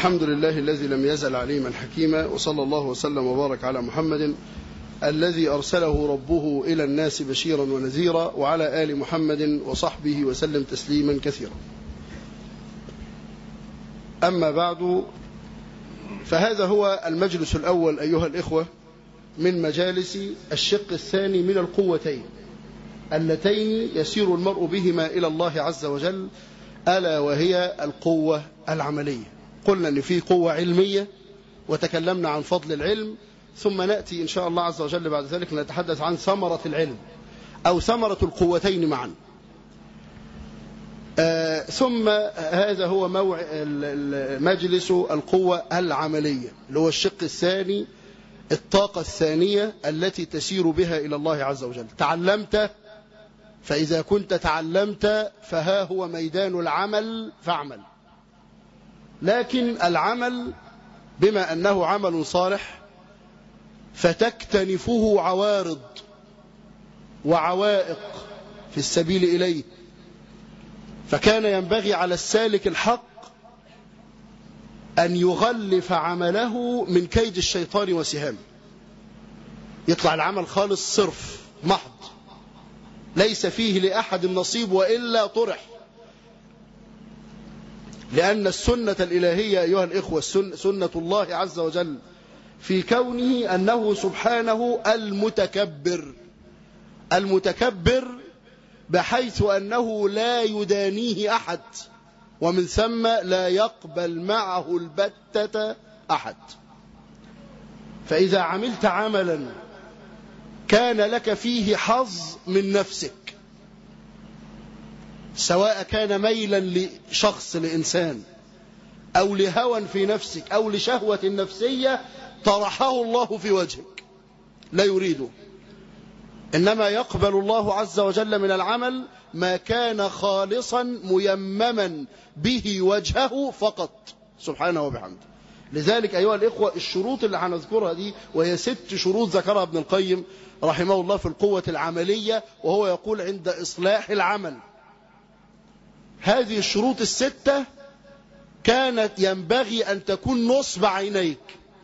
الحمد لله الذي لم يزل عليما حكيما وصلى الله وسلم وبارك على محمد الذي أرسله ربه إلى الناس بشيرا ونذيرا وعلى آل محمد وصحبه وسلم تسليما كثيرا أما بعد فهذا هو المجلس الأول أيها الإخوة من مجالس الشق الثاني من القوتين اللتين يسير المرء بهما إلى الله عز وجل ألا وهي القوة العملية قلنا أن في قوة علمية وتكلمنا عن فضل العلم ثم نأتي إن شاء الله عز وجل بعد ذلك نتحدث عن ثمرة العلم أو ثمرة القوتين معا آه ثم هذا هو موع مجلس القوة العملية اللي هو الشق الثاني الطاقة الثانية التي تسير بها إلى الله عز وجل تعلمت فإذا كنت تعلمت فها هو ميدان العمل فاعمل لكن العمل بما أنه عمل صالح فتكتنفه عوارض وعوائق في السبيل إليه فكان ينبغي على السالك الحق أن يغلف عمله من كيد الشيطان وسهامه يطلع العمل خالص صرف محض ليس فيه لأحد نصيب وإلا طرح لأن السنة الإلهية أيها الإخوة سنة الله عز وجل في كونه أنه سبحانه المتكبر المتكبر بحيث أنه لا يدانيه أحد ومن ثم لا يقبل معه البتة أحد فإذا عملت عملا كان لك فيه حظ من نفسك سواء كان ميلا لشخص لإنسان أو لهوى في نفسك أو لشهوة نفسية طرحه الله في وجهك لا يريده إنما يقبل الله عز وجل من العمل ما كان خالصا ميمما به وجهه فقط سبحانه وبحمده لذلك أيها الإخوة الشروط اللي هنذكرها دي وهي ست شروط ذكرها ابن القيم رحمه الله في القوة العملية وهو يقول عند إصلاح العمل هذه الشروط الستة كانت ينبغي أن تكون نصب عينيك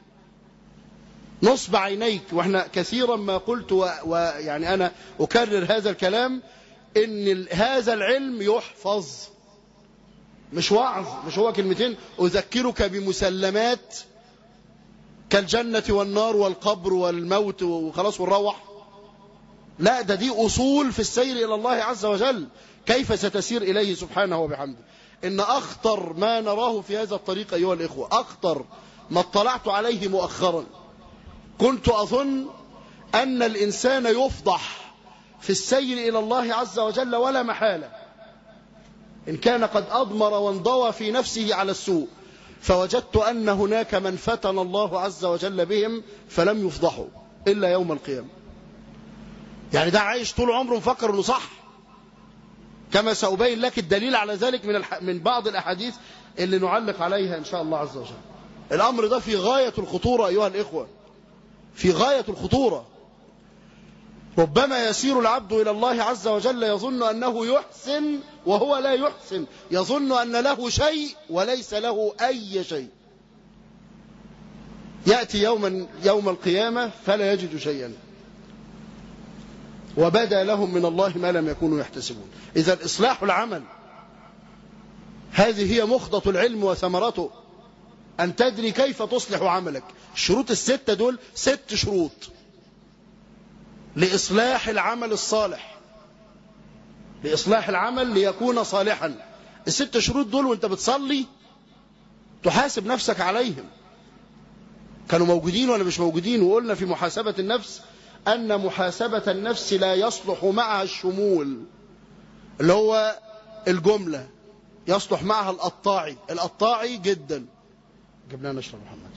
نصب عينيك واحنا كثيرا ما قلت ويعني أنا أكرر هذا الكلام إن هذا العلم يحفظ مش وعظ مش هو كلمتين أذكرك بمسلمات كالجنة والنار والقبر والموت وخلاص ونروح لا ده دي أصول في السير إلى الله عز وجل كيف ستسير إليه سبحانه وبحمده إن أخطر ما نراه في هذا الطريق أيها الإخوة أخطر ما اطلعت عليه مؤخرا كنت أظن أن الإنسان يفضح في السير إلى الله عز وجل ولا محالة إن كان قد أضمر وانضوى في نفسه على السوء فوجدت أن هناك من فتن الله عز وجل بهم فلم يفضحوا إلا يوم القيامة يعني ده عايش طول عمره مفكر أنه صح كما سأبين لك الدليل على ذلك من الح... من بعض الأحاديث اللي نعلق عليها إن شاء الله عز وجل الأمر ده في غاية الخطورة أيها الإخوة في غاية الخطورة ربما يسير العبد إلى الله عز وجل يظن أنه يحسن وهو لا يحسن يظن أن له شيء وليس له أي شيء يأتي يوما يوم القيامة فلا يجد شيئا وبدا لهم من الله ما لم يكونوا يحتسبون إذا إصلاح العمل هذه هي مخضة العلم وثمرته أن تدري كيف تصلح عملك الشروط الستة دول ست شروط لإصلاح العمل الصالح لإصلاح العمل ليكون صالحا الست شروط دول وانت بتصلي تحاسب نفسك عليهم كانوا موجودين ولا مش موجودين وقلنا في محاسبة النفس أن محاسبة النفس لا يصلح معها الشمول اللي هو الجملة يصلح معها القطاعي القطاعي جدا جبنا نشرب محمد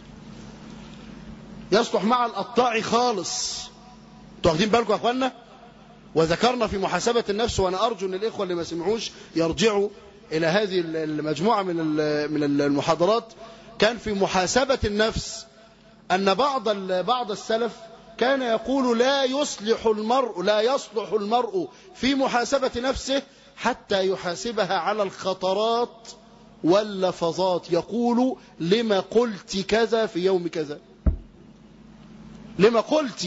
يصلح مع القطاعي خالص انتوا واخدين بالكم يا اخوانا وذكرنا في محاسبة النفس وانا ارجو ان الاخوة اللي ما سمعوش يرجعوا الى هذه المجموعة من من المحاضرات كان في محاسبة النفس ان بعض بعض السلف كان يقول لا يصلح المرء لا يصلح المرء في محاسبة نفسه حتى يحاسبها على الخطرات واللفظات يقول لما قلت كذا في يوم كذا لما قلت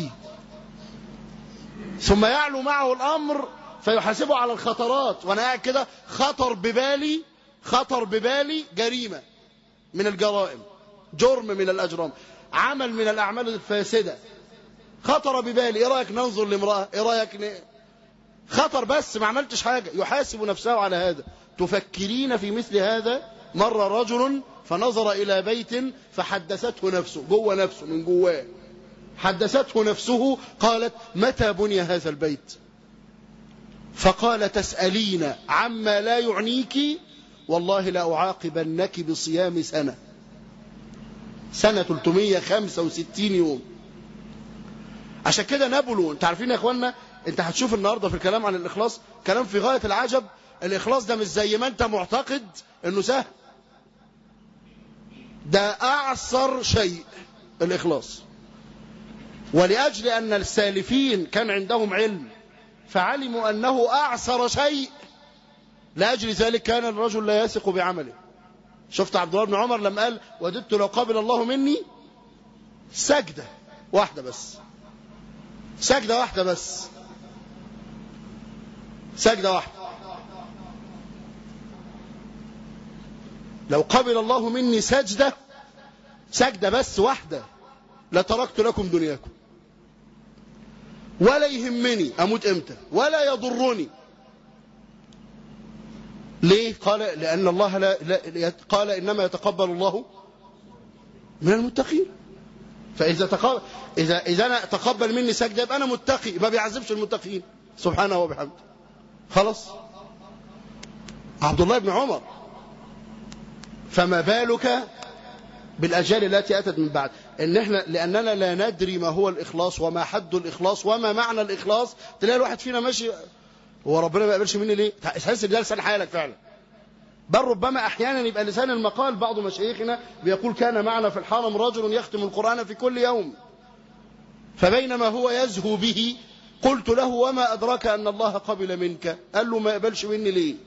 ثم يعلو معه الأمر فيحاسبه على الخطرات وأنا قاعد كده خطر ببالي خطر ببالي جريمة من الجرائم جرم من الأجرام عمل من الأعمال الفاسدة خطر ببالي إيه رأيك ننظر لامرأة إيه رأيك ن... خطر بس ما عملتش حاجة يحاسب نفسه على هذا تفكرين في مثل هذا مر رجل فنظر إلى بيت فحدثته نفسه جوه نفسه من جواه حدثته نفسه قالت متى بني هذا البيت فقال تسألين عما لا يعنيك والله لا أعاقبنك بصيام سنة سنة 365 يوم عشان كده نبلو انت عارفين يا اخوانا انت هتشوف النهاردة في الكلام عن الإخلاص كلام في غاية العجب الإخلاص ده مش زي ما انت معتقد انه سهل ده أعصر شيء الإخلاص ولأجل أن السالفين كان عندهم علم فعلموا أنه أعصر شيء لأجل ذلك كان الرجل لا يثق بعمله شفت عبد الله بن عمر لما قال وددت لو قبل الله مني سجدة واحدة بس سجدة واحدة بس سجدة واحدة لو قبل الله مني سجدة سجدة بس واحدة لتركت لكم دنياكم ولا يهمني أموت إمتى ولا يضرني ليه قال لأن الله لا, لا قال إنما يتقبل الله من المتقين فإذا تقبل إذا إذا أنا تقبل مني سجدة يبقى أنا متقي ما بيعذبش المتقين سبحانه وبحمده خلاص عبد الله بن عمر فما بالك بالأجيال التي أتت من بعد إن إحنا لأننا لا ندري ما هو الإخلاص وما حد الإخلاص وما معنى الإخلاص تلاقي الواحد فينا ماشي هو ربنا ما يقبلش مني ليه تحس ان ده لسان حالك فعلا بل ربما احيانا يبقى لسان المقال بعض مشايخنا بيقول كان معنا في الحرم رجل يختم القرآن في كل يوم فبينما هو يزهو به قلت له وما أدراك أن الله قبل منك قال له ما يقبلش مني ليه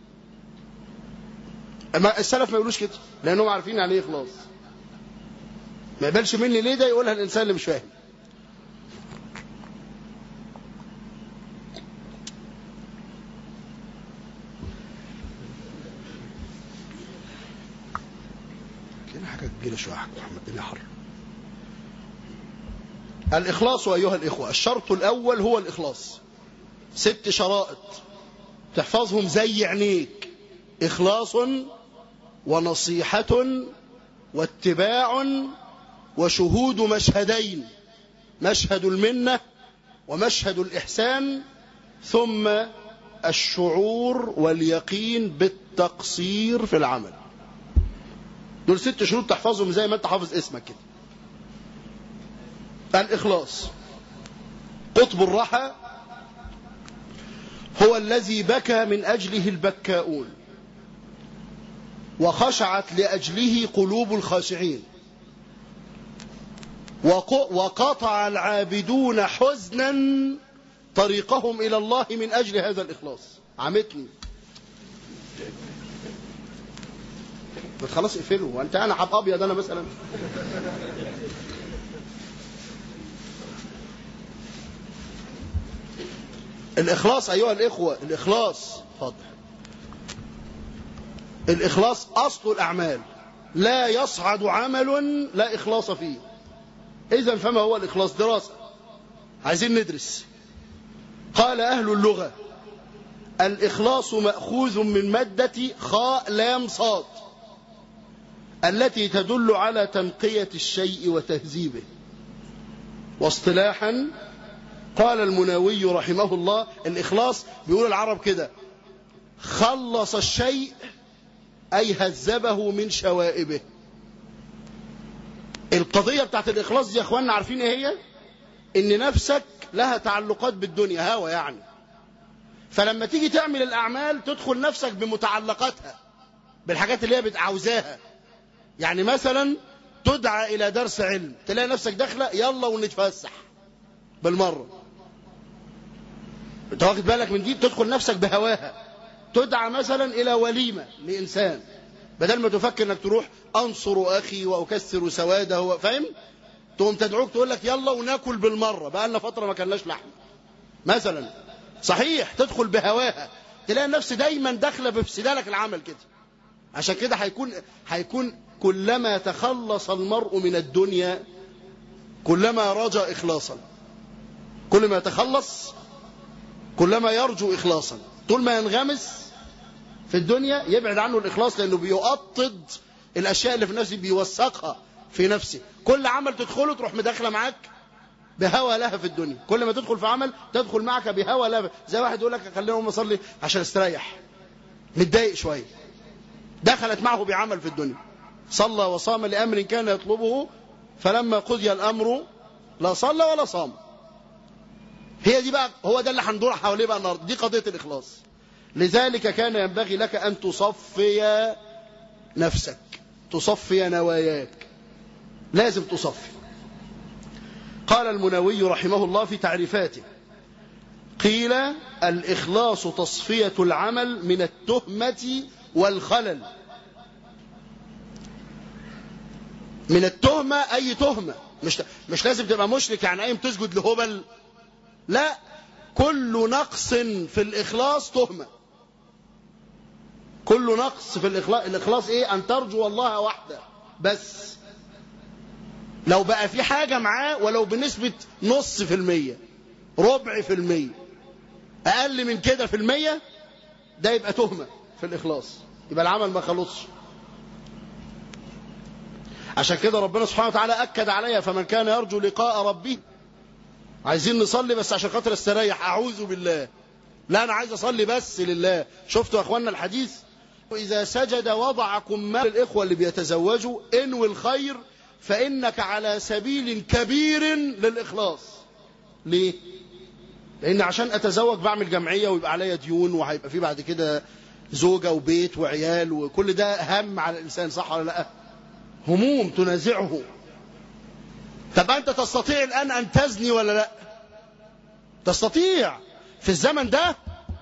السلف ما يقولوش كده لأنهم عارفين يعني ايه إخلاص ما يقبلش مني ليه ده يقولها الإنسان اللي مش فاهم كده حاجة كبيرة شوية يا محمد الدنيا حر الإخلاص أيها الإخوة الشرط الأول هو الإخلاص ست شرائط تحفظهم زي عينيك إخلاص ونصيحة واتباع وشهود مشهدين مشهد المنة ومشهد الإحسان ثم الشعور واليقين بالتقصير في العمل دول ست شروط تحفظهم زي ما انت حافظ اسمك كده الإخلاص قطب الرحى هو الذي بكى من أجله البكاؤون وخشعت لأجله قلوب الخاشعين وقطع العابدون حزنا طريقهم إلى الله من أجل هذا الإخلاص عمتني بس خلاص اقفله وانت انا حب ابيض انا مثلا الإخلاص أيها الإخوة الإخلاص فضل الإخلاص أصل الأعمال لا يصعد عمل لا إخلاص فيه إذا فما هو الإخلاص دراسة عايزين ندرس قال أهل اللغة الإخلاص مأخوذ من مادة خاء لام صاد التي تدل على تنقية الشيء وتهذيبه واصطلاحا قال المناوي رحمه الله الإخلاص بيقول العرب كده خلص الشيء أي هذبه من شوائبه القضية بتاعت الإخلاص دي يا أخواننا عارفين إيه هي إن نفسك لها تعلقات بالدنيا هوا يعني فلما تيجي تعمل الأعمال تدخل نفسك بمتعلقاتها بالحاجات اللي هي بتعوزاها يعني مثلا تدعى إلى درس علم تلاقي نفسك داخلة يلا ونتفسح بالمرة انت واخد بالك من دي تدخل نفسك بهواها تدعى مثلا إلى وليمة لإنسان بدل ما تفكر انك تروح انصر اخي واكسر سواده فاهم تقوم تدعوك تقول لك يلا وناكل بالمره بقى لنا فتره ما كلناش لحم مثلا صحيح تدخل بهواها تلاقي النفس دايما داخله بفسدانك العمل كده عشان كده هيكون هيكون كلما تخلص المرء من الدنيا كلما رجا اخلاصا كل ما يتخلص كلما يرجو اخلاصا طول ما ينغمس في الدنيا يبعد عنه الاخلاص لانه بيؤطد الاشياء اللي في نفسه بيوثقها في نفسه كل عمل تدخله تروح مداخله معاك بهوى لها في الدنيا كل ما تدخل في عمل تدخل معك بهوى لها زي واحد يقول لك خلينا اقوم اصلي عشان استريح متضايق شويه دخلت معه بعمل في الدنيا صلى وصام لامر كان يطلبه فلما قضي الامر لا صلى ولا صام هي دي بقى هو ده اللي هندور حواليه بقى النهارده دي قضيه الاخلاص لذلك كان ينبغي لك ان تصفي نفسك تصفي نواياك لازم تصفي قال المنوي رحمه الله في تعريفاته قيل الإخلاص تصفية العمل من التهمة والخلل من التهمة أي تهمة مش, مش لازم تبقى مشرك يعني قايم تسجد لهبل لا كل نقص في الإخلاص تهمة كل نقص في الإخلاص الإخلاص إيه أن ترجو الله وحده بس لو بقى في حاجة معاه ولو بنسبة نص في المية ربع في المية أقل من كده في المية ده يبقى تهمة في الإخلاص يبقى العمل ما خلصش عشان كده ربنا سبحانه وتعالى أكد عليها فمن كان يرجو لقاء ربه عايزين نصلي بس عشان خاطر استريح أعوذ بالله لا أنا عايز أصلي بس لله شفتوا يا أخوانا الحديث وإذا سجد وضع كمال الإخوة اللي بيتزوجوا انوي الخير فإنك على سبيل كبير للإخلاص ليه؟ لأن عشان أتزوج بعمل جمعية ويبقى عليا ديون وهيبقى في بعد كده زوجة وبيت وعيال وكل ده هم على الإنسان صح ولا لا هموم تنازعه طب أنت تستطيع الآن أن تزني ولا لا تستطيع في الزمن ده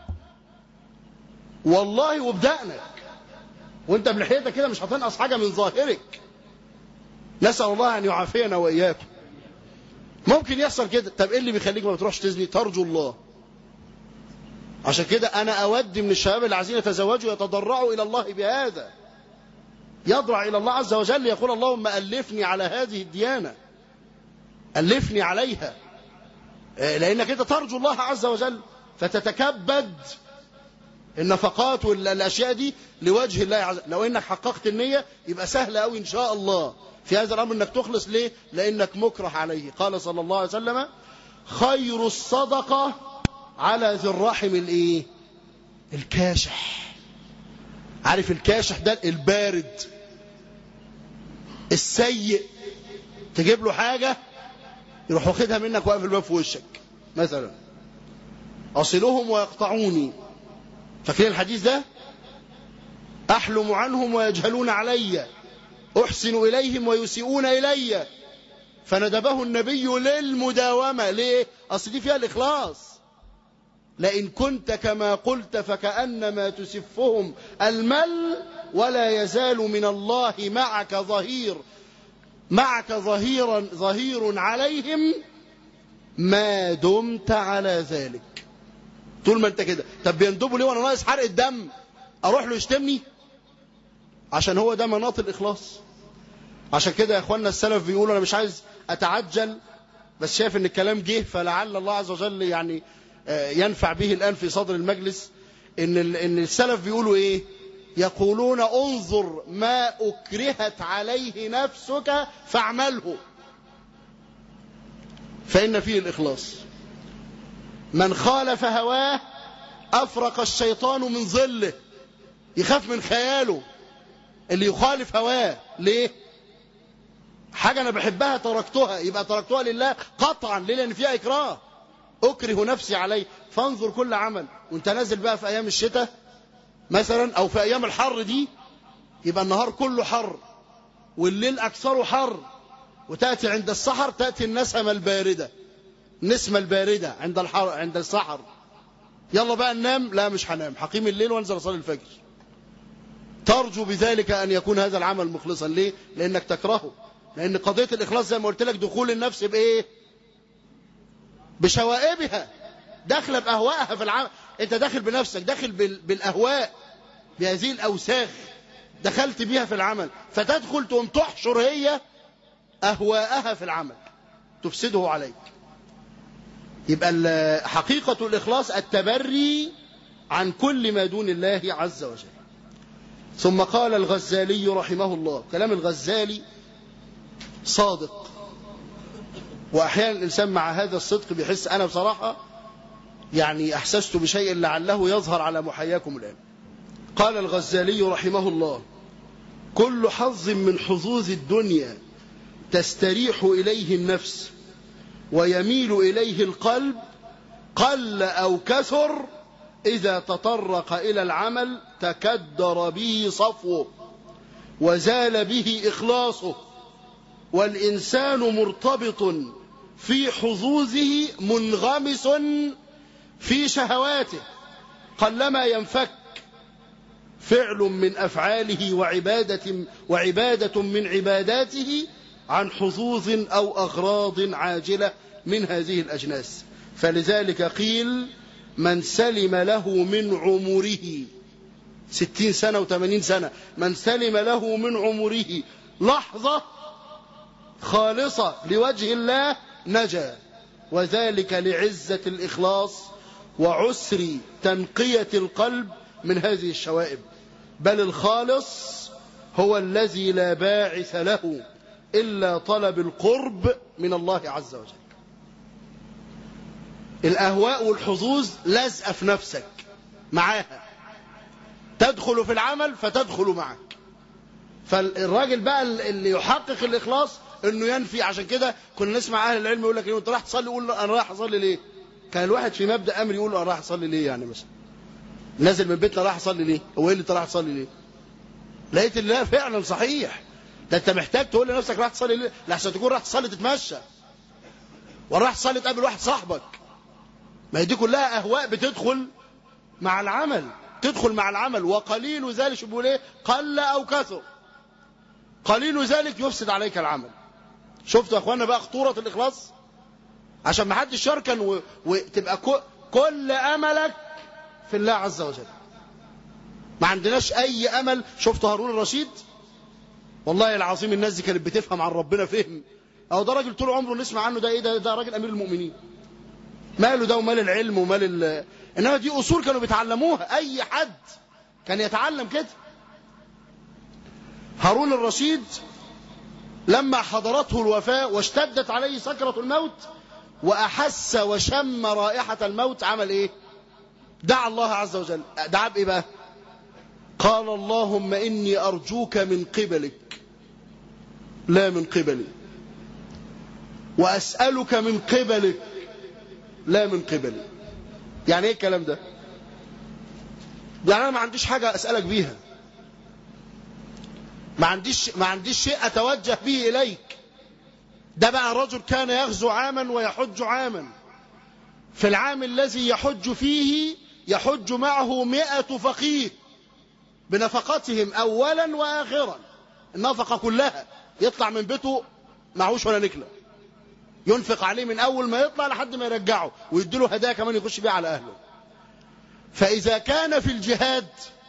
والله وبدأنك وانت بلحيتك كده مش هتنقص حاجة من ظاهرك نسأل الله أن يعافينا وإياكم ممكن يحصل كده طب إيه اللي بيخليك ما بتروحش تزني ترجو الله عشان كده أنا أود من الشباب اللي عايزين يتزوجوا يتضرعوا إلى الله بهذا يضرع إلى الله عز وجل يقول اللهم ألفني على هذه الديانة ألفني عليها لأنك أنت ترجو الله عز وجل فتتكبد النفقات والأشياء دي لوجه الله عز وجل لو إنك حققت النية يبقى سهل أوي إن شاء الله في هذا الأمر أنك تخلص ليه لأنك مكره عليه قال صلى الله عليه وسلم خير الصدقة على ذي الرحم الايه الكاشح عارف الكاشح ده البارد السيء تجيب له حاجة يروح واخدها منك واقف الباب في وشك مثلا أصلهم ويقطعوني فاكرين الحديث ده أحلم عنهم ويجهلون علي أحسن إليهم ويسيئون إلي فندبه النبي للمداومة ليه أصل دي فيها الإخلاص لئن كنت كما قلت فكأنما تسفهم المل ولا يزال من الله معك ظهير معك ظهيرا ظهير عليهم ما دمت على ذلك طول ما انت كده طب بيندبوا ليه وانا ناقص حرق الدم اروح له يشتمني عشان هو ده مناط الاخلاص عشان كده يا اخوانا السلف بيقولوا انا مش عايز اتعجل بس شايف ان الكلام جه فلعل الله عز وجل يعني ينفع به الان في صدر المجلس ان ان السلف بيقولوا ايه يقولون انظر ما اكرهت عليه نفسك فاعمله فان فيه الاخلاص من خالف هواه افرق الشيطان من ظله يخاف من خياله اللي يخالف هواه ليه حاجة أنا بحبها تركتها يبقى تركتها لله قطعا ليه لأن فيها إكراه أكره نفسي عليه فانظر كل عمل وانت نازل بقى في أيام الشتاء مثلا أو في أيام الحر دي يبقى النهار كله حر والليل أكثره حر وتأتي عند السحر تأتي النسمة الباردة النسمة الباردة عند الحر عند السحر يلا بقى ننام لا مش هنام هقيم الليل وانزل اصلي الفجر ترجو بذلك أن يكون هذا العمل مخلصا ليه؟ لأنك تكرهه لأن قضية الإخلاص زي ما قلت لك دخول النفس بإيه؟ بشوائبها داخله بأهوائها في العمل أنت داخل بنفسك داخل بالأهواء بهذه الأوساخ دخلت بيها في العمل فتدخل تقوم تحشر هي أهواءها في العمل تفسده عليك يبقى حقيقة الإخلاص التبري عن كل ما دون الله عز وجل ثم قال الغزالي رحمه الله كلام الغزالي صادق وأحيانا الإنسان مع هذا الصدق بيحس أنا بصراحة يعني أحسست بشيء لعله يظهر على محياكم الآن قال الغزالي رحمه الله كل حظ من حظوظ الدنيا تستريح إليه النفس ويميل إليه القلب قل أو كثر إذا تطرق إلى العمل تكدر به صفوه وزال به إخلاصه والإنسان مرتبط في حظوظه منغمس في شهواته قلما ينفك فعل من أفعاله وعبادة, وعبادة من عباداته عن حظوظ أو أغراض عاجلة من هذه الأجناس فلذلك قيل من سلم له من عمره ستين سنة وثمانين سنة من سلم له من عمره لحظة خالصة لوجه الله نجا وذلك لعزة الإخلاص وعسر تنقية القلب من هذه الشوائب بل الخالص هو الذي لا باعث له إلا طلب القرب من الله عز وجل الأهواء والحظوظ لازقة في نفسك معاها تدخل في العمل فتدخل معك فالراجل بقى اللي يحقق الإخلاص انه ينفي عشان كده كنا نسمع اهل العلم يقول لك انت رايح تصلي يقول انا رايح اصلي ليه كان الواحد في مبدا امر يقول انا رايح اصلي ليه يعني مثلا نازل من بيتنا رايح اصلي ليه هو ايه اللي انت رايح تصلي ليه لقيت ان لا فعلا صحيح ده انت محتاج تقول لنفسك رايح تصلي ليه لحسن تكون رايح تصلي تتمشى ورايح تصلي تقابل واحد صاحبك ما هي دي كلها اهواء بتدخل مع العمل تدخل مع العمل وقليل ذلك بيقول ايه قل او كثر قليل ذلك يفسد عليك العمل شفتوا يا اخوانا بقى خطورة الاخلاص عشان ما حدش يركن و... وتبقى كل املك في الله عز وجل ما عندناش اي امل شفتوا هارون الرشيد والله العظيم الناس دي كانت بتفهم عن ربنا فهم او ده راجل طول عمره نسمع عنه ده ايه ده ده راجل امير المؤمنين ماله ده ومال العلم ومال ال... انما دي اصول كانوا بيتعلموها اي حد كان يتعلم كده هارون الرشيد لما حضرته الوفاة واشتدت عليه سكرة الموت وأحس وشم رائحة الموت عمل إيه دعا الله عز وجل دعا بإيه بقى قال اللهم إني أرجوك من قبلك لا من قبلي وأسألك من قبلك لا من قبلي يعني ايه الكلام ده يعني انا ما عنديش حاجة اسألك بيها ما عنديش ما عنديش شيء اتوجه به اليك ده بقى رجل كان يغزو عاما ويحج عاما في العام الذي يحج فيه يحج معه مئة فقيه بنفقتهم أولا وآخرا النفقة كلها يطلع من بيته معهوش ولا نكلة ينفق عليه من أول ما يطلع لحد ما يرجعه ويديله هدايا كمان يخش بيها على أهله فإذا كان في الجهاد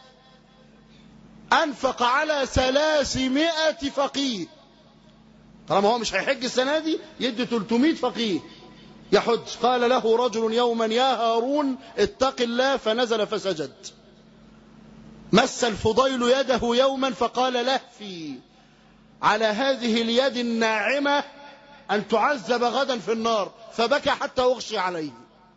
أنفق على ثلاثمائة فقيه طالما هو مش هيحج السنة دي يدي 300 فقيه يحج قال له رجل يوما يا هارون اتق الله فنزل فسجد مس الفضيل يده يوما فقال لهفي على هذه اليد الناعمة أن تعذب غدا في النار فبكى حتى أغشي عليه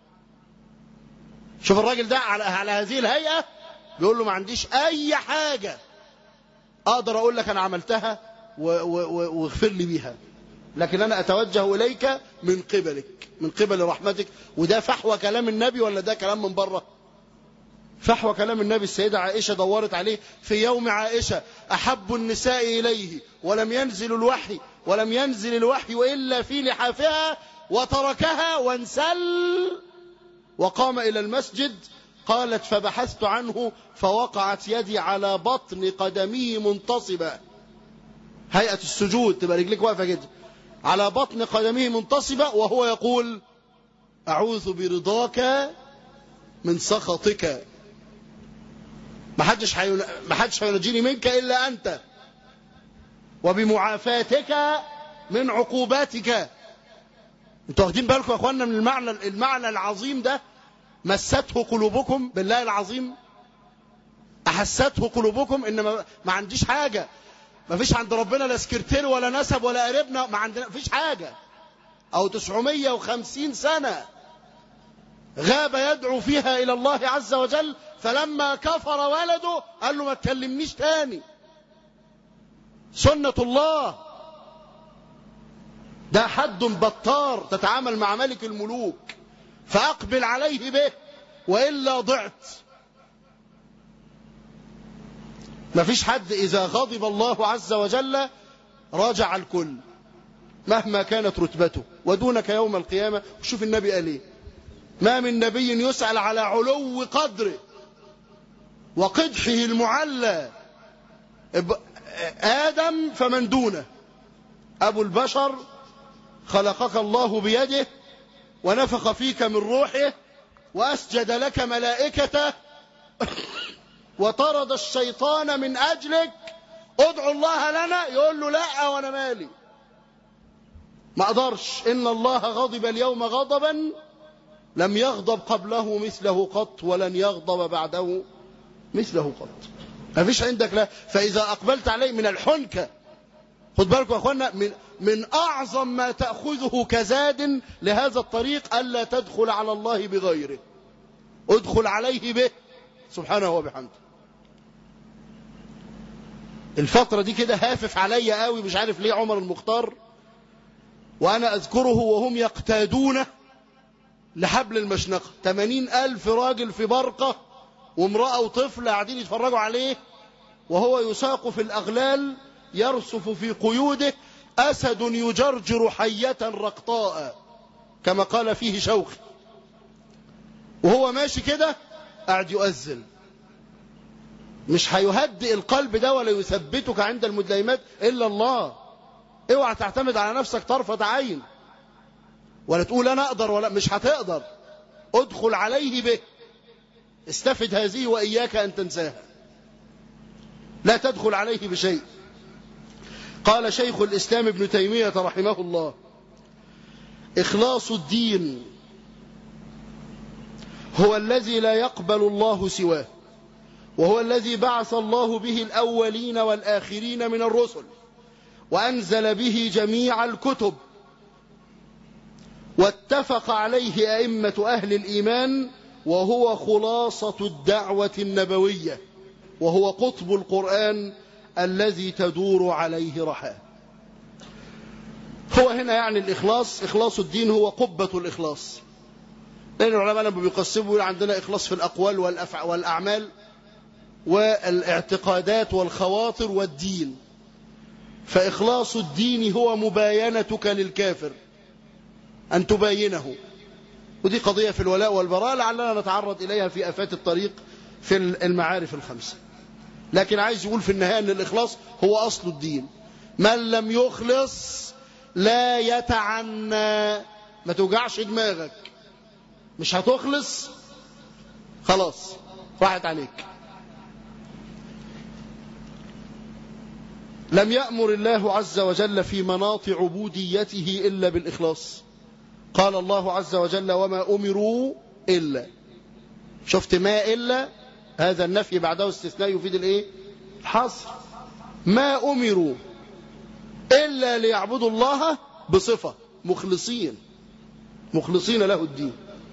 شوف الراجل ده على, على هذه الهيئة بيقول له ما عنديش أي حاجة أقدر أقول لك أنا عملتها واغفر لي بيها لكن أنا أتوجه إليك من قبلك من قبل رحمتك وده فحوى كلام النبي ولا ده كلام من بره فحوى كلام النبي السيدة عائشة دورت عليه في يوم عائشة أحب النساء إليه ولم ينزل الوحي ولم ينزل الوحي إلا في لحافها وتركها وانسل وقام إلى المسجد قالت فبحثت عنه فوقعت يدي على بطن قدمه منتصبة هيئة السجود تبقى رجلك واقفة كده على بطن قدمه منتصبة وهو يقول أعوذ برضاك من سخطك ما حدش حيون... ما حدش هينجيني منك إلا أنت وبمعافاتك من عقوباتك انتوا واخدين بالكم يا اخوانا من المعنى المعنى العظيم ده مسته قلوبكم بالله العظيم احسته قلوبكم ان ما, ما عنديش حاجه ما فيش عند ربنا لا سكرتير ولا نسب ولا قريبنا ما عندنا فيش حاجه او 950 سنه غاب يدعو فيها الى الله عز وجل فلما كفر ولده قال له ما تكلمنيش تاني سنه الله ده حد بطار تتعامل مع ملك الملوك فأقبل عليه به وإلا ضعت ما فيش حد إذا غضب الله عز وجل راجع الكل مهما كانت رتبته ودونك يوم القيامة شوف النبي قال ايه ما من نبي يسأل على علو قدره وقدحه المعلى آدم فمن دونه أبو البشر خلقك الله بيده ونفخ فيك من روحه وأسجد لك ملائكته وطرد الشيطان من أجلك ادعو الله لنا يقول له لا وانا مالي ما اقدرش ان الله غضب اليوم غضبا لم يغضب قبله مثله قط ولن يغضب بعده مثله قط ما فيش عندك لا فاذا اقبلت عليه من الحنكه خد بالكم يا اخوانا من من اعظم ما تاخذه كزاد لهذا الطريق الا تدخل على الله بغيره ادخل عليه به سبحانه وبحمده الفترة دي كده هافف عليا قوي مش عارف ليه عمر المختار وأنا أذكره وهم يقتادون لحبل المشنقة 80 ألف راجل في برقة وامرأة وطفل قاعدين يتفرجوا عليه وهو يساق في الأغلال يرسف في قيوده أسد يجرجر حية رقطاء كما قال فيه شوقي وهو ماشي كده قاعد يؤذن مش هيهدئ القلب ده ولا يثبتك عند المدليمات إلا الله اوعى تعتمد على نفسك طرفة عين ولا تقول أنا أقدر ولا مش هتقدر ادخل عليه به استفد هذه وإياك أن تنساها لا تدخل عليه بشيء قال شيخ الإسلام ابن تيمية رحمه الله إخلاص الدين هو الذي لا يقبل الله سواه وهو الذي بعث الله به الأولين والآخرين من الرسل وأنزل به جميع الكتب واتفق عليه أئمة أهل الإيمان وهو خلاصة الدعوة النبوية وهو قطب القرآن الذي تدور عليه رحاه هو هنا يعني الإخلاص إخلاص الدين هو قبة الإخلاص لأن العلماء لما بيقسموا عندنا إخلاص في الأقوال والأفع والأعمال والاعتقادات والخواطر والدين فإخلاص الدين هو مباينتك للكافر أن تباينه ودي قضية في الولاء والبراء لعلنا نتعرض إليها في أفات الطريق في المعارف الخمسة لكن عايز يقول في النهاية أن الإخلاص هو أصل الدين من لم يخلص لا يتعنى ما توجعش دماغك مش هتخلص خلاص راحت عليك لم يأمر الله عز وجل في مناط عبوديته إلا بالإخلاص قال الله عز وجل وما أمروا إلا شفت ما إلا هذا النفي بعده استثناء يفيد الايه الحصر ما أمروا إلا ليعبدوا الله بصفة مخلصين مخلصين له الدين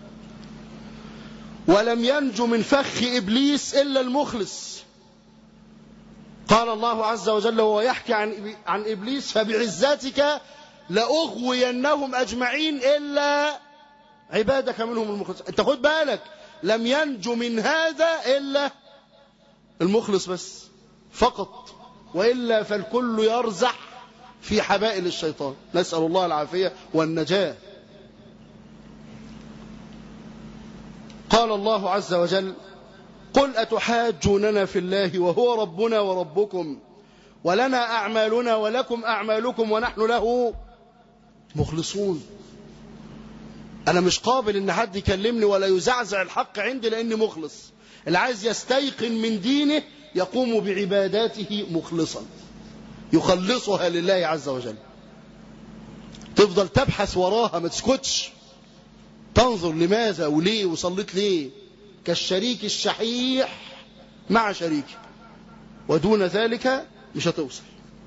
ولم ينجو من فخ إبليس إلا المخلص قال الله عز وجل وهو يحكي عن عن إبليس فبعزتك لأغوينهم أجمعين إلا عبادك منهم المخلص أنت خد بالك لم ينجو من هذا إلا المخلص بس فقط وإلا فالكل يرزح في حبائل الشيطان نسأل الله العافية والنجاة قال قال الله عز وجل قل أتحاجوننا في الله وهو ربنا وربكم ولنا أعمالنا ولكم أعمالكم ونحن له مخلصون أنا مش قابل إن حد يكلمني ولا يزعزع الحق عندي لأني مخلص اللي عايز يستيقن من دينه يقوم بعباداته مخلصا يخلصها لله عز وجل تفضل تبحث وراها ما تسكتش تنظر لماذا وليه وصليت ليه كالشريك الشحيح مع شريكه ودون ذلك مش هتوصل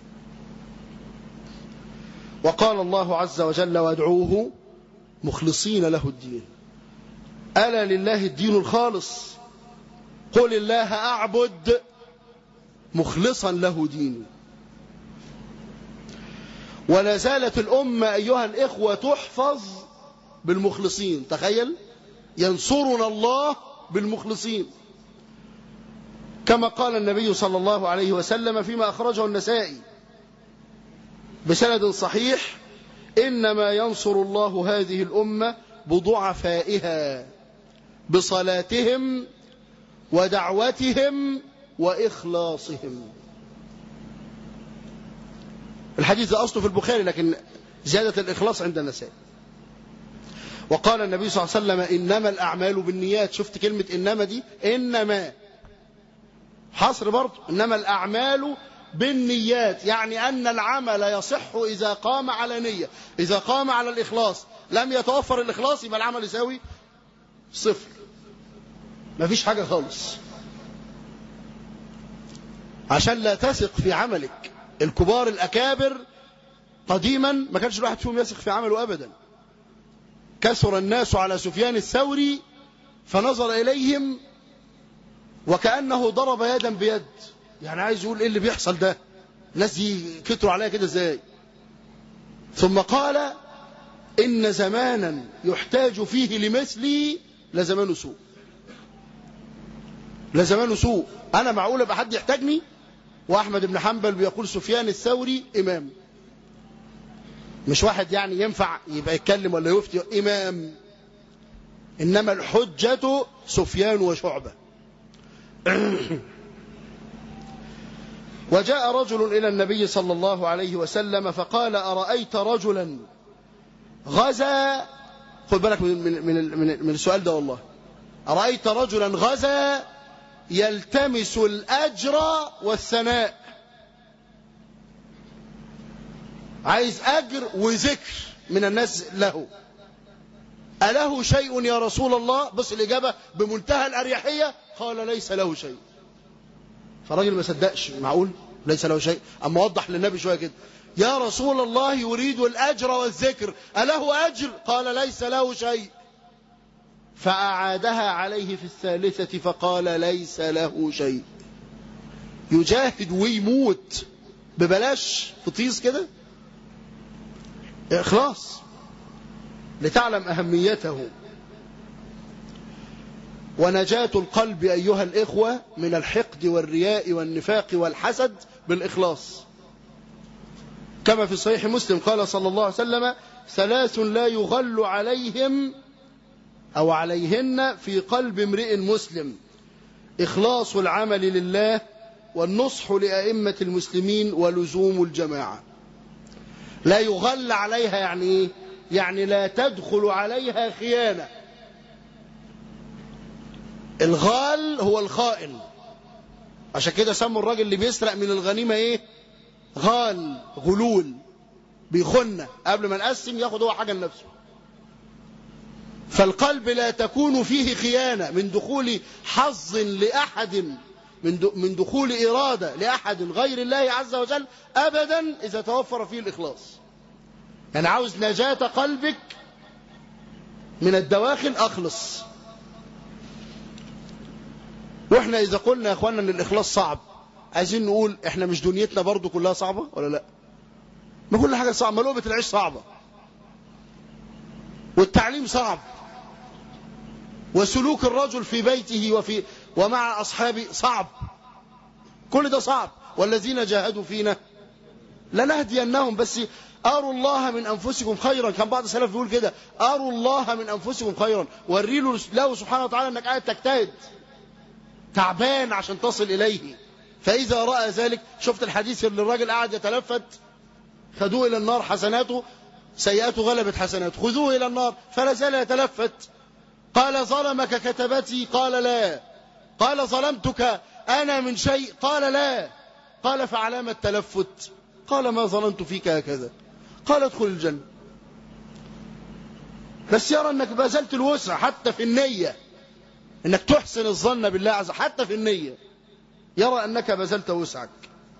وقال الله عز وجل وادعوه مخلصين له الدين ألا لله الدين الخالص قل الله أعبد مخلصا له ديني ولا زالت الأمة أيها الإخوة تحفظ بالمخلصين تخيل ينصرنا الله بالمخلصين كما قال النبي صلى الله عليه وسلم فيما أخرجه النسائي بسند صحيح إنما ينصر الله هذه الأمة بضعفائها بصلاتهم ودعوتهم وإخلاصهم الحديث أصله في البخاري لكن زيادة الإخلاص عند النسائي وقال النبي صلى الله عليه وسلم إنما الأعمال بالنيات شفت كلمة إنما دي إنما حصر برضه إنما الأعمال بالنيات يعني أن العمل يصح إذا قام على نية إذا قام على الإخلاص لم يتوفر الإخلاص يبقى العمل يساوي صفر ما فيش حاجة خالص عشان لا تثق في عملك الكبار الأكابر قديما ما كانش الواحد فيهم يثق في عمله أبدا كثر الناس على سفيان الثوري فنظر إليهم وكأنه ضرب يدا بيد يعني عايز يقول ايه اللي بيحصل ده الناس دي كتروا عليا كده ازاي ثم قال إن زمانا يحتاج فيه لمثلي لزمان سوء لزمان سوء أنا معقول أبقى حد يحتاجني وأحمد بن حنبل بيقول سفيان الثوري إمام مش واحد يعني ينفع يبقى يتكلم ولا يفتي إمام إنما الحجة سفيان وشعبة وجاء رجل إلى النبي صلى الله عليه وسلم فقال أرأيت رجلا غزا خد بالك من, من, من, من, من السؤال ده والله أرأيت رجلا غزا يلتمس الأجر والثناء عايز أجر وذكر من الناس له أله شيء يا رسول الله بص الإجابة بمنتهى الأريحية قال ليس له شيء فالراجل ما صدقش معقول ليس له شيء أما وضح للنبي شوية كده يا رسول الله يريد الأجر والذكر أله أجر قال ليس له شيء فأعادها عليه في الثالثة فقال ليس له شيء يجاهد ويموت ببلاش تطيس كده إخلاص لتعلم أهميته ونجاة القلب أيها الإخوة من الحقد والرياء والنفاق والحسد بالإخلاص كما في صحيح مسلم قال صلى الله عليه وسلم ثلاث لا يغل عليهم أو عليهن في قلب امرئ مسلم إخلاص العمل لله والنصح لأئمة المسلمين ولزوم الجماعة لا يغل عليها يعني إيه؟ يعني لا تدخل عليها خيانة الغال هو الخائن عشان كده سموا الراجل اللي بيسرق من الغنيمة ايه غال غلول بيخن قبل ما نقسم ياخد هو حاجة لنفسه فالقلب لا تكون فيه خيانة من دخول حظ لأحد من من دخول إرادة لأحد غير الله عز وجل أبدا إذا توفر فيه الإخلاص يعني عاوز نجاة قلبك من الدواخل أخلص واحنا إذا قلنا يا أخوانا أن الإخلاص صعب عايزين نقول احنا مش دنيتنا برضو كلها صعبة ولا لا ما كل حاجة صعبة لقمة العيش صعبة والتعليم صعب وسلوك الرجل في بيته وفي ومع أصحابه صعب كل ده صعب والذين جاهدوا فينا لنهدينهم بس أروا الله من أنفسكم خيرا كان بعض السلف بيقول كده أروا الله من أنفسكم خيرا وري له سبحانه وتعالى أنك قاعد تجتهد تعبان عشان تصل إليه فإذا رأى ذلك شفت الحديث اللي الراجل قاعد يتلفت خذوه إلى النار حسناته سيئاته غلبت حسناته خذوه إلى النار فلا زال يتلفت قال ظلمك كتبتي قال لا قال ظلمتك أنا من شيء قال لا قال فعلام التلفت قال ما ظننت فيك هكذا قال ادخل الجنة بس يرى أنك بذلت الوسع حتى في النية أنك تحسن الظن بالله عز حتى في النية يرى أنك بذلت وسعك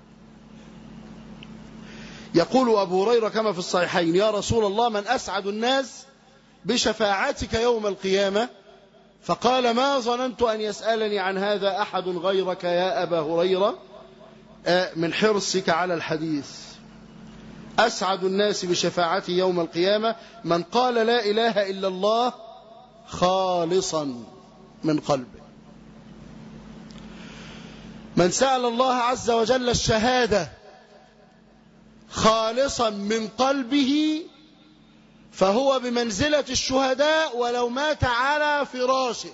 يقول أبو هريرة كما في الصحيحين يا رسول الله من أسعد الناس بشفاعتك يوم القيامة فقال ما ظننت أن يسألني عن هذا أحد غيرك يا أبا هريرة من حرصك على الحديث أسعد الناس بشفاعتي يوم القيامة من قال لا إله إلا الله خالصا من قلبه من سأل الله عز وجل الشهادة خالصا من قلبه فهو بمنزلة الشهداء ولو مات على فراشه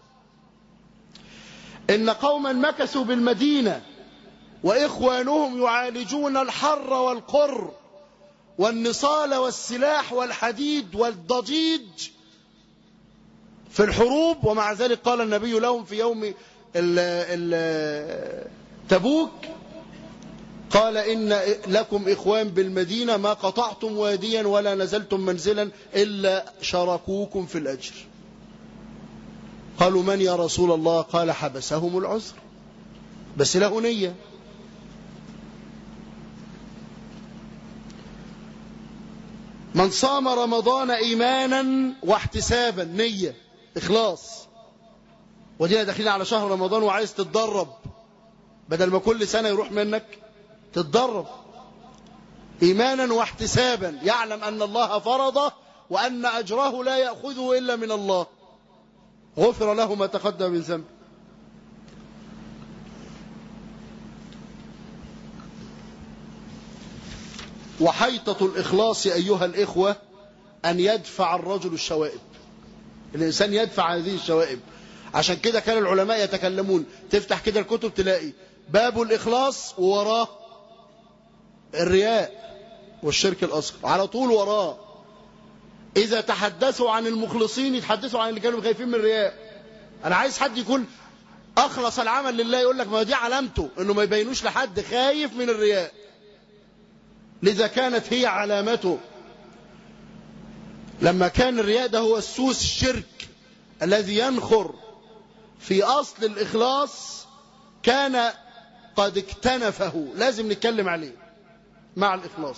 إن قوما مكثوا بالمدينة وإخوانهم يعالجون الحر والقر والنصال والسلاح والحديد والضجيج في الحروب ومع ذلك قال النبي لهم في يوم ال ال تبوك قال إن لكم إخوان بالمدينة ما قطعتم واديا ولا نزلتم منزلا إلا شاركوكم في الأجر قالوا من يا رسول الله قال حبسهم العذر بس له نية من صام رمضان إيمانا واحتسابا نية إخلاص ودينا داخلين على شهر رمضان وعايز تتدرب بدل ما كل سنة يروح منك تتدرب إيمانا واحتسابا يعلم أن الله فرضه وأن أجره لا يأخذه إلا من الله غفر له ما تقدم من ذنبه وحيطة الإخلاص أيها الإخوة أن يدفع الرجل الشوائب الإنسان يدفع هذه الشوائب عشان كده كان العلماء يتكلمون تفتح كده الكتب تلاقي باب الإخلاص ووراه الرياء والشرك الأصغر على طول وراه إذا تحدثوا عن المخلصين يتحدثوا عن اللي كانوا خايفين من الرياء أنا عايز حد يكون أخلص العمل لله يقول لك ما دي علامته إنه ما يبينوش لحد خايف من الرياء لذا كانت هي علامته لما كان الرياء ده هو السوس الشرك الذي ينخر في أصل الإخلاص كان قد اكتنفه لازم نتكلم عليه مع الإخلاص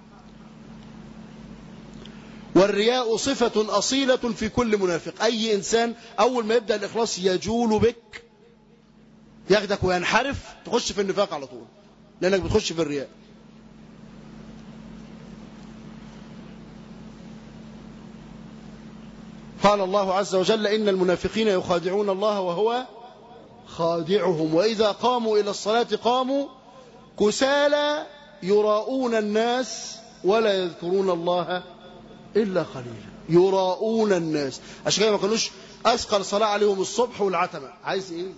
والرياء صفة أصيلة في كل منافق أي إنسان أول ما يبدأ الإخلاص يجول بك ياخدك وينحرف تخش في النفاق على طول لأنك بتخش في الرياء قال الله عز وجل إن المنافقين يخادعون الله وهو خادعهم وإذا قاموا إلى الصلاة قاموا كسالى يراؤون الناس ولا يذكرون الله إلا قليلا يراؤون الناس عشان كده ما كانوش أثقل صلاة عليهم الصبح والعتمة عايز إيه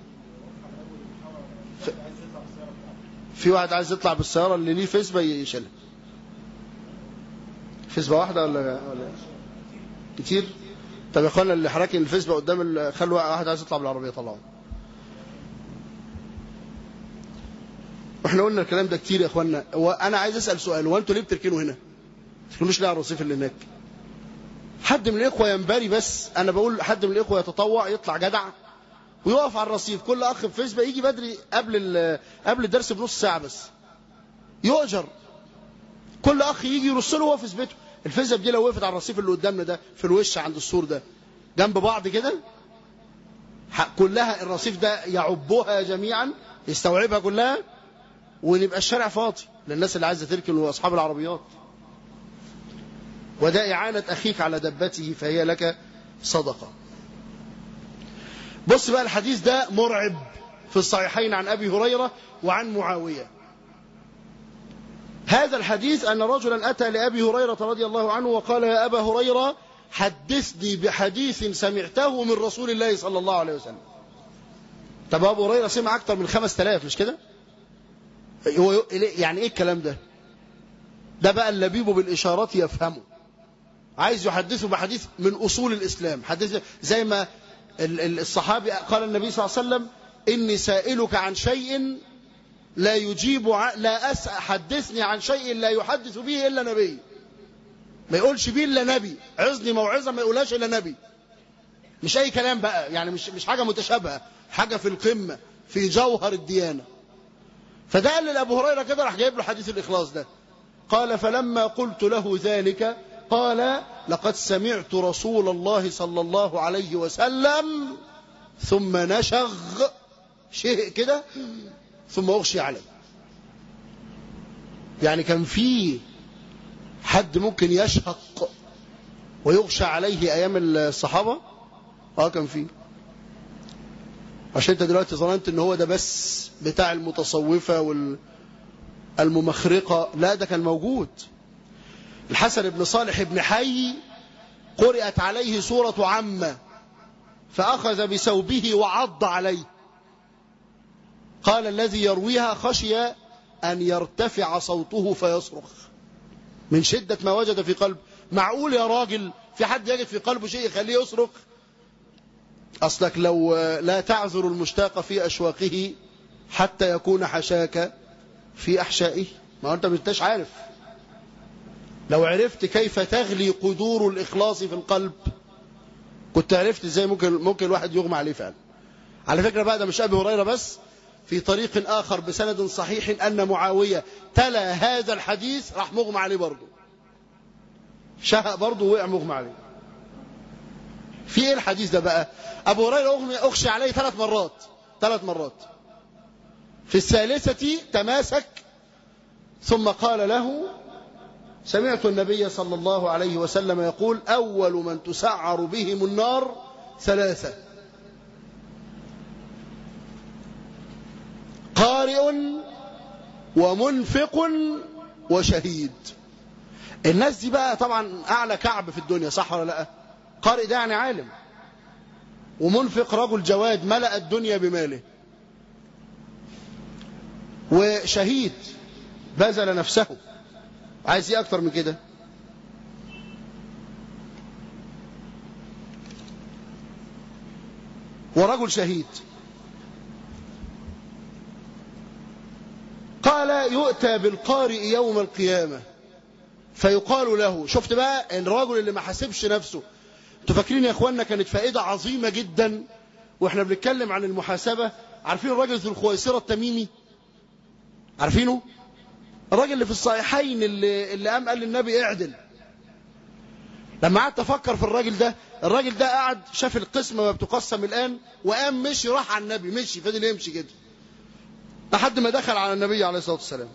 ف... في واحد عايز يطلع بالسيارة اللي ليه فيسبا يشيلها فيسبا واحدة ولا ولا كتير طب يا اخوانا اللي حراكين الفيسبا قدام ال... خلوا واحد عايز يطلع بالعربية طلعه واحنا قلنا الكلام ده كتير يا اخوانا وانا عايز اسال سؤال هو انتوا ليه بتركنوا هنا؟ ما تركنوش ليه على الرصيف اللي هناك؟ حد من الاخوه ينبري بس انا بقول حد من الاخوه يتطوع يطلع جدع ويقف على الرصيف كل اخ في فيسبا يجي بدري قبل قبل الدرس بنص ساعه بس يؤجر كل اخ يجي يرص له هو في بيته الفيسبا دي لو وقفت على الرصيف اللي قدامنا ده في الوش عند السور ده جنب بعض كده كلها الرصيف ده يعبها جميعا يستوعبها كلها ونبقى الشارع فاضي للناس اللي عايزه تركن واصحاب العربيات وده إعانة أخيك على دبته فهي لك صدقة بص بقى الحديث ده مرعب في الصحيحين عن أبي هريرة وعن معاوية هذا الحديث أن رجلا أتى لأبي هريرة رضي الله عنه وقال يا أبا هريرة حدثني بحديث سمعته من رسول الله صلى الله عليه وسلم طب أبو هريرة سمع أكثر من خمس تلاف مش كده هو يعني إيه الكلام ده ده بقى اللبيب بالإشارات يفهمه عايز يحدثه بحديث من أصول الإسلام حديث زي ما الصحابي قال النبي صلى الله عليه وسلم إني سائلك عن شيء لا يجيب ع... لا أس حدثني عن شيء لا يحدث به إلا نبي ما يقولش به إلا نبي عظني موعظة ما يقولهاش إلا نبي مش أي كلام بقى يعني مش مش حاجة متشابهة حاجة في القمة في جوهر الديانة فده قال لأبو هريرة كده راح جايب له حديث الإخلاص ده قال فلما قلت له ذلك قال لقد سمعت رسول الله صلى الله عليه وسلم ثم نشغ شيء كده ثم أغشي عليه يعني كان في حد ممكن يشهق ويغشى عليه أيام الصحابة اه كان في عشان انت دلوقتي ظننت ان هو ده بس بتاع المتصوفة والممخرقة لا ده كان موجود الحسن بن صالح بن حي قرأت عليه سورة عمة فأخذ بثوبه وعض عليه قال الذي يرويها خشي أن يرتفع صوته فيصرخ من شدة ما وجد في قلب معقول يا راجل في حد يجد في قلبه شيء يخليه يصرخ أصلك لو لا تعذر المشتاق في أشواقه حتى يكون حشاك في أحشائه ما أنت مش عارف لو عرفت كيف تغلي قدور الإخلاص في القلب كنت عرفت ازاي ممكن ممكن الواحد يغمى عليه فعلا على فكرة بقى ده مش أبي هريرة بس في طريق آخر بسند صحيح أن معاوية تلا هذا الحديث راح مغمى عليه برضه شهق برضه وقع مغمى عليه في ايه الحديث ده بقى أبو هريرة أغمي أخشى عليه ثلاث مرات ثلاث مرات في الثالثة تماسك ثم قال له سمعت النبي صلى الله عليه وسلم يقول أول من تسعر بهم النار ثلاثة قارئ ومنفق وشهيد الناس دي بقى طبعا أعلى كعب في الدنيا صح ولا لا قارئ ده يعني عالم ومنفق رجل جواد ملأ الدنيا بماله وشهيد بذل نفسه عايز ايه اكتر من كده ورجل شهيد قال يؤتى بالقارئ يوم القيامة فيقال له شفت بقى الراجل اللي ما حاسبش نفسه انتوا فاكرين يا اخوانا كانت فائدة عظيمة جدا واحنا بنتكلم عن المحاسبة عارفين الراجل ذو الخويصرة التميمي عارفينه الراجل اللي في الصحيحين اللي, اللي قام قال للنبي اعدل لما قعدت افكر في الراجل ده الراجل ده قعد شاف القسمه ما بتقسم الان وقام مشي راح على النبي مشي فضل يمشي كده لحد ما دخل على النبي عليه الصلاه والسلام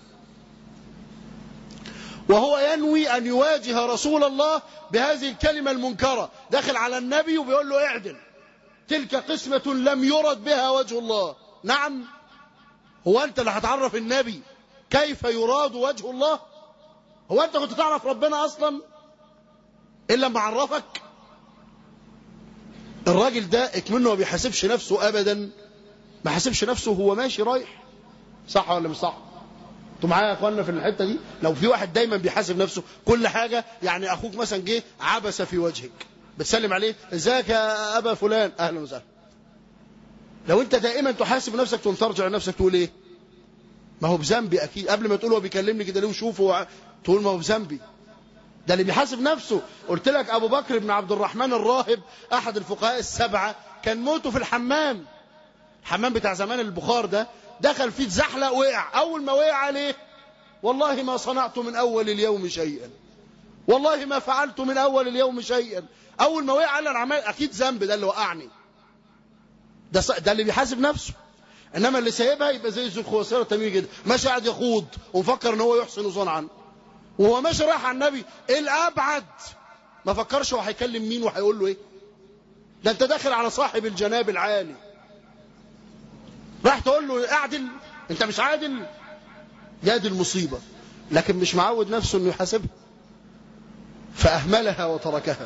وهو ينوي ان يواجه رسول الله بهذه الكلمه المنكره داخل على النبي وبيقول له اعدل تلك قسمه لم يرد بها وجه الله نعم هو انت اللي هتعرف النبي كيف يراد وجه الله هو انت كنت تعرف ربنا اصلا الا ما عرفك الراجل ده اكمنه ما بيحاسبش نفسه ابدا ما حاسبش نفسه هو ماشي رايح صح ولا مش صح انتوا معايا يا اخوانا في الحته دي لو في واحد دايما بيحاسب نفسه كل حاجه يعني اخوك مثلا جه عبس في وجهك بتسلم عليه ازيك يا ابا فلان اهلا وسهلا لو انت دائما تحاسب نفسك تقوم ترجع لنفسك تقول ايه ما هو بذنبي اكيد قبل ما تقول هو بيكلمني كده ليه وشوفه تقول ما هو بذنبي ده اللي بيحاسب نفسه قلت لك ابو بكر بن عبد الرحمن الراهب احد الفقهاء السبعه كان موته في الحمام الحمام بتاع زمان البخار ده دخل فيه اتزحلق وقع اول ما وقع عليه والله ما صنعت من اول اليوم شيئا والله ما فعلت من اول اليوم شيئا اول ما وقع قال انا عمال اكيد ذنب ده اللي وقعني ده ده اللي بيحاسب نفسه انما اللي سايبها يبقى زي ذو الخويصره التميمي كده ماشي قاعد يخوض ومفكر ان هو يحسن صنعا وهو ماشي رايح على النبي الابعد ما فكرش هو هيكلم مين وهيقول له ايه ده انت داخل على صاحب الجناب العالي راح تقول له اعدل انت مش عادل يا دي المصيبه لكن مش معود نفسه انه يحاسبها فأهملها وتركها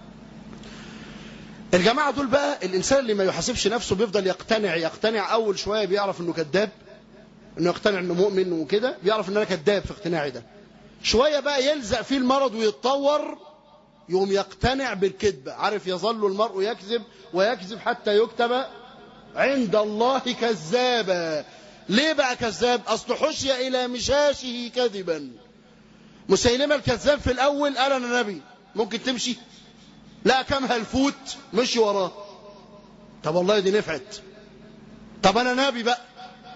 الجماعة دول بقى الإنسان اللي ما يحاسبش نفسه بيفضل يقتنع يقتنع أول شوية بيعرف إنه كذاب إنه يقتنع إنه مؤمن وكده بيعرف إن أنا كذاب في اقتناعي ده شوية بقى يلزق فيه المرض ويتطور يقوم يقتنع بالكذب عارف يظل المرء يكذب ويكذب حتى يكتب عند الله كذابا ليه بقى كذاب أصل حشي إلى مشاشه كذبا مسيلمة الكذاب في الأول قال أنا نبي ممكن تمشي لا كم هالفوت مشي وراه طب والله دي نفعت طب أنا نبي بقى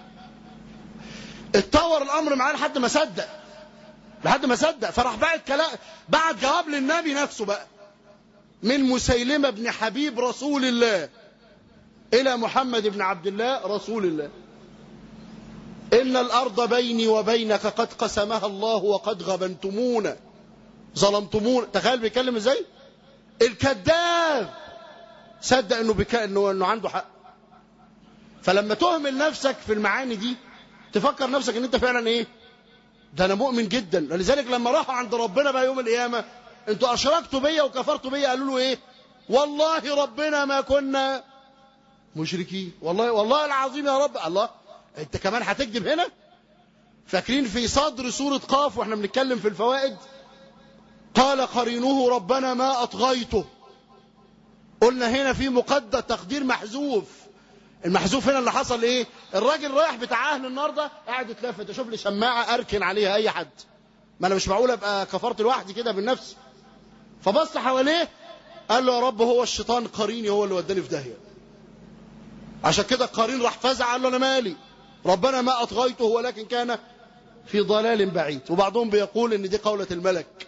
اتطور الأمر معاه لحد ما صدق لحد ما صدق فراح بعت كلام بعت جواب للنبي نفسه بقى من مسيلمة بن حبيب رسول الله إلى محمد بن عبد الله رسول الله إن الأرض بيني وبينك قد قسمها الله وقد غبنتمونا ظلمتمونا تخيل بيتكلم ازاي الكذاب صدق انه, بك... إنه انه عنده حق فلما تهمل نفسك في المعاني دي تفكر نفسك ان انت فعلا ايه ده انا مؤمن جدا لذلك لما راحوا عند ربنا بقى يوم القيامه انتوا اشركتوا بيا وكفرتوا بيا قالوا له ايه والله ربنا ما كنا مشركين والله والله العظيم يا رب الله انت كمان هتكذب هنا فاكرين في صدر سورة قاف واحنا بنتكلم في الفوائد قال قرينه ربنا ما أطغيته قلنا هنا في مقدر تقدير محذوف المحذوف هنا اللي حصل ايه الراجل رايح بتاع اهل النهارده قاعد يتلفت اشوف لي شماعه اركن عليها اي حد ما انا مش معقول ابقى كفرت لوحدي كده بالنفس فبص حواليه قال له يا رب هو الشيطان قريني هو اللي وداني في داهيه عشان كده القرين راح فزع قال له انا مالي ربنا ما اطغيته ولكن كان في ضلال بعيد وبعضهم بيقول ان دي قولة الملك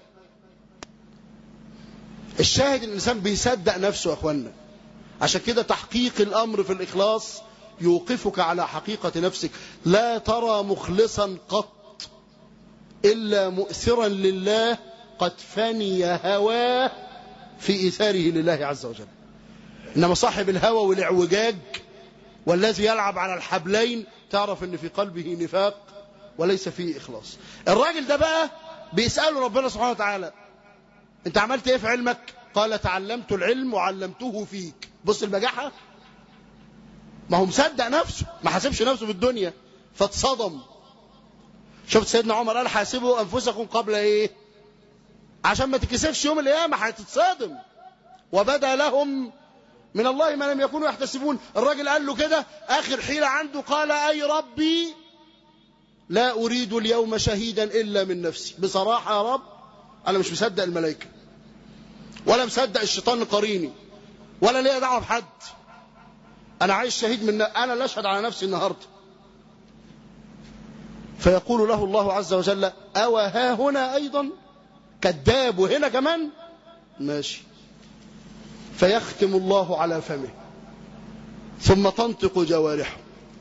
الشاهد الانسان بيصدق نفسه يا اخوانا عشان كده تحقيق الامر في الاخلاص يوقفك على حقيقة نفسك لا ترى مخلصا قط الا مؤثرا لله قد فني هواه في ايثاره لله عز وجل انما صاحب الهوى والاعوجاج والذي يلعب على الحبلين تعرف ان في قلبه نفاق وليس فيه اخلاص الراجل ده بقى بيساله ربنا سبحانه وتعالى انت عملت ايه في علمك قال تعلمت العلم وعلمته فيك بص البجاحه ما هو مصدق نفسه ما حاسبش نفسه في الدنيا فاتصدم شفت سيدنا عمر قال حاسبوا انفسكم قبل ايه عشان ما تكسفش يوم القيامه هتتصادم وبدا لهم من الله ما لم يكونوا يحتسبون الراجل قال له كده آخر حيلة عنده قال أي ربي لا أريد اليوم شهيدا إلا من نفسي بصراحة يا رب أنا مش مصدق الملائكة ولا مصدق الشيطان قريني ولا ليا دعوة بحد أنا عايز شهيد من أنا لا أشهد على نفسي النهاردة فيقول له الله عز وجل أو ها هنا أيضا كذاب وهنا كمان ماشي فيختم الله على فمه ثم تنطق جوارحه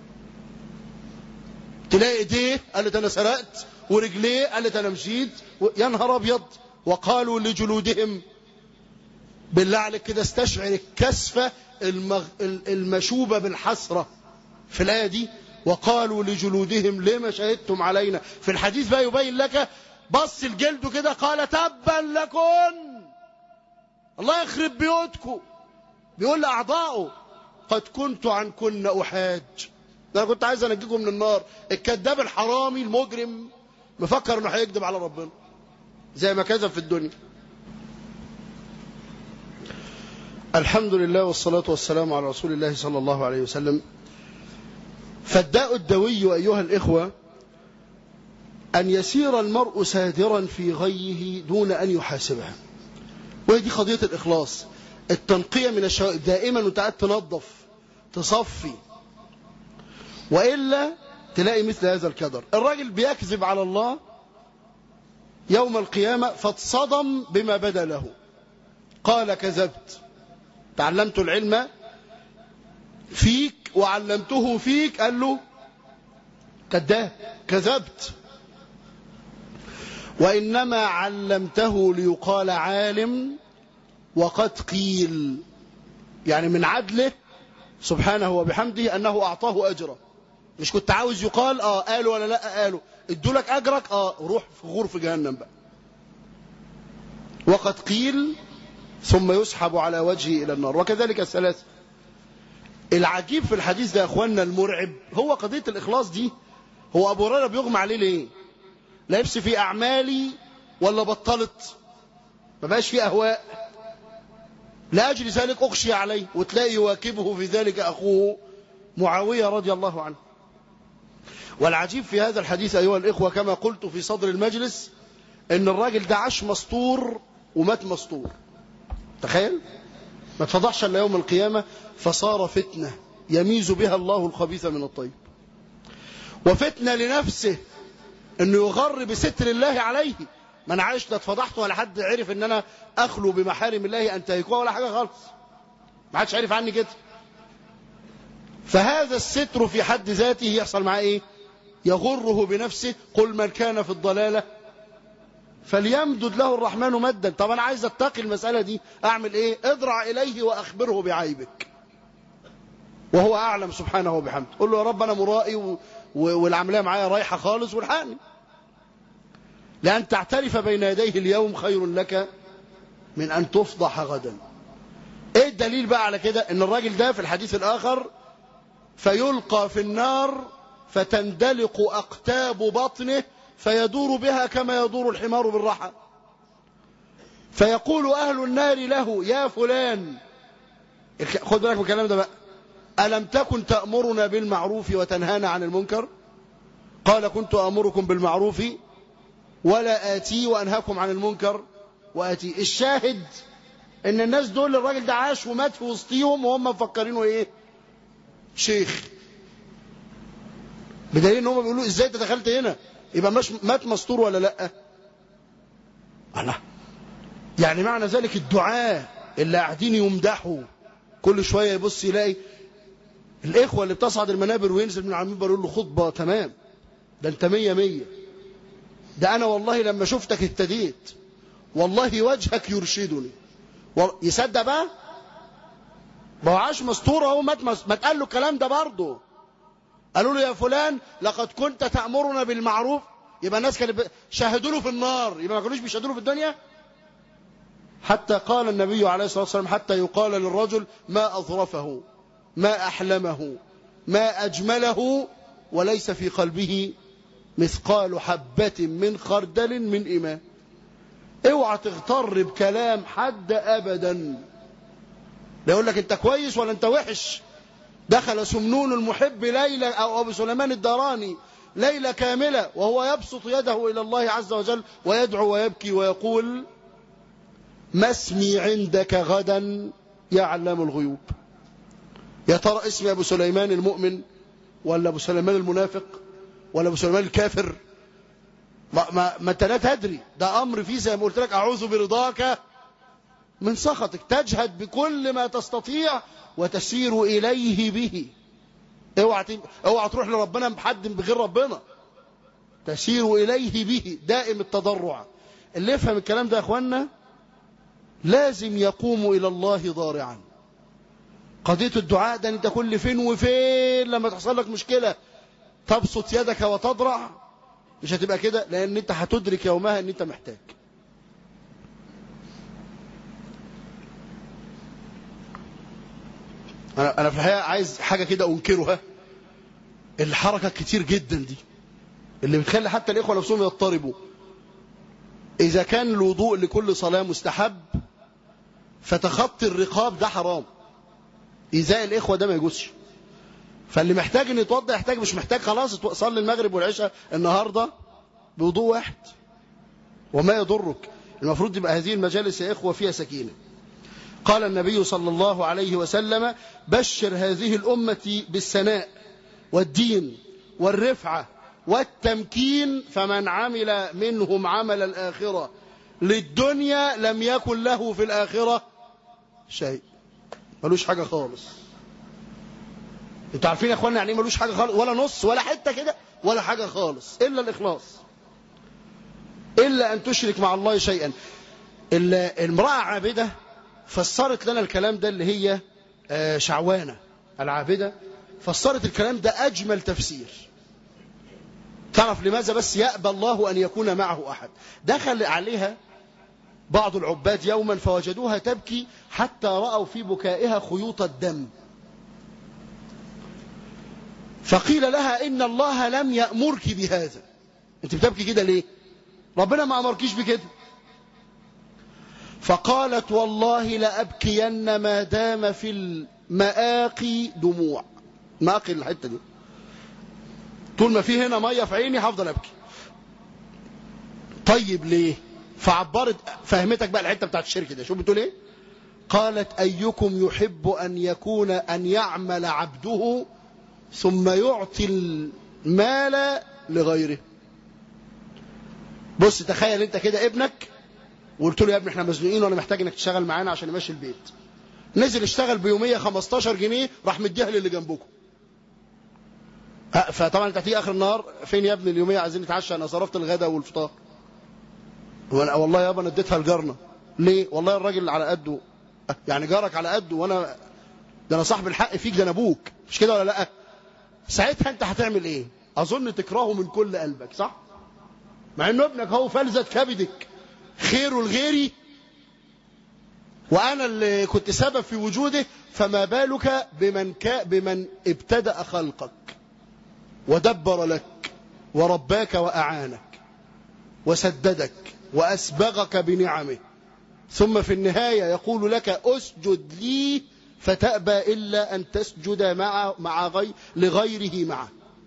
تلاقي ايديه قالت انا سرقت ورجليه قالت انا مشيت يا نهار ابيض وقالوا لجلودهم بالله عليك كده استشعر الكسفه المغ... المشوبه بالحسره في الايه دي وقالوا لجلودهم لما شهدتم علينا في الحديث بقى يبين لك بص الجلد كده قال تبا لكم الله يخرب بيوتكم بيقول لأعضائه قد كنت عنكن أحاج أنا كنت عايز أنجيكم من النار الكذاب الحرامي المجرم مفكر أنه هيكذب على ربنا زي ما كذب في الدنيا الحمد لله والصلاة والسلام على رسول الله صلى الله عليه وسلم فالداء الدوي أيها الإخوة أن يسير المرء سادرا في غيه دون أن يحاسبها وهي دي قضية الإخلاص التنقية من الشوائب دائما وانت قاعد تنظف تصفي وإلا تلاقي مثل هذا الكدر الراجل بيكذب على الله يوم القيامة فاتصدم بما بدا له قال كذبت تعلمت العلم فيك وعلمته فيك قال له كذاب كذبت وإنما علمته ليقال عالم وقد قيل يعني من عدله سبحانه وبحمده أنه أعطاه أجرا مش كنت عاوز يقال اه قالوا ولا لا قالوا ادوا لك اجرك اه روح في غور في جهنم بقى وقد قيل ثم يسحب على وجهه الى النار وكذلك الثلاثه العجيب في الحديث ده يا اخواننا المرعب هو قضيه الاخلاص دي هو ابو هريره بيغمى عليه ليه لبس في اعمالي ولا بطلت ما بقاش في اهواء لاجل ذلك اخشي عليه وتلاقي يواكبه في ذلك اخوه معاويه رضي الله عنه والعجيب في هذا الحديث ايها الاخوه كما قلت في صدر المجلس ان الراجل ده عاش مستور ومات مستور تخيل ما اتفضحش الا يوم القيامه فصار فتنه يميز بها الله الخبيث من الطيب وفتنه لنفسه انه يغر بستر الله عليه ما انا عايش لا اتفضحت ولا حد عرف ان انا اخلو بمحارم الله انتهكوها ولا حاجه خالص ما حدش عرف عني كده فهذا الستر في حد ذاته يحصل معاه ايه يغره بنفسه قل من كان في الضلاله فليمدد له الرحمن مدا طب انا عايز اتقي المساله دي اعمل ايه اضرع اليه واخبره بعيبك وهو اعلم سبحانه وبحمده قل له يا رب انا مرائي و... و... والعمليه معايا رايحه خالص والحقني لأن تعترف بين يديه اليوم خير لك من أن تفضح غدا ايه الدليل بقى على كده ان الراجل ده في الحديث الآخر فيلقى في النار فتندلق أقتاب بطنه فيدور بها كما يدور الحمار بالرحى فيقول أهل النار له يا فلان خد بالك من الكلام ده بقى ألم تكن تأمرنا بالمعروف وتنهانا عن المنكر قال كنت أمركم بالمعروف ولا آتي وأنهاكم عن المنكر وآتي الشاهد ان الناس دول الراجل ده عاش ومات في وسطيهم وهم مفكرينه ايه شيخ بدليل ان هم بيقولوا ازاي انت دخلت هنا يبقى مش مات مستور ولا لا الله يعني معنى ذلك الدعاء اللي قاعدين يمدحوا كل شويه يبص يلاقي الاخوه اللي بتصعد المنابر وينزل من على المنبر يقول له خطبه تمام ده انت مية مية ده انا والله لما شفتك اهتديت والله وجهك يرشدني يصدق بقى ما هو عاش مستور اهو مات ما اتقال له الكلام ده برضه قالوا له يا فلان لقد كنت تأمرنا بالمعروف يبقى الناس كانوا شاهدوا له في النار يبقى ما كانوش بيشهدوا له في الدنيا حتى قال النبي عليه الصلاة والسلام حتى يقال للرجل ما أظرفه ما أحلمه ما أجمله وليس في قلبه مثقال حبة من خردل من إيمان اوعى تغتر بكلام حد أبدا لا يقول لك انت كويس ولا انت وحش دخل سمنون المحب ليلة أو أبو سليمان الدراني ليلة كاملة وهو يبسط يده إلى الله عز وجل ويدعو ويبكي ويقول ما اسمي عندك غدا يعلم الغيوب يا ترى اسمي أبو سليمان المؤمن ولا أبو سليمان المنافق ولا أبو سليمان الكافر ما, ما, ما انت لا تدري ده أمر فيه زي ما قلت لك أعوذ برضاك من سخطك تجهد بكل ما تستطيع وتسير إليه به اوعى اوعى تروح لربنا بحد بغير ربنا تسير إليه به دائم التضرع اللي يفهم الكلام ده يا اخوانا لازم يقوم إلى الله ضارعا قضية الدعاء ده انت كل فين وفين لما تحصل لك مشكلة تبسط يدك وتضرع مش هتبقى كده لان انت هتدرك يومها ان انت محتاج انا انا في الحقيقه عايز حاجه كده انكرها الحركه كتير جدا دي اللي بتخلي حتى الاخوه نفسهم يضطربوا اذا كان الوضوء لكل صلاه مستحب فتخطي الرقاب ده حرام ايذاء الاخوه ده ما يجوزش فاللي محتاج ان يتوضا يحتاج مش محتاج خلاص صلي المغرب والعشاء النهارده بوضوء واحد وما يضرك المفروض تبقى هذه المجالس يا اخوه فيها سكينه قال النبي صلى الله عليه وسلم بشر هذه الأمة بالسناء والدين والرفعة والتمكين فمن عمل منهم عمل الآخرة للدنيا لم يكن له في الآخرة شيء ملوش حاجة خالص انتوا عارفين يا اخوانا يعني ملوش حاجة خالص ولا نص ولا حتة كده ولا حاجة خالص إلا الإخلاص إلا أن تشرك مع الله شيئا المرأة عابدة فسرت لنا الكلام ده اللي هي شعوانة العابدة فسرت الكلام ده أجمل تفسير تعرف لماذا بس يأبى الله أن يكون معه أحد دخل عليها بعض العباد يوما فوجدوها تبكي حتى رأوا في بكائها خيوط الدم فقيل لها إن الله لم يأمرك بهذا أنت بتبكي كده ليه ربنا ما أمركيش بكده فقالت والله لأبكين ما دام في المآقي دموع مآقي الحتة دي طول ما في هنا مية في عيني هفضل أبكي طيب ليه فعبرت فهمتك بقى الحتة بتاعت الشركة ده شو بتقول ايه قالت أيكم يحب أن يكون أن يعمل عبده ثم يعطي المال لغيره بص تخيل انت كده ابنك وقلت له يا ابني احنا مزنوقين وانا محتاج انك تشتغل معانا عشان يمشي البيت نزل اشتغل بيوميه 15 جنيه راح مديها للي جنبكم فطبعا انت هتيجي اخر النهار فين يا ابني اليوميه عايزين نتعشى انا صرفت الغداء والفطار وانا والله يابا انا اديتها لجارنا ليه والله الراجل على قده يعني جارك على قده وانا ده انا صاحب الحق فيك ده انا ابوك مش كده ولا لا ساعتها انت هتعمل ايه اظن تكرهه من كل قلبك صح مع انه ابنك هو فلذة كبدك خيره لغيري وانا اللي كنت سبب في وجوده فما بالك بمن كا بمن ابتدأ خلقك ودبر لك ورباك وأعانك وسددك وأسبغك بنعمه ثم في النهاية يقول لك أسجد لي فتأبى إلا أن تسجد مع مع غير لغيره معه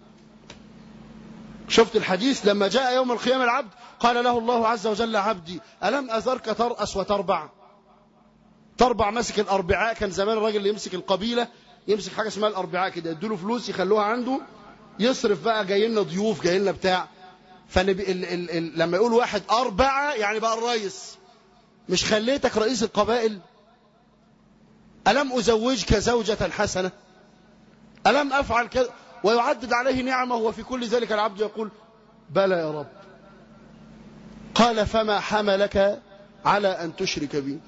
شفت الحديث لما جاء يوم القيامة العبد قال له الله عز وجل عبدي ألم أذرك ترأس وتربع تربع مسك الأربعاء كان زمان الراجل اللي يمسك القبيلة يمسك حاجة اسمها الأربعاء كده يدوا فلوس يخلوها عنده يصرف بقى جاي لنا ضيوف جاي لنا بتاع فنبي ال ال ال لما يقول واحد أربعة يعني بقى الرئيس مش خليتك رئيس القبائل ألم أزوجك زوجة حسنة ألم أفعل كذا ويعدد عليه نعمه وفي كل ذلك العبد يقول بلى يا رب قال فما حملك على أن تشرك بي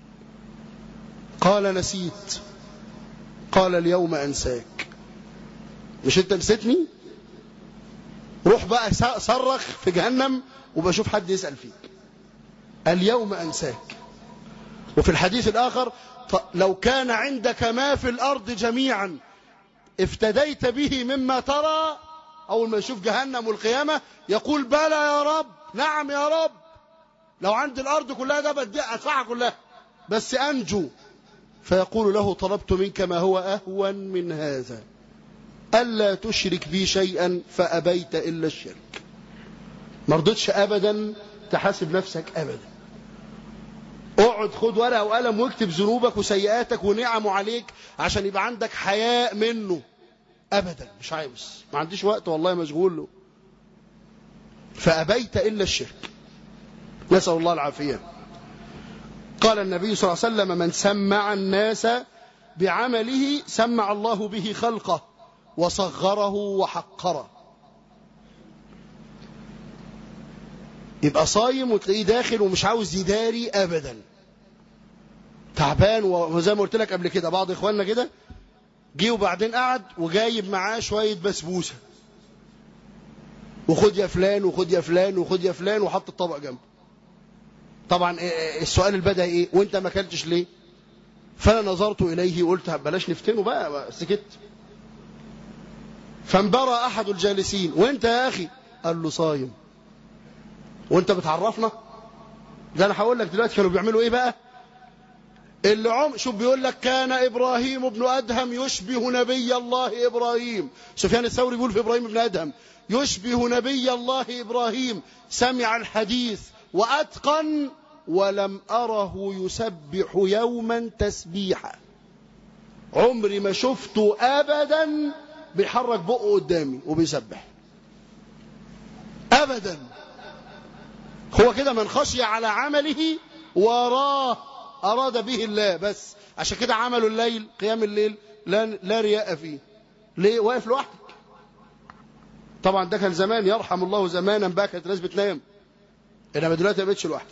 قال نسيت قال اليوم أنساك مش أنت نسيتني روح بقى صرخ في جهنم وبشوف حد يسأل فيك اليوم أنساك وفي الحديث الآخر لو كان عندك ما في الأرض جميعا افتديت به مما ترى أول ما يشوف جهنم والقيامة يقول بلى يا رب نعم يا رب لو عندي الأرض كلها ده بدي أدفعها كلها بس أنجو فيقول له طلبت منك ما هو أهون من هذا ألا تشرك بي شيئا فأبيت إلا الشرك ما رضيتش أبدا تحاسب نفسك أبدا اقعد خد ورقة وقلم واكتب ذنوبك وسيئاتك ونعمه عليك عشان يبقى عندك حياء منه أبدا مش عاوز ما عنديش وقت والله مشغول له فأبيت إلا الشرك نسأل الله العافية قال النبي صلى الله عليه وسلم من سمع الناس بعمله سمع الله به خلقه وصغره وحقره يبقى صايم وتلاقيه داخل ومش عاوز يداري ابدا تعبان وزي ما قلت لك قبل كده بعض اخواننا كده جه وبعدين قعد وجايب معاه شويه بسبوسه وخد يا فلان وخد يا فلان وخد يا فلان وحط الطبق جنبه طبعا السؤال البدهي ايه وانت ما اكلتش ليه فانا نظرت اليه وقلت بلاش نفتنه بقى سكت فانبرى احد الجالسين وانت يا اخي قال له صايم وانت بتعرفنا ده انا هقول لك دلوقتي كانوا بيعملوا ايه بقى اللي عم شوف بيقول لك كان ابراهيم بن ادهم يشبه نبي الله ابراهيم سفيان الثوري بيقول في ابراهيم بن ادهم يشبه نبي الله ابراهيم سمع الحديث واتقن ولم اره يسبح يوما تسبيحا عمري ما شفته ابدا بيحرك بقه قدامي وبيسبح ابدا هو كده من خشي على عمله وراه أراد به الله بس عشان كده عملوا الليل قيام الليل لا, لا رياء فيه ليه واقف لوحدك طبعا ده كان زمان يرحم الله زمانا بقى كانت الناس بتنام انما دلوقتي ما بقتش لوحدك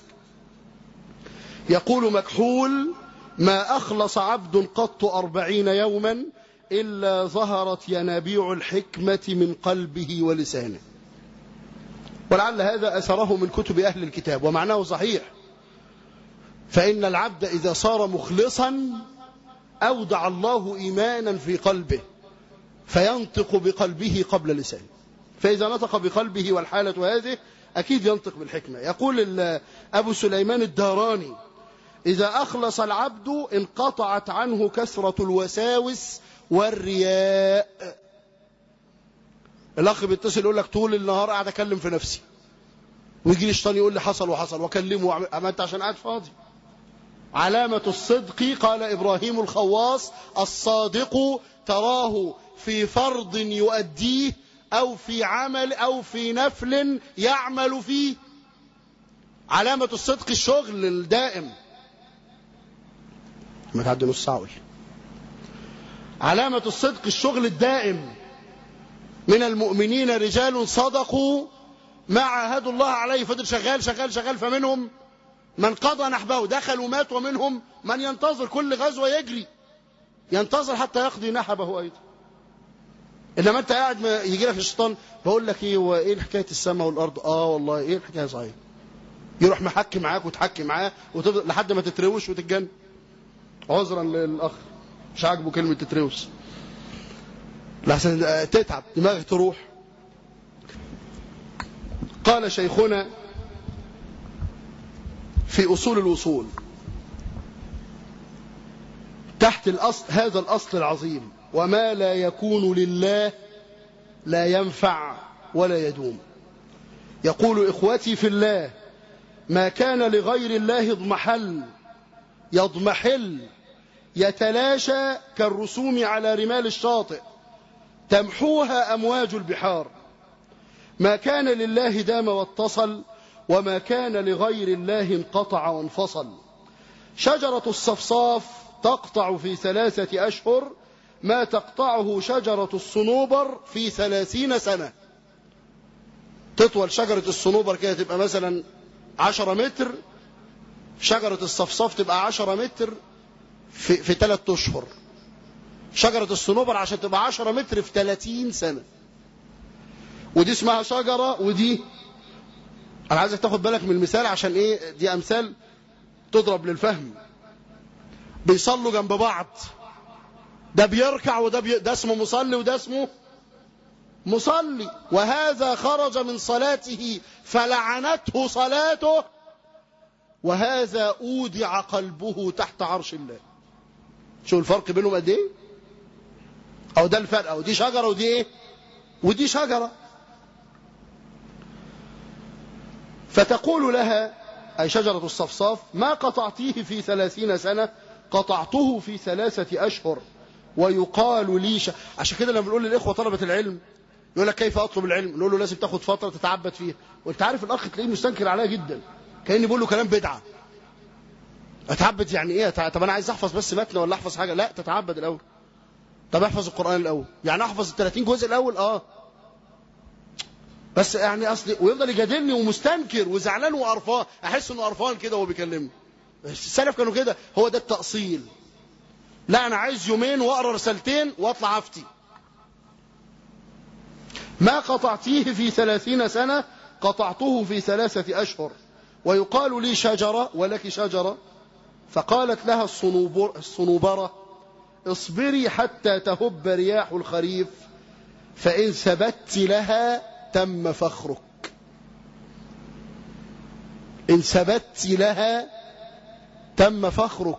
يقول مكحول ما أخلص عبد قط أربعين يوما إلا ظهرت ينابيع الحكمة من قلبه ولسانه ولعل هذا أثره من كتب أهل الكتاب ومعناه صحيح فإن العبد إذا صار مخلصا أودع الله إيمانا في قلبه فينطق بقلبه قبل لسانه فإذا نطق بقلبه والحالة هذه أكيد ينطق بالحكمة يقول أبو سليمان الداراني إذا أخلص العبد انقطعت عنه كثرة الوساوس والرياء الأخ بيتصل يقول لك طول النهار قاعد أكلم في نفسي ويجي لي الشيطان يقول لي حصل وحصل واكلمه أما أنت عشان قاعد فاضي علامة الصدق قال إبراهيم الخواص الصادق تراه في فرض يؤديه أو في عمل أو في نفل يعمل فيه علامة الصدق الشغل الدائم ما تعدي نص ساعة علامة الصدق الشغل الدائم من المؤمنين رجال صدقوا ما عاهدوا الله عليه فضل شغال شغال شغال فمنهم من قضى نحبه دخل ومات ومنهم من ينتظر كل غزوة يجري ينتظر حتى يقضي نحبه أيضا إنما أنت قاعد يجي لك الشيطان بقول لك إيه هو إيه حكاية السماء والأرض آه والله إيه الحكاية صحيح يروح محكي معاك وتحكي معاه وتفضل لحد ما تتروش وتتجن عذرا للأخ مش عاجبه كلمة تتروس لحسن تتعب دماغك تروح قال شيخنا في أصول الوصول تحت الأصل هذا الأصل العظيم وما لا يكون لله لا ينفع ولا يدوم يقول إخوتي في الله ما كان لغير الله اضمحل يضمحل يتلاشى كالرسوم على رمال الشاطئ تمحوها أمواج البحار ما كان لله دام واتصل وما كان لغير الله انقطع وانفصل شجرة الصفصاف تقطع في ثلاثة أشهر ما تقطعه شجرة الصنوبر في ثلاثين سنة تطول شجرة الصنوبر كده تبقى مثلا عشرة متر شجرة الصفصاف تبقى عشرة متر في, في ثلاثة أشهر شجرة الصنوبر عشان تبقى عشرة متر في ثلاثين سنة ودي اسمها شجرة ودي أنا عايزك تاخد بالك من المثال عشان إيه دي أمثال تضرب للفهم بيصلوا جنب بعض ده بيركع وده بي... ده اسمه مصلي وده اسمه مصلي وهذا خرج من صلاته فلعنته صلاته وهذا أودع قلبه تحت عرش الله شو الفرق بينهم قد ايه او ده الفرق او دي شجرة ودي ايه ودي شجرة فتقول لها أي شجرة الصفصاف ما قطعتيه في ثلاثين سنة قطعته في ثلاثة أشهر ويقال لي ش... عشان كده لما بنقول للإخوة طلبة العلم يقول لك كيف أطلب العلم نقول له لازم تاخد فترة تتعبد فيها وانت عارف الأخ تلاقيه مستنكر عليها جدا كأني بقول له كلام بدعة اتعبد يعني ايه طب انا عايز احفظ بس متن ولا احفظ حاجه لا تتعبد الاول طب احفظ القران الاول يعني احفظ ال 30 جزء الاول اه بس يعني اصلي ويفضل يجادلني ومستنكر وزعلان وقرفان احس انه قرفان كده وهو بيكلمني السلف كانوا كده هو ده التاصيل لا انا عايز يومين واقرا رسالتين واطلع افتي ما قطعتيه في ثلاثين سنة قطعته في ثلاثة أشهر ويقال لي شجرة ولك شجرة فقالت لها الصنوبر الصنوبرة اصبري حتى تهب رياح الخريف فإن ثبت لها تم فخرك إن ثبت لها تم فخرك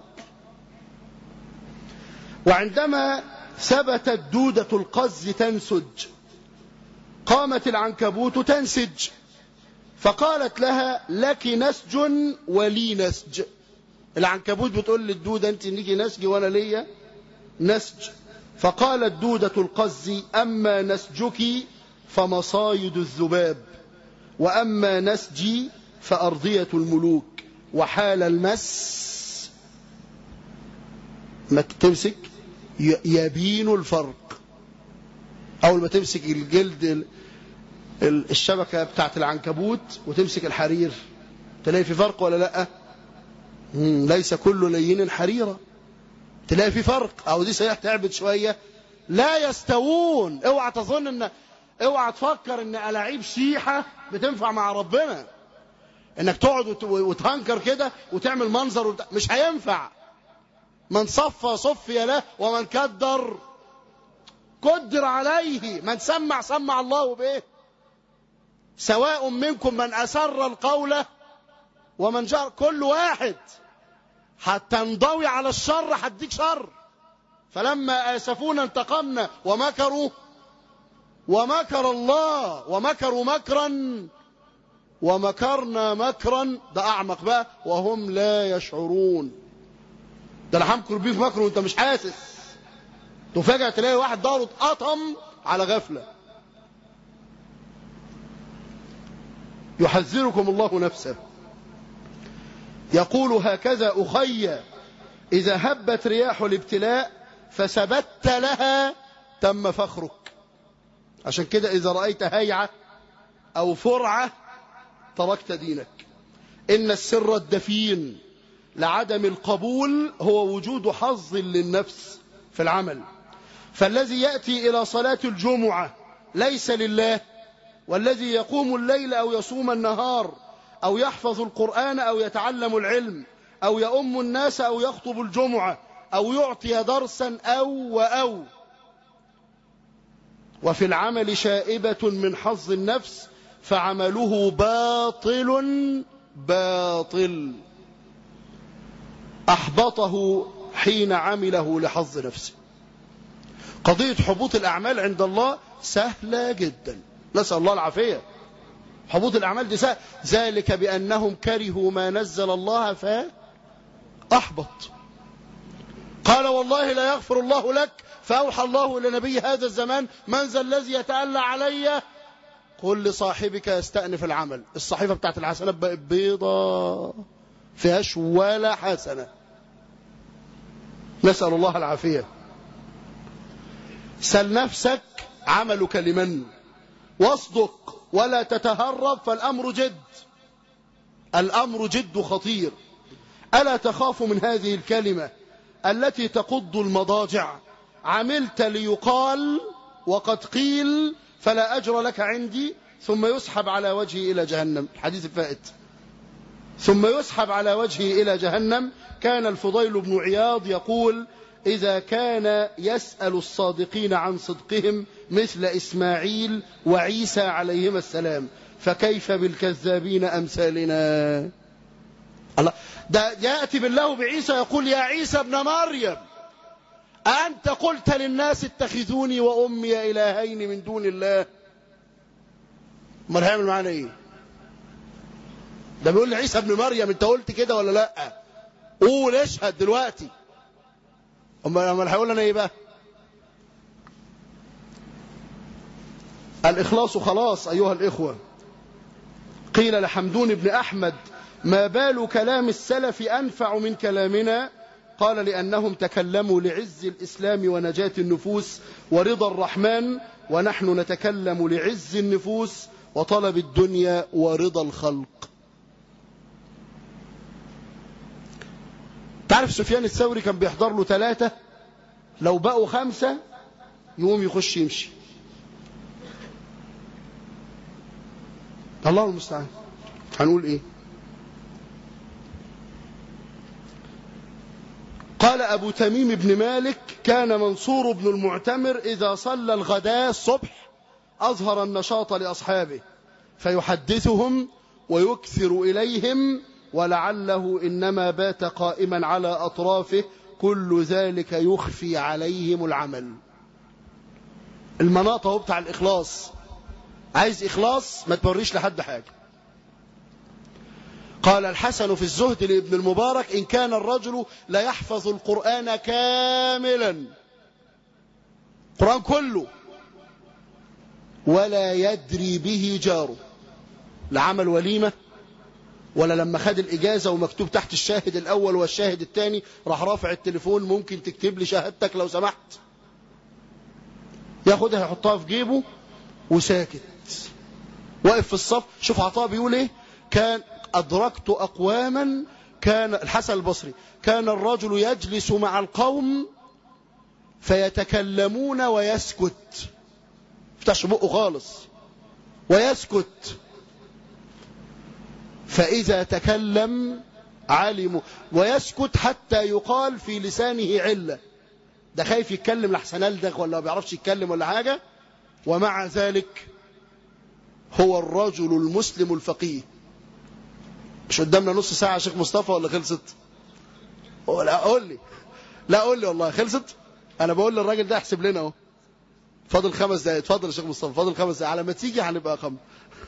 وعندما ثبتت دودة القز تنسج قامت العنكبوت تنسج فقالت لها لك نسج ولي نسج العنكبوت بتقول للدودة انت ليكي نسج وانا ليا نسج فقالت دودة القز أما نسجك فمصايد الذباب وأما نسجي فأرضية الملوك وحال المس ما تمسك يبين الفرق أول ما تمسك الجلد الشبكة بتاعت العنكبوت وتمسك الحرير تلاقي في فرق ولا لأ ليس كل لين حريرة تلاقي في فرق أو دي صحيح تعبت شوية لا يستوون اوعى تظن ان اوعى تفكر ان الاعيب شيحة بتنفع مع ربنا انك تقعد وت- وتهنكر كده وتعمل منظر وت... مش هينفع من صفى صفي له ومن كدر قدر عليه من سمع سمع الله به سواء منكم من أسر القول ومن جار كل واحد حتى انضوي على الشر هديك شر فلما آسفونا انتقمنا ومكروا ومكر الله ومكروا مكرا ومكرنا مكرا ده أعمق بقى وهم لا يشعرون ده انا همكر بيه في مكر وانت مش حاسس تفاجأ تلاقي واحد ضهره اتقطم على غفلة يحذركم الله نفسه يقول هكذا أخي إذا هبت رياح الابتلاء فثبت لها تم فخرك عشان كده إذا رأيت هيعة أو فرعة تركت دينك إن السر الدفين لعدم القبول هو وجود حظ للنفس في العمل فالذي يأتي إلى صلاة الجمعة ليس لله والذي يقوم الليل أو يصوم النهار أو يحفظ القرآن أو يتعلم العلم أو يؤم الناس أو يخطب الجمعة أو يعطي درسا أو وأو وفي العمل شائبة من حظ النفس فعمله باطل باطل أحبطه حين عمله لحظ نفسه قضية حبوط الأعمال عند الله سهلة جدا نسأل الله العافية حبوط الأعمال دي سهل ذلك بأنهم كرهوا ما نزل الله فأحبط قال والله لا يغفر الله لك فأوحى الله إلى نبي هذا الزمان من ذا الذي يتألى علي قل لصاحبك يستأنف العمل الصحيفة بتاعت الحسنات بقت بيضة فيهاش ولا حسنة نسأل الله العافية سل نفسك عملك لمن واصدق ولا تتهرب فالأمر جد الأمر جد خطير ألا تخاف من هذه الكلمة التي تقض المضاجع عملت ليقال وقد قيل فلا أجر لك عندي ثم يسحب على وجهه إلى جهنم الحديث الفائت ثم يسحب على وجهه إلى جهنم كان الفضيل بن عياض يقول إذا كان يسأل الصادقين عن صدقهم مثل إسماعيل وعيسى عليهما السلام فكيف بالكذابين أمثالنا الله ده يأتي بالله بعيسى يقول يا عيسى ابن مريم أنت قلت للناس اتخذوني وأمي إلهين من دون الله امال هيعمل معانا ايه ده بيقول لي عيسى ابن مريم انت قلت كده ولا لا قول اشهد دلوقتي امال امال هيقول انا ايه بقى الاخلاص خلاص ايها الاخوه قيل لحمدون بن احمد ما بال كلام السلف انفع من كلامنا قال لانهم تكلموا لعز الاسلام ونجاه النفوس ورضا الرحمن ونحن نتكلم لعز النفوس وطلب الدنيا ورضا الخلق تعرف سفيان الثوري كان بيحضر له ثلاثة لو بقوا خمسة يقوم يخش يمشي الله المستعان هنقول ايه قال أبو تميم بن مالك كان منصور بن المعتمر إذا صلى الغداء الصبح أظهر النشاط لأصحابه فيحدثهم ويكثر إليهم ولعله إنما بات قائما على أطرافه كل ذلك يخفي عليهم العمل المناط هو بتاع الإخلاص عايز إخلاص ما توريش لحد حاجة قال الحسن في الزهد لابن المبارك إن كان الرجل لا يحفظ القرآن كاملا القرآن كله ولا يدري به جاره لعمل وليمة ولا لما خد الإجازة ومكتوب تحت الشاهد الأول والشاهد الثاني راح رافع التليفون ممكن تكتب لي شهادتك لو سمحت ياخدها يحطها في جيبه وساكت واقف في الصف شوف عطاء بيقول ايه كان أدركت أقواما كان الحسن البصري كان الرجل يجلس مع القوم فيتكلمون ويسكت يفتحش بقه خالص ويسكت فإذا تكلم علموا ويسكت حتى يقال في لسانه علة ده خايف يتكلم لحسن ألدغ ولا ما بيعرفش يتكلم ولا حاجة ومع ذلك هو الرجل المسلم الفقيه مش قدامنا نص ساعة يا شيخ مصطفى ولا خلصت لا قول لي لا قول لي والله خلصت انا بقول للراجل ده احسب لنا اهو فاضل خمس دقايق اتفضل يا شيخ مصطفى فاضل خمس دقايق على ما تيجي هنبقى خمس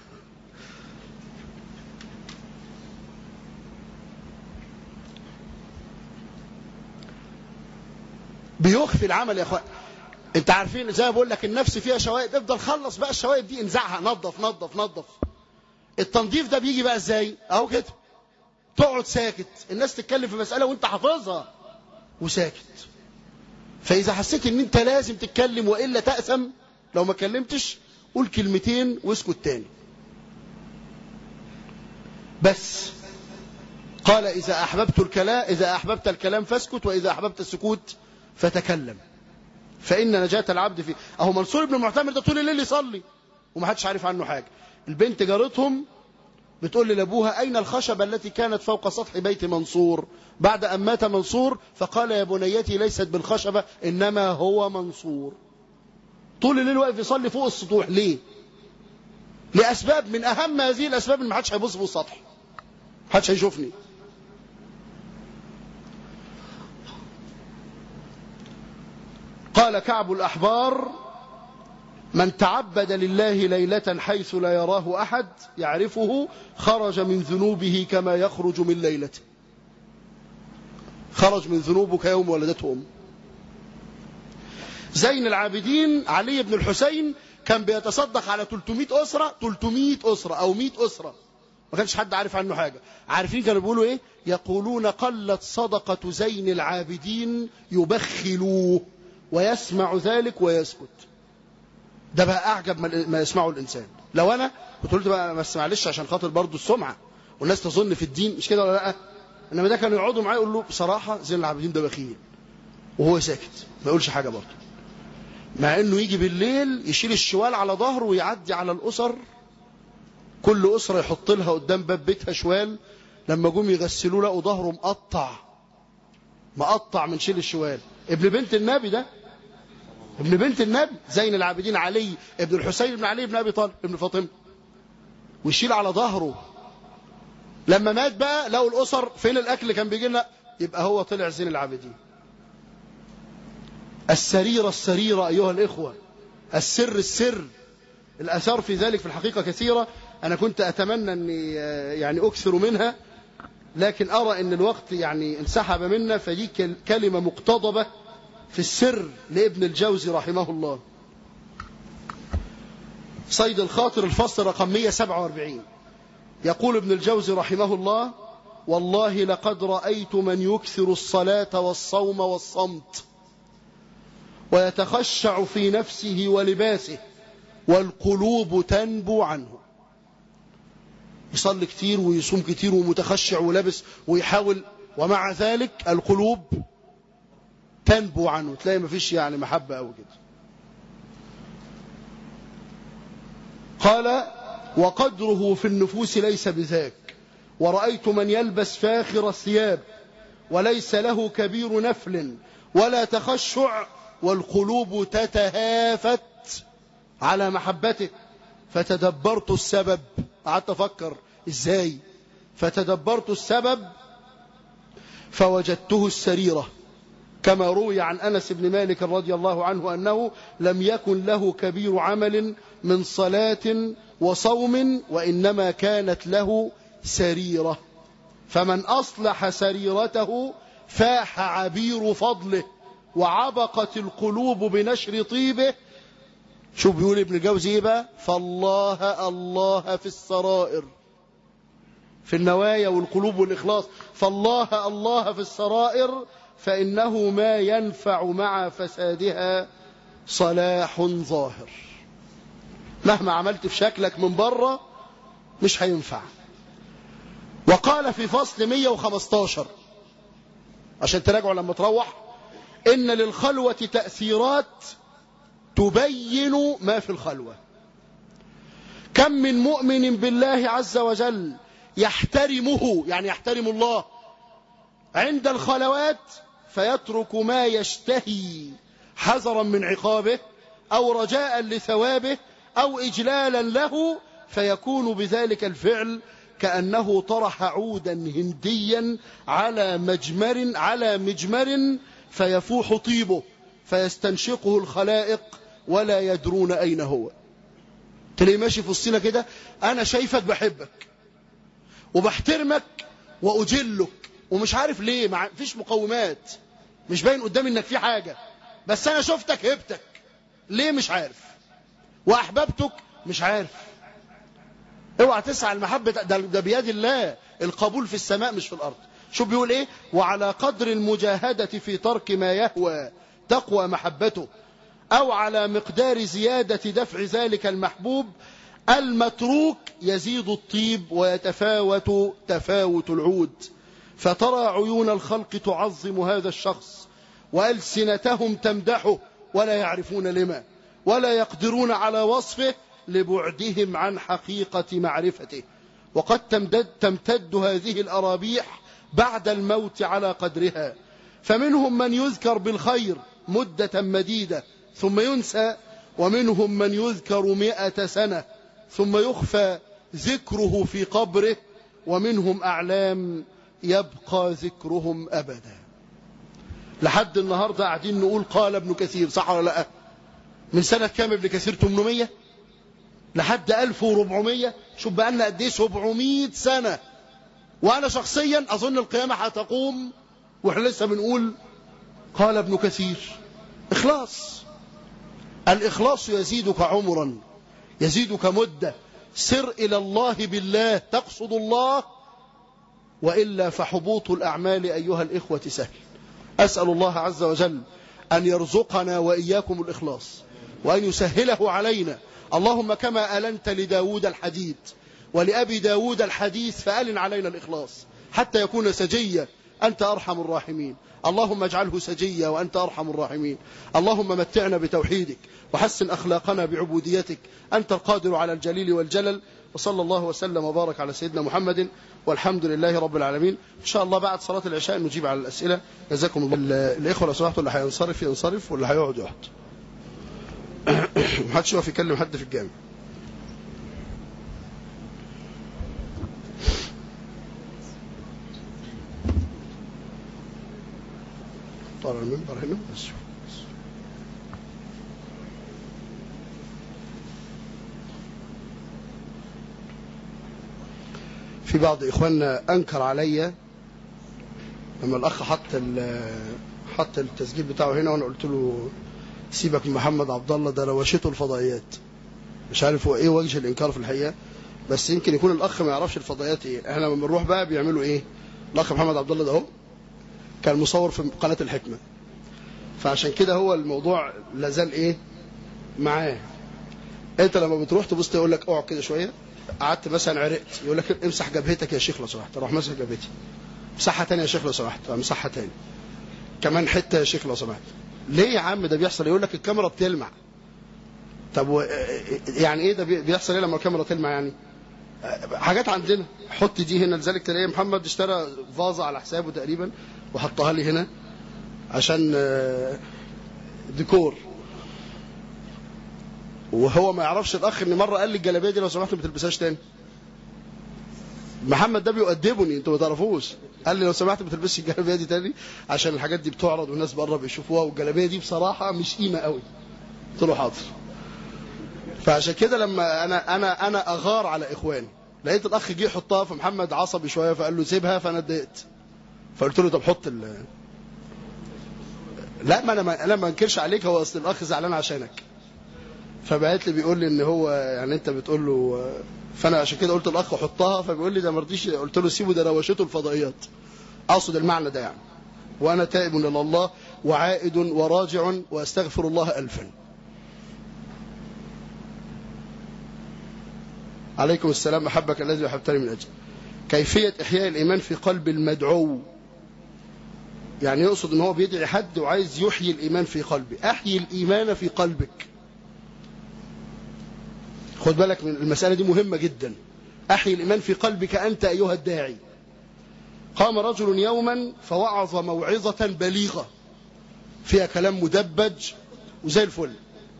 بيخفي العمل يا اخوان انت عارفين زي ما بقول لك النفس فيها شوائب افضل خلص بقى الشوائب دي انزعها نظف نظف نظف التنظيف ده بيجي بقى ازاي اهو كده تقعد ساكت الناس تتكلم في مسألة وانت حافظها وساكت فإذا حسيت ان انت لازم تتكلم وإلا تأثم لو ما كلمتش قول كلمتين واسكت تاني بس قال إذا أحببت الكلام إذا أحببت الكلام فاسكت وإذا أحببت السكوت فتكلم فإن نجاة العبد في أهو منصور بن المعتمر ده طول الليل يصلي ومحدش عارف عنه حاجة البنت جارتهم بتقول لابوها أين الخشبة التي كانت فوق سطح بيت منصور بعد أن مات منصور فقال يا بنيتي ليست بالخشبة إنما هو منصور طول الليل واقف يصلي فوق السطوح ليه لأسباب من أهم هذه الأسباب اللي ما حدش هيبص فوق السطح محدش هيشوفني قال كعب الأحبار من تعبد لله ليلة حيث لا يراه أحد يعرفه خرج من ذنوبه كما يخرج من ليلته خرج من ذنوبه كيوم ولدته أم زين العابدين علي بن الحسين كان بيتصدق على 300 أسرة 300 أسرة أو 100 أسرة ما كانش حد عارف عنه حاجة عارفين كانوا بيقولوا إيه يقولون قلت صدقة زين العابدين يبخلوه ويسمع ذلك ويسكت ده بقى أعجب ما يسمعه الإنسان لو أنا كنت قلت بقى بس معلش عشان خاطر برضه السمعة والناس تظن في الدين مش كده ولا لا إنما ده كانوا يقعدوا معاه يقول له بصراحة زين العابدين ده بخيل وهو ساكت ما يقولش حاجة برضه مع إنه يجي بالليل يشيل الشوال على ظهره ويعدي على الأسر كل أسرة يحط لها قدام باب بيتها شوال لما جم يغسلوه لقوا ظهره مقطع مقطع من شيل الشوال ابن بنت النبي ده ابن بنت النبي زين العابدين علي ابن الحسين بن علي بن ابي طالب ابن فاطمه ويشيل على ظهره لما مات بقى لقوا الاسر فين الاكل اللي كان بيجي لنا يبقى هو طلع زين العابدين السريرة السريرة أيها الإخوة السر السر الأثار في ذلك في الحقيقة كثيرة أنا كنت أتمنى أني يعني أكثر منها لكن أرى أن الوقت يعني انسحب منا فدي كلمة مقتضبة في السر لابن الجوزي رحمه الله صيد الخاطر الفصل رقم 147 يقول ابن الجوزي رحمه الله والله لقد رأيت من يكثر الصلاة والصوم والصمت ويتخشع في نفسه ولباسه والقلوب تنبو عنه يصلي كتير ويصوم كتير ومتخشع ولابس ويحاول ومع ذلك القلوب تنبو عنه تلاقي مفيش يعني محبة أو كده قال وقدره في النفوس ليس بذاك ورأيت من يلبس فاخر الثياب وليس له كبير نفل ولا تخشع والقلوب تتهافت على محبته فتدبرت السبب قعدت أفكر إزاي فتدبرت السبب فوجدته السريرة كما روي عن أنس بن مالك رضي الله عنه أنه لم يكن له كبير عمل من صلاة وصوم وإنما كانت له سريرة فمن أصلح سريرته فاح عبير فضله وعبقت القلوب بنشر طيبه شو بيقول ابن الجوزي بقى فالله الله في السرائر في النوايا والقلوب والإخلاص فالله الله في السرائر فإنه ما ينفع مع فسادها صلاح ظاهر مهما عملت في شكلك من بره مش هينفع وقال في فصل 115 عشان تراجعوا لما تروح إن للخلوة تأثيرات تبين ما في الخلوة كم من مؤمن بالله عز وجل يحترمه يعني يحترم الله عند الخلوات فيترك ما يشتهي حذرا من عقابه أو رجاء لثوابه أو إجلالا له فيكون بذلك الفعل كأنه طرح عودا هنديا على مجمر على مجمر فيفوح طيبه فيستنشقه الخلائق ولا يدرون أين هو تلاقي ماشي في وسطنا كده أنا شايفك بحبك وبحترمك وأجلك ومش عارف ليه ما فيش مقومات مش باين قدامي انك في حاجة بس انا شفتك هبتك ليه مش عارف واحببتك مش عارف اوعى تسعى المحبة ده, ده بيد الله القبول في السماء مش في الارض شو بيقول ايه وعلى قدر المجاهدة في ترك ما يهوى تقوى محبته او على مقدار زيادة دفع ذلك المحبوب المتروك يزيد الطيب ويتفاوت تفاوت العود فترى عيون الخلق تعظم هذا الشخص وألسنتهم تمدحه ولا يعرفون لما ولا يقدرون على وصفه لبعدهم عن حقيقة معرفته وقد تمتد, تمتد هذه الأرابيح بعد الموت على قدرها فمنهم من يذكر بالخير مدة مديدة ثم ينسى ومنهم من يذكر مئة سنة ثم يخفى ذكره في قبره ومنهم أعلام يبقى ذكرهم أبدا لحد النهاردة قاعدين نقول قال ابن كثير صح ولا لا من سنة كام ابن كثير 800 لحد 1400 شوف بقى لنا قد ايه 700 سنة وانا شخصيا اظن القيامة هتقوم واحنا لسه بنقول قال ابن كثير اخلاص الاخلاص يزيدك عمرا يزيدك مدة سر الى الله بالله تقصد الله وإلا فحبوط الأعمال أيها الإخوة سهل أسأل الله عز وجل أن يرزقنا وإياكم الإخلاص وأن يسهله علينا اللهم كما ألنت لداود الحديد ولأبي داود الحديث فألن علينا الإخلاص حتى يكون سجيا أنت أرحم الراحمين اللهم اجعله سجيا وأنت أرحم الراحمين اللهم متعنا بتوحيدك وحسن أخلاقنا بعبوديتك أنت القادر على الجليل والجلل وصلى الله وسلم وبارك على سيدنا محمد والحمد لله رب العالمين إن شاء الله بعد صلاة العشاء نجيب على الأسئلة جزاكم الله الإخوة لو سمحتوا اللي هينصرف ينصرف واللي هيقعد يقعد محدش يقف يكلم حد في الجامع طالع المنبر هنا بس في بعض إخواننا أنكر عليا لما الأخ حط حط التسجيل بتاعه هنا وأنا قلت له سيبك من محمد عبد الله ده روشته الفضائيات مش عارف هو إيه وجه الإنكار في الحقيقة بس يمكن يكون الأخ ما يعرفش الفضائيات إيه إحنا لما بنروح بقى بيعملوا إيه الأخ محمد عبد الله ده أهو كان مصور في قناة الحكمة فعشان كده هو الموضوع لازال إيه معاه أنت لما بتروح تبص يقول لك اقعد كده شوية قعدت مثلا عرقت يقول لك امسح جبهتك يا شيخ لو سمحت اروح مسح جبهتي مسحها تاني يا شيخ لو سمحت امسحها تاني كمان حته يا شيخ لو سمحت ليه يا عم ده بيحصل يقول لك الكاميرا بتلمع طب و... يعني ايه ده بيحصل ايه لما الكاميرا تلمع يعني حاجات عندنا حط دي هنا لذلك تلاقي محمد اشترى فازة على حسابه تقريبا وحطها لي هنا عشان ديكور وهو ما يعرفش الاخ ان مره قال لي الجلابيه دي لو سمحت ما تلبسهاش تاني محمد ده بيؤدبني انتوا ما تعرفوش قال لي لو سمحت ما تلبسش الجلابيه دي تاني عشان الحاجات دي بتعرض والناس بره بيشوفوها والجلابيه دي بصراحه مش قيمه قوي قلت له حاضر فعشان كده لما انا انا انا اغار على اخواني لقيت الاخ جه يحطها فمحمد عصبي شويه فقال له سيبها فانا اتضايقت فقلت له طب حط ال لا ما انا ما انا ما انكرش عليك هو اصل الاخ زعلان عشانك فبعت لي بيقول لي ان هو يعني انت بتقول له فانا عشان كده قلت الاخ حطها فبيقول لي ده ما رضيش قلت له سيبه ده روشته الفضائيات اقصد المعنى ده يعني وانا تائب الى الله وعائد وراجع واستغفر الله الفا عليكم السلام احبك الذي احبتني من اجل كيفيه احياء الايمان في قلب المدعو يعني يقصد ان هو بيدعي حد وعايز يحيي الايمان في قلبي احيي الايمان في قلبك خد بالك من المسألة دي مهمة جدا احيي الايمان في قلبك انت ايها الداعي قام رجل يوما فوعظ موعظة بليغة فيها كلام مدبج وزي الفل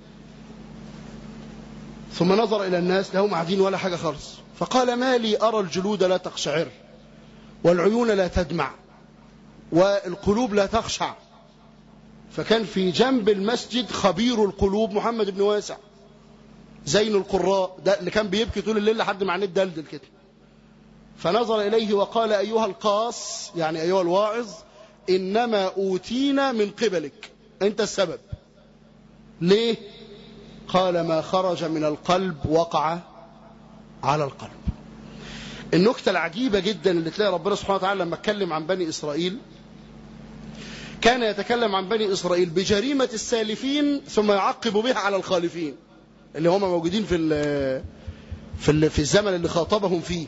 ثم نظر إلى الناس لهم قاعدين ولا حاجة خالص فقال ما لي أرى الجلود لا تقشعر والعيون لا تدمع والقلوب لا تخشع فكان في جنب المسجد خبير القلوب محمد بن واسع زين القراء ده اللي كان بيبكي طول الليل لحد ما عينيه دلدل كده فنظر إليه وقال أيها القاص يعني أيها الواعظ إنما أوتينا من قبلك أنت السبب ليه قال ما خرج من القلب وقع على القلب النكتة العجيبة جدا اللي تلاقي ربنا سبحانه وتعالى لما اتكلم عن بني إسرائيل كان يتكلم عن بني إسرائيل بجريمة السالفين ثم يعقب بها على الخالفين اللي هم موجودين في في في الزمن اللي خاطبهم فيه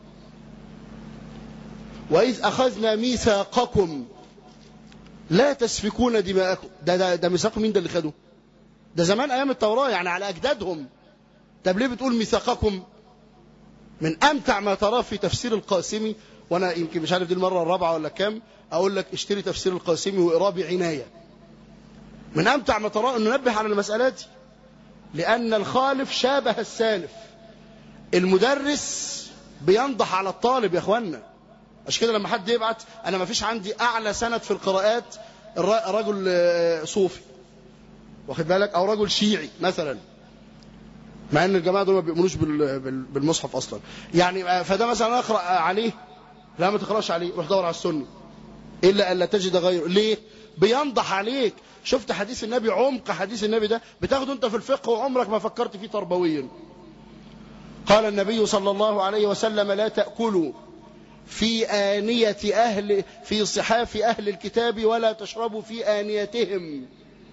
وإذ أخذنا ميثاقكم لا تسفكون دماءكم ده, ده, ده ميثاق مين ده اللي خدوه ده زمان أيام التوراة يعني على أجدادهم طب ليه بتقول ميثاقكم من أمتع ما تراه في تفسير القاسمي وأنا يمكن مش عارف دي المرة الرابعة ولا كام أقول لك اشتري تفسير القاسمي واقراه بعناية من أمتع ما تراه أن ننبه على المسألة دي لأن الخالف شابه السالف المدرس بينضح على الطالب يا اخوانا مش كده لما حد يبعت انا ما فيش عندي اعلى سند في القراءات رجل صوفي واخد بالك او رجل شيعي مثلا مع ان الجماعه دول ما بيؤمنوش بالمصحف اصلا يعني فده مثلا اقرا عليه لا ما تقراش عليه روح دور على السني الا الا تجد غيره ليه بينضح عليك شفت حديث النبي عمق حديث النبي ده بتاخده انت في الفقه وعمرك ما فكرت فيه تربويا قال النبي صلى الله عليه وسلم لا تأكلوا في آنية أهل في صحاف أهل الكتاب ولا تشربوا في آنيتهم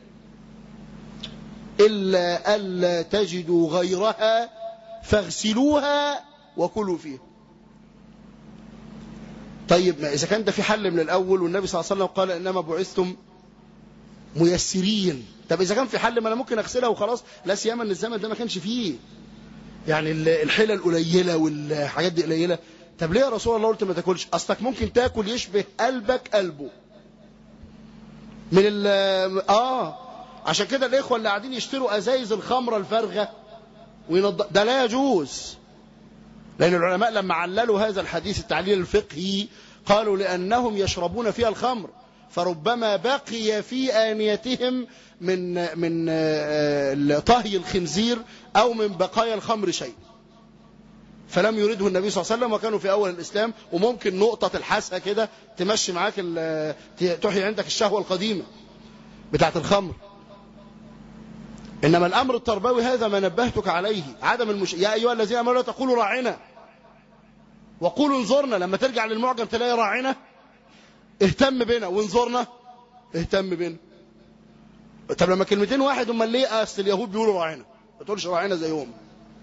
إلا ألا تجدوا غيرها فاغسلوها وكلوا فيها طيب ما إذا كان ده في حل من الأول والنبي صلى الله عليه وسلم قال إنما بعثتم ميسرين طب إذا كان في حل ما أنا ممكن أغسلها وخلاص لا سيما إن الزمن ده ما كانش فيه يعني الحلة القليلة والحاجات دي قليلة طب ليه يا رسول الله قلت ما تاكلش اصلك ممكن تاكل يشبه قلبك قلبه من ال اه عشان كده الاخوه اللي قاعدين يشتروا ازايز الخمره الفارغه وينض... ده لا يجوز لان العلماء لما عللوا هذا الحديث التعليل الفقهي قالوا لانهم يشربون فيها الخمر فربما بقي في آنيتهم من من طهي الخنزير أو من بقايا الخمر شيء فلم يريده النبي صلى الله عليه وسلم وكانوا في أول الإسلام وممكن نقطة الحسة كده تمشي معاك تحيي عندك الشهوة القديمة بتاعت الخمر إنما الأمر التربوي هذا ما نبهتك عليه عدم المش... يا أيها الذين آمنوا لا تقولوا راعنا وقولوا انظرنا لما ترجع للمعجم تلاقي راعنا اهتم بنا وانظرنا اهتم بنا طب لما كلمتين واحد امال ليه اصل اليهود بيقولوا راعنا ما تقولش راعنا زيهم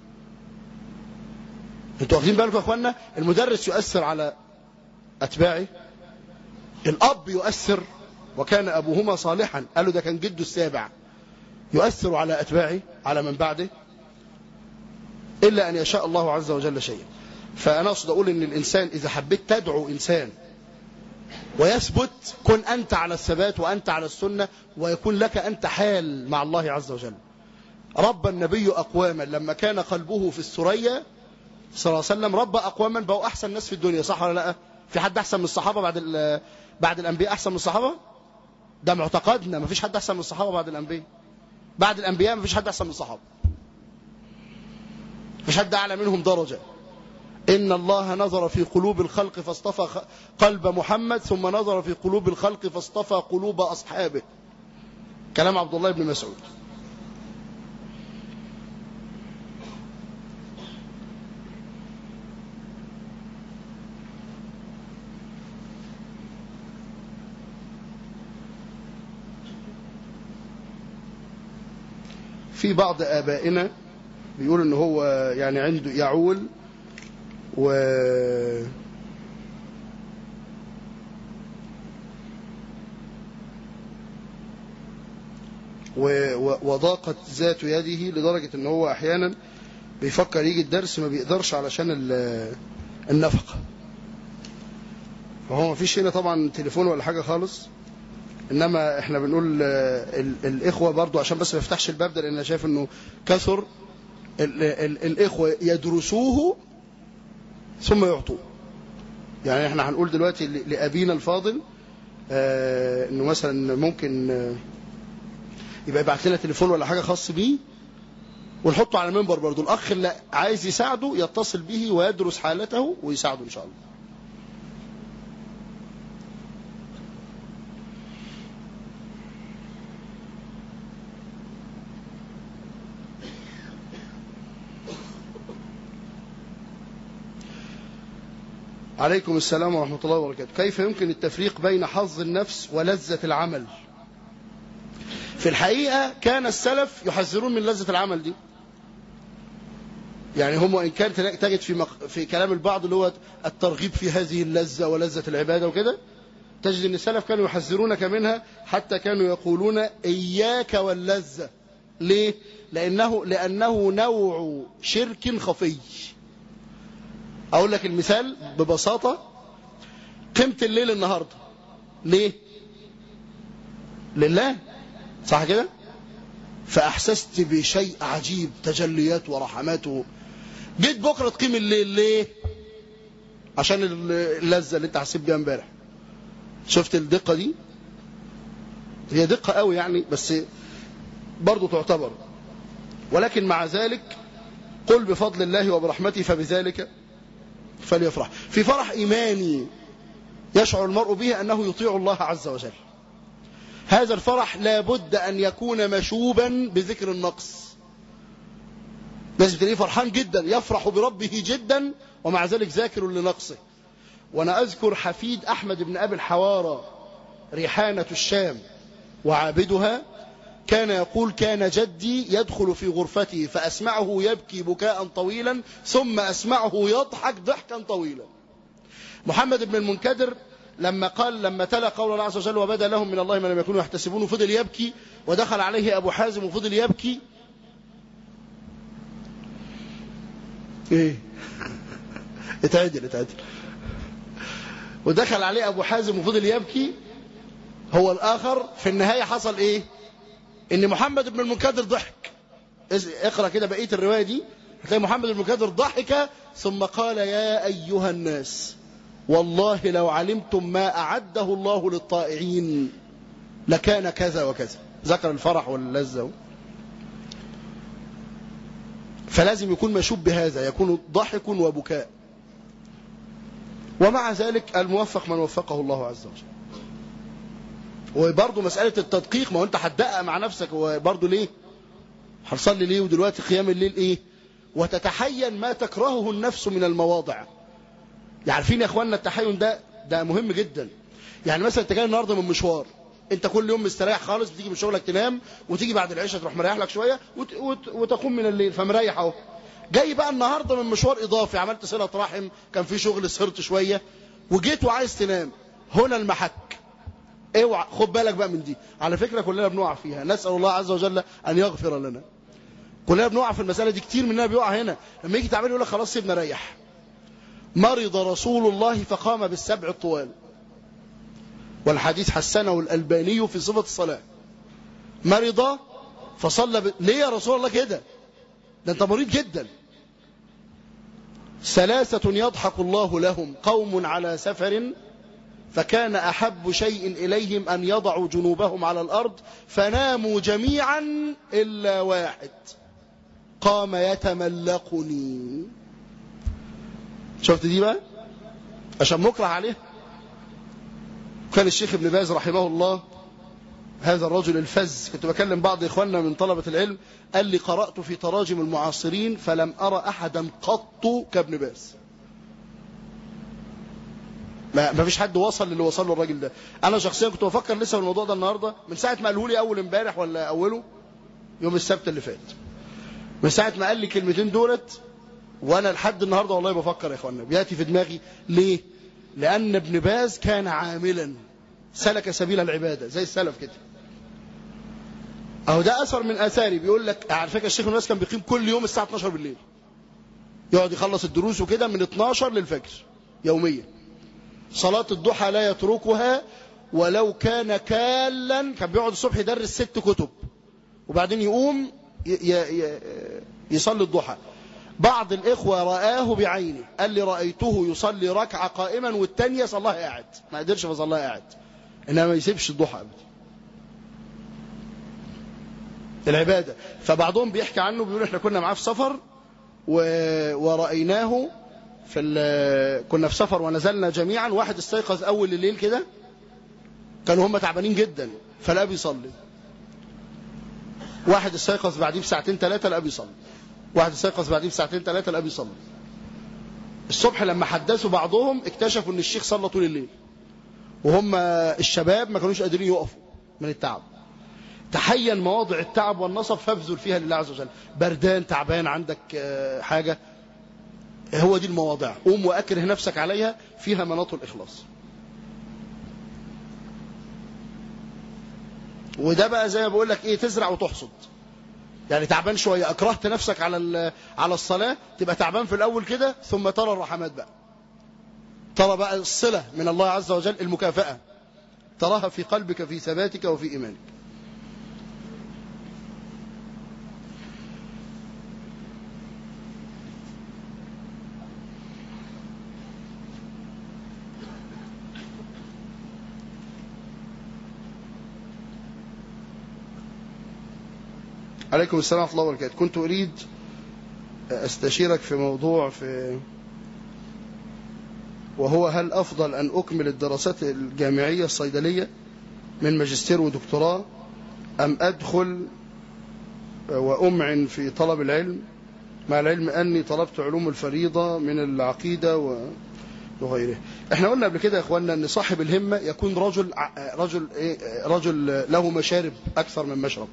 انتوا واخدين بالكم يا اخوانا المدرس يؤثر على اتباعه الاب يؤثر وكان ابوهما صالحا قالوا ده كان جده السابع يؤثر على اتباعه على من بعده الا ان يشاء الله عز وجل شيئا فانا اقصد اقول ان الانسان اذا حبيت تدعو انسان ويثبت كن أنت على الثبات وأنت على السنة ويكون لك أنت حال مع الله عز وجل رب النبي أقواما لما كان قلبه في الثريا صلى الله عليه وسلم رب أقواما بقوا أحسن ناس في الدنيا صح ولا لا في حد أحسن من الصحابة بعد بعد الأنبياء أحسن من الصحابة ده معتقدنا ما فيش حد أحسن من الصحابة بعد الأنبياء بعد الأنبياء ما فيش حد أحسن من الصحابة ما فيش حد أعلى منهم درجة إن الله نظر في قلوب الخلق فاصطفى قلب محمد ثم نظر في قلوب الخلق فاصطفى قلوب أصحابه كلام عبد الله بن مسعود في بعض آبائنا بيقول ان هو يعني عنده يعول و وضاقت ذات يده لدرجة ان هو احيانا بيفكر يجي الدرس ما بيقدرش علشان النفقة فهو ما فيش هنا طبعا تليفون ولا حاجة خالص انما احنا بنقول الاخوة برضو عشان بس ما يفتحش الباب ده لان انا شايف انه كثر الاخوة يدرسوه ثم يعطوه يعني احنا هنقول دلوقتي لابينا الفاضل آه انه مثلا ممكن آه يبقى يبعت لنا تليفون ولا حاجه خاص بيه ونحطه على المنبر برضه الاخ اللي عايز يساعده يتصل به ويدرس حالته ويساعده ان شاء الله عليكم السلام ورحمة الله وبركاته كيف يمكن التفريق بين حظ النفس ولذة العمل في الحقيقة كان السلف يحذرون من لذة العمل دي يعني هم وإن كان تجد في, مق... في كلام البعض اللي هو الترغيب في هذه اللذة ولذة العبادة وكده تجد أن السلف كانوا يحذرونك منها حتى كانوا يقولون إياك واللذة ليه؟ لأنه, لأنه نوع شرك خفي أقول لك المثال ببساطة قمت الليل النهاردة ليه لله صح كده فأحسست بشيء عجيب تجليات ورحماته جيت بكرة تقيم الليل ليه عشان اللذة اللي انت حسيت بيها امبارح شفت الدقة دي هي دقة قوي يعني بس برضو تعتبر ولكن مع ذلك قل بفضل الله وبرحمته فبذلك فليفرح في فرح إيماني يشعر المرء به أنه يطيع الله عز وجل هذا الفرح لابد أن يكون مشوبا بذكر النقص لازم تلاقيه فرحان جدا يفرح بربه جدا ومع ذلك ذاكر لنقصه وأنا أذكر حفيد أحمد بن أبي الحوارى ريحانة الشام وعابدها كان يقول كان جدي يدخل في غرفته فأسمعه يبكي بكاء طويلا ثم أسمعه يضحك ضحكا طويلا محمد بن المنكدر لما قال لما تلا قول الله عز وجل وبدا لهم من الله ما لم يكونوا يحتسبون فضل يبكي ودخل عليه أبو حازم وفضل يبكي ايه اتعدل اتعدل ودخل عليه أبو حازم وفضل يبكي هو الآخر في النهاية حصل ايه ان محمد بن المنكدر ضحك اقرأ كده بقية الرواية دي هتلاقي محمد بن المنكدر ضحك ثم قال يا أيها الناس والله لو علمتم ما أعده الله للطائعين لكان كذا وكذا ذكر الفرح واللذة فلازم يكون مشوب بهذا يكون ضحك وبكاء ومع ذلك الموفق من وفقه الله عز وجل وبرضه مسألة التدقيق ما هو انت هتدقق مع نفسك وبرضه ليه هتصلي ليه ودلوقتي قيام الليل ايه وتتحين ما تكرهه النفس من المواضع عارفين يا اخواننا التحين ده ده مهم جدا يعني مثلا انت جاي النهارده من مشوار انت كل يوم مستريح خالص بتيجي من شغلك تنام وتيجي بعد العشاء تروح مريح لك شويه وت... وت... وتقوم من الليل فمريح اهو جاي بقى النهارده من مشوار اضافي عملت صله رحم كان في شغل سهرت شويه وجيت وعايز تنام هنا المحك اوعى خد بالك بقى من دي على فكره كلنا بنقع فيها نسال الله عز وجل ان يغفر لنا كلنا بنقع في المساله دي كتير مننا بيقع هنا لما يجي تعمل يقول لك خلاص سيبنا ريح مرض رسول الله فقام بالسبع الطوال والحديث حسنه الألباني في صفة الصلاة مرض فصلى ب... ليه يا رسول الله كده ده انت مريض جدا ثلاثة يضحك الله لهم قوم على سفر فكان أحب شيء إليهم أن يضعوا جنوبهم على الأرض فناموا جميعا إلا واحد قام يتملقني شفت دي بقى عشان مكره عليه كان الشيخ ابن باز رحمه الله هذا الرجل الفز كنت بكلم بعض إخواننا من طلبة العلم قال لي قرأت في تراجم المعاصرين فلم أرى أحدا قط كابن باز ما ما فيش حد وصل للي وصل له الراجل ده انا شخصيا كنت بفكر لسه في الموضوع ده النهارده من ساعه ما قاله لي اول امبارح ولا اوله يوم السبت اللي فات من ساعه ما قال لي كلمتين دولت وانا لحد النهارده والله بفكر يا اخوانا بياتي في دماغي ليه لان ابن باز كان عاملا سلك سبيل العباده زي السلف كده اهو ده اثر من اثاري بيقول لك على فكره الشيخ الناس كان بيقيم كل يوم الساعه 12 بالليل يقعد يخلص الدروس وكده من 12 للفجر يوميا صلاة الضحى لا يتركها ولو كان كالا كان بيقعد الصبح يدرس ست كتب وبعدين يقوم ي ي يصلي الضحى بعض الإخوة رآه بعينه قال لي رأيته يصلي ركعة قائما والتانية صلاها قاعد ما قدرش فصلاها قاعد إنما ما يسيبش الضحى أبدا العبادة فبعضهم بيحكي عنه بيقول احنا كنا معاه في سفر و... ورأيناه في ال... كنا في سفر ونزلنا جميعا واحد استيقظ أول الليل كده كانوا هم تعبانين جدا فلا بيصلي واحد استيقظ بعديه بساعتين ثلاثة لا بيصلي واحد استيقظ بعديه بساعتين ثلاثة لا بيصلي الصبح لما حدثوا بعضهم اكتشفوا ان الشيخ صلى طول الليل وهم الشباب ما كانوش قادرين يقفوا من التعب تحين مواضع التعب والنصب فابذل فيها لله عز وجل بردان تعبان عندك حاجة هو دي المواضع قوم وأكره نفسك عليها فيها مناط الإخلاص وده بقى زي ما بقول لك ايه تزرع وتحصد يعني تعبان شوية أكرهت نفسك على على الصلاة تبقى تعبان في الأول كده ثم ترى الرحمات بقى ترى بقى الصلة من الله عز وجل المكافأة تراها في قلبك في ثباتك وفي إيمانك عليكم السلام ورحمة الله وبركاته كنت أريد أستشيرك في موضوع في وهو هل أفضل أن أكمل الدراسات الجامعية الصيدلية من ماجستير ودكتوراه أم أدخل وأمعن في طلب العلم مع العلم أني طلبت علوم الفريضة من العقيدة وغيره احنا قلنا قبل كده يا اخواننا ان صاحب الهمة يكون رجل رجل رجل له مشارب اكثر من مشرب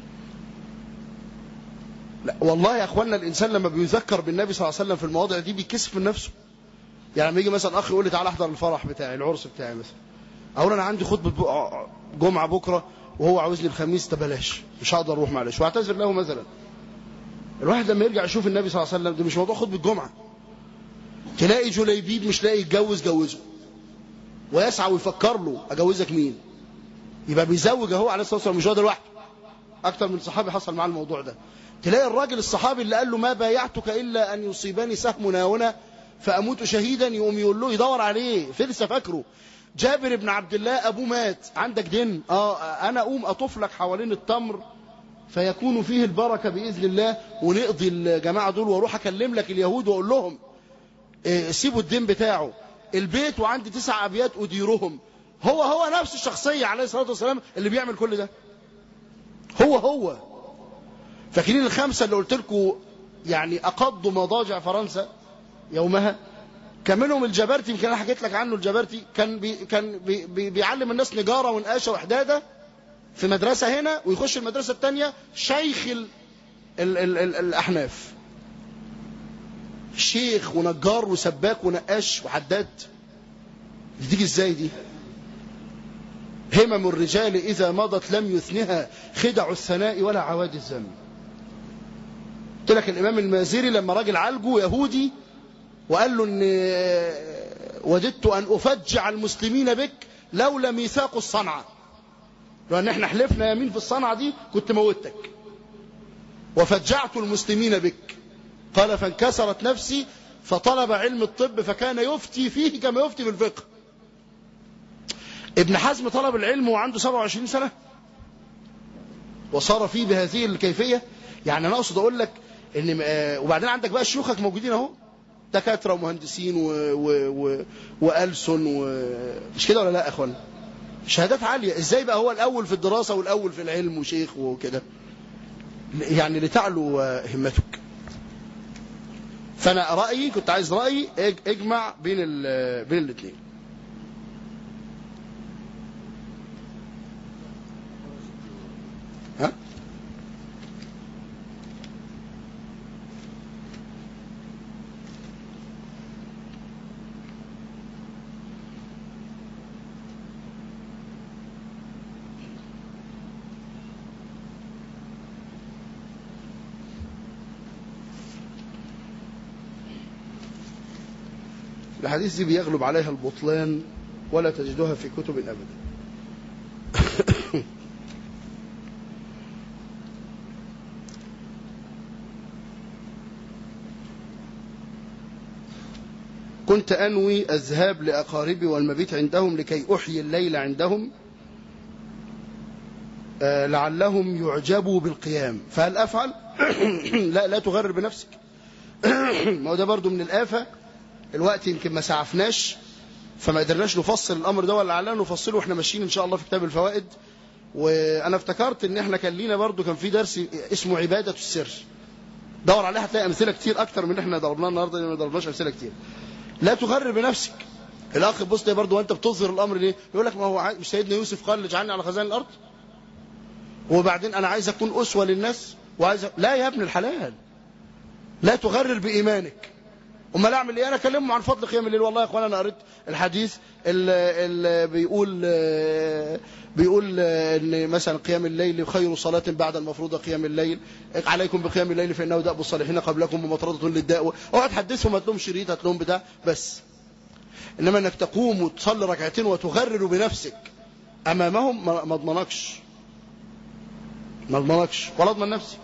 لا والله يا اخوانا الانسان لما بيذكر بالنبي صلى الله عليه وسلم في المواضع دي بيكسف من نفسه يعني لما يجي مثلا اخ يقول لي تعالى احضر الفرح بتاعي العرس بتاعي مثلا اقول انا عندي خطبه جمعه بكره وهو عاوزني الخميس تبلاش مش هقدر اروح معلش واعتذر له مثلا الواحد لما يرجع يشوف النبي صلى الله عليه وسلم ده مش موضوع خطبه جمعه تلاقي جليبيب مش لاقي يتجوز جوزه ويسعى ويفكر له اجوزك مين يبقى بيزوج اهو عليه الصلاه والسلام مش هو ده لوحده اكتر من صحابي حصل معاه الموضوع ده تلاقي الراجل الصحابي اللي قال له ما بايعتك إلا أن يصيبني سهم هنا فأموت شهيدا يقوم يقول له يدور عليه فلسه فاكره جابر بن عبد الله أبوه مات عندك دين آه أنا أقوم أطوف لك حوالين التمر فيكون فيه البركة بإذن الله ونقضي الجماعة دول واروح أكلم لك اليهود وأقول لهم إيه سيبوا الدين بتاعه البيت وعندي تسع أبيات أديرهم هو هو نفس الشخصية عليه الصلاة والسلام اللي بيعمل كل ده هو هو فاكرين الخمسة اللي قلت لكم يعني أقضوا مضاجع فرنسا يومها كان منهم الجبرتي يمكن انا حكيت لك عنه الجبرتي كان بي كان بي بي بيعلم الناس نجاره ونقاشه وحداده في مدرسه هنا ويخش المدرسه الثانيه شيخ ال ال ال ال الاحناف شيخ ونجار وسباك ونقاش وحداد دي تيجي ازاي دي همم الرجال اذا مضت لم يثنها خدع الثناء ولا عواد الذم قلت لك الامام المازري لما راجل عالجه يهودي وقال له ان وددت ان افجع المسلمين بك لولا ميثاق الصنعة لان احنا حلفنا يمين في الصنعة دي كنت موتك وفجعت المسلمين بك قال فانكسرت نفسي فطلب علم الطب فكان يفتي فيه كما يفتي في الفقه ابن حزم طلب العلم وعنده 27 سنة وصار فيه بهذه الكيفية يعني انا اقصد اقول لك ان وبعدين عندك بقى شيوخك موجودين اهو دكاتره ومهندسين و... و... و... والسن و... مش كده ولا لا يا اخوان شهادات عاليه ازاي بقى هو الاول في الدراسه والاول في العلم وشيخ وكده يعني لتعلو همتك فانا رايي كنت عايز رايي اجمع بين ال... بين الاثنين ها الحديث دي بيغلب عليها البطلان ولا تجدها في كتب أبدا كنت أنوي الذهاب لأقاربي والمبيت عندهم لكي أحيي الليل عندهم آه، لعلهم يعجبوا بالقيام فهل أفعل؟ لا لا تغرر بنفسك ما هو ده برضو من الآفة الوقت يمكن ما سعفناش فما قدرناش نفصل الأمر ده ولا لعلنا نفصله واحنا ماشيين إن شاء الله في كتاب الفوائد وأنا افتكرت إن احنا كان لينا برضو كان في درس اسمه عبادة السر دور عليه هتلاقي أمثلة كتير أكتر من اللي احنا ضربناها النهاردة لأن ما ضربناش أمثلة كتير لا تغرر بنفسك الأخ بص برضو وأنت بتظهر الأمر ليه يقول لك ما هو مش سيدنا يوسف قال اجعلني على خزائن الأرض وبعدين أنا عايز أكون أسوة للناس وعايز لا يا ابن الحلال لا تغرر بإيمانك امال اعمل ايه انا اكلمهم عن فضل قيام الليل والله يا اخوان انا قريت الحديث اللي بيقول بيقول ان مثلا قيام الليل خير صلاه بعد المفروضه قيام الليل عليكم بقيام الليل فانه دأب الصالحين قبلكم ومطرده للداء اوعى تحدثهم هات لهم شريط هات لهم بتاع بس انما انك تقوم وتصلي ركعتين وتغرر بنفسك امامهم ما اضمنكش ما اضمنكش ولا اضمن نفسي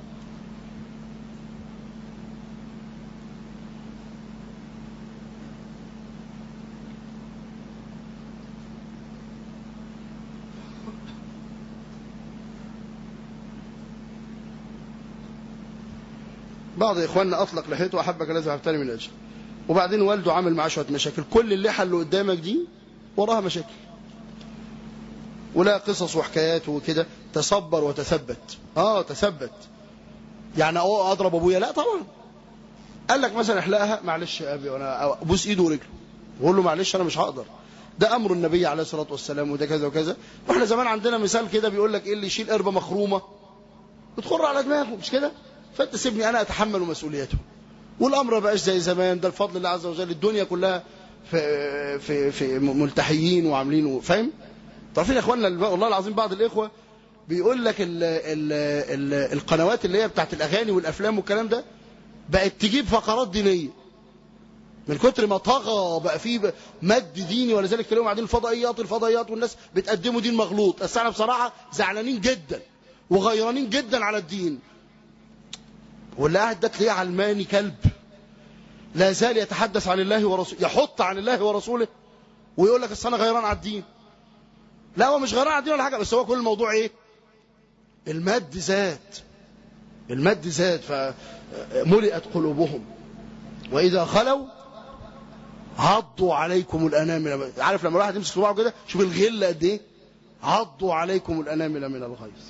بعض إخواننا أطلق لحيته وأحبك لازم أحبتني من أجل وبعدين والده عمل معاه شوية مشاكل كل اللحى اللي قدامك دي وراها مشاكل ولا قصص وحكايات وكده تصبر وتثبت اه تثبت يعني اه اضرب ابويا لا طبعا قال لك مثلا احلقها معلش يا ابي وانا ابوس ايده ورجله وقول له معلش انا مش هقدر ده امر النبي عليه الصلاه والسلام وده كذا وكذا واحنا زمان عندنا مثال كده بيقول لك ايه اللي يشيل قربه مخرومه بتخر على دماغه مش كده فانت سيبني انا اتحمل مسؤوليته والامر ما بقاش زي زمان ده الفضل الله عز وجل الدنيا كلها في في في ملتحيين وعاملين فاهم تعرفين يا اخواننا والله العظيم بعض الاخوه بيقول لك ال ال ال القنوات اللي هي بتاعت الاغاني والافلام والكلام ده بقت تجيب فقرات دينيه من كتر ما طغى بقى فيه مد ديني ولذلك تلاقيهم قاعدين الفضائيات الفضائيات والناس بتقدموا دين مغلوط بس انا بصراحه زعلانين جدا وغيرانين جدا على الدين واللي قاعد ده تلاقيه علماني كلب لا زال يتحدث عن الله ورسوله يحط عن الله ورسوله ويقول لك انا غيران على الدين لا هو مش غيران على الدين ولا حاجه بس هو كل الموضوع ايه المد زاد المد زاد فملئت قلوبهم واذا خلوا عضوا عليكم الانامل عارف لما الواحد يمسك صباعه كده شوف الغل قد ايه عضوا عليكم الانامل من الغيظ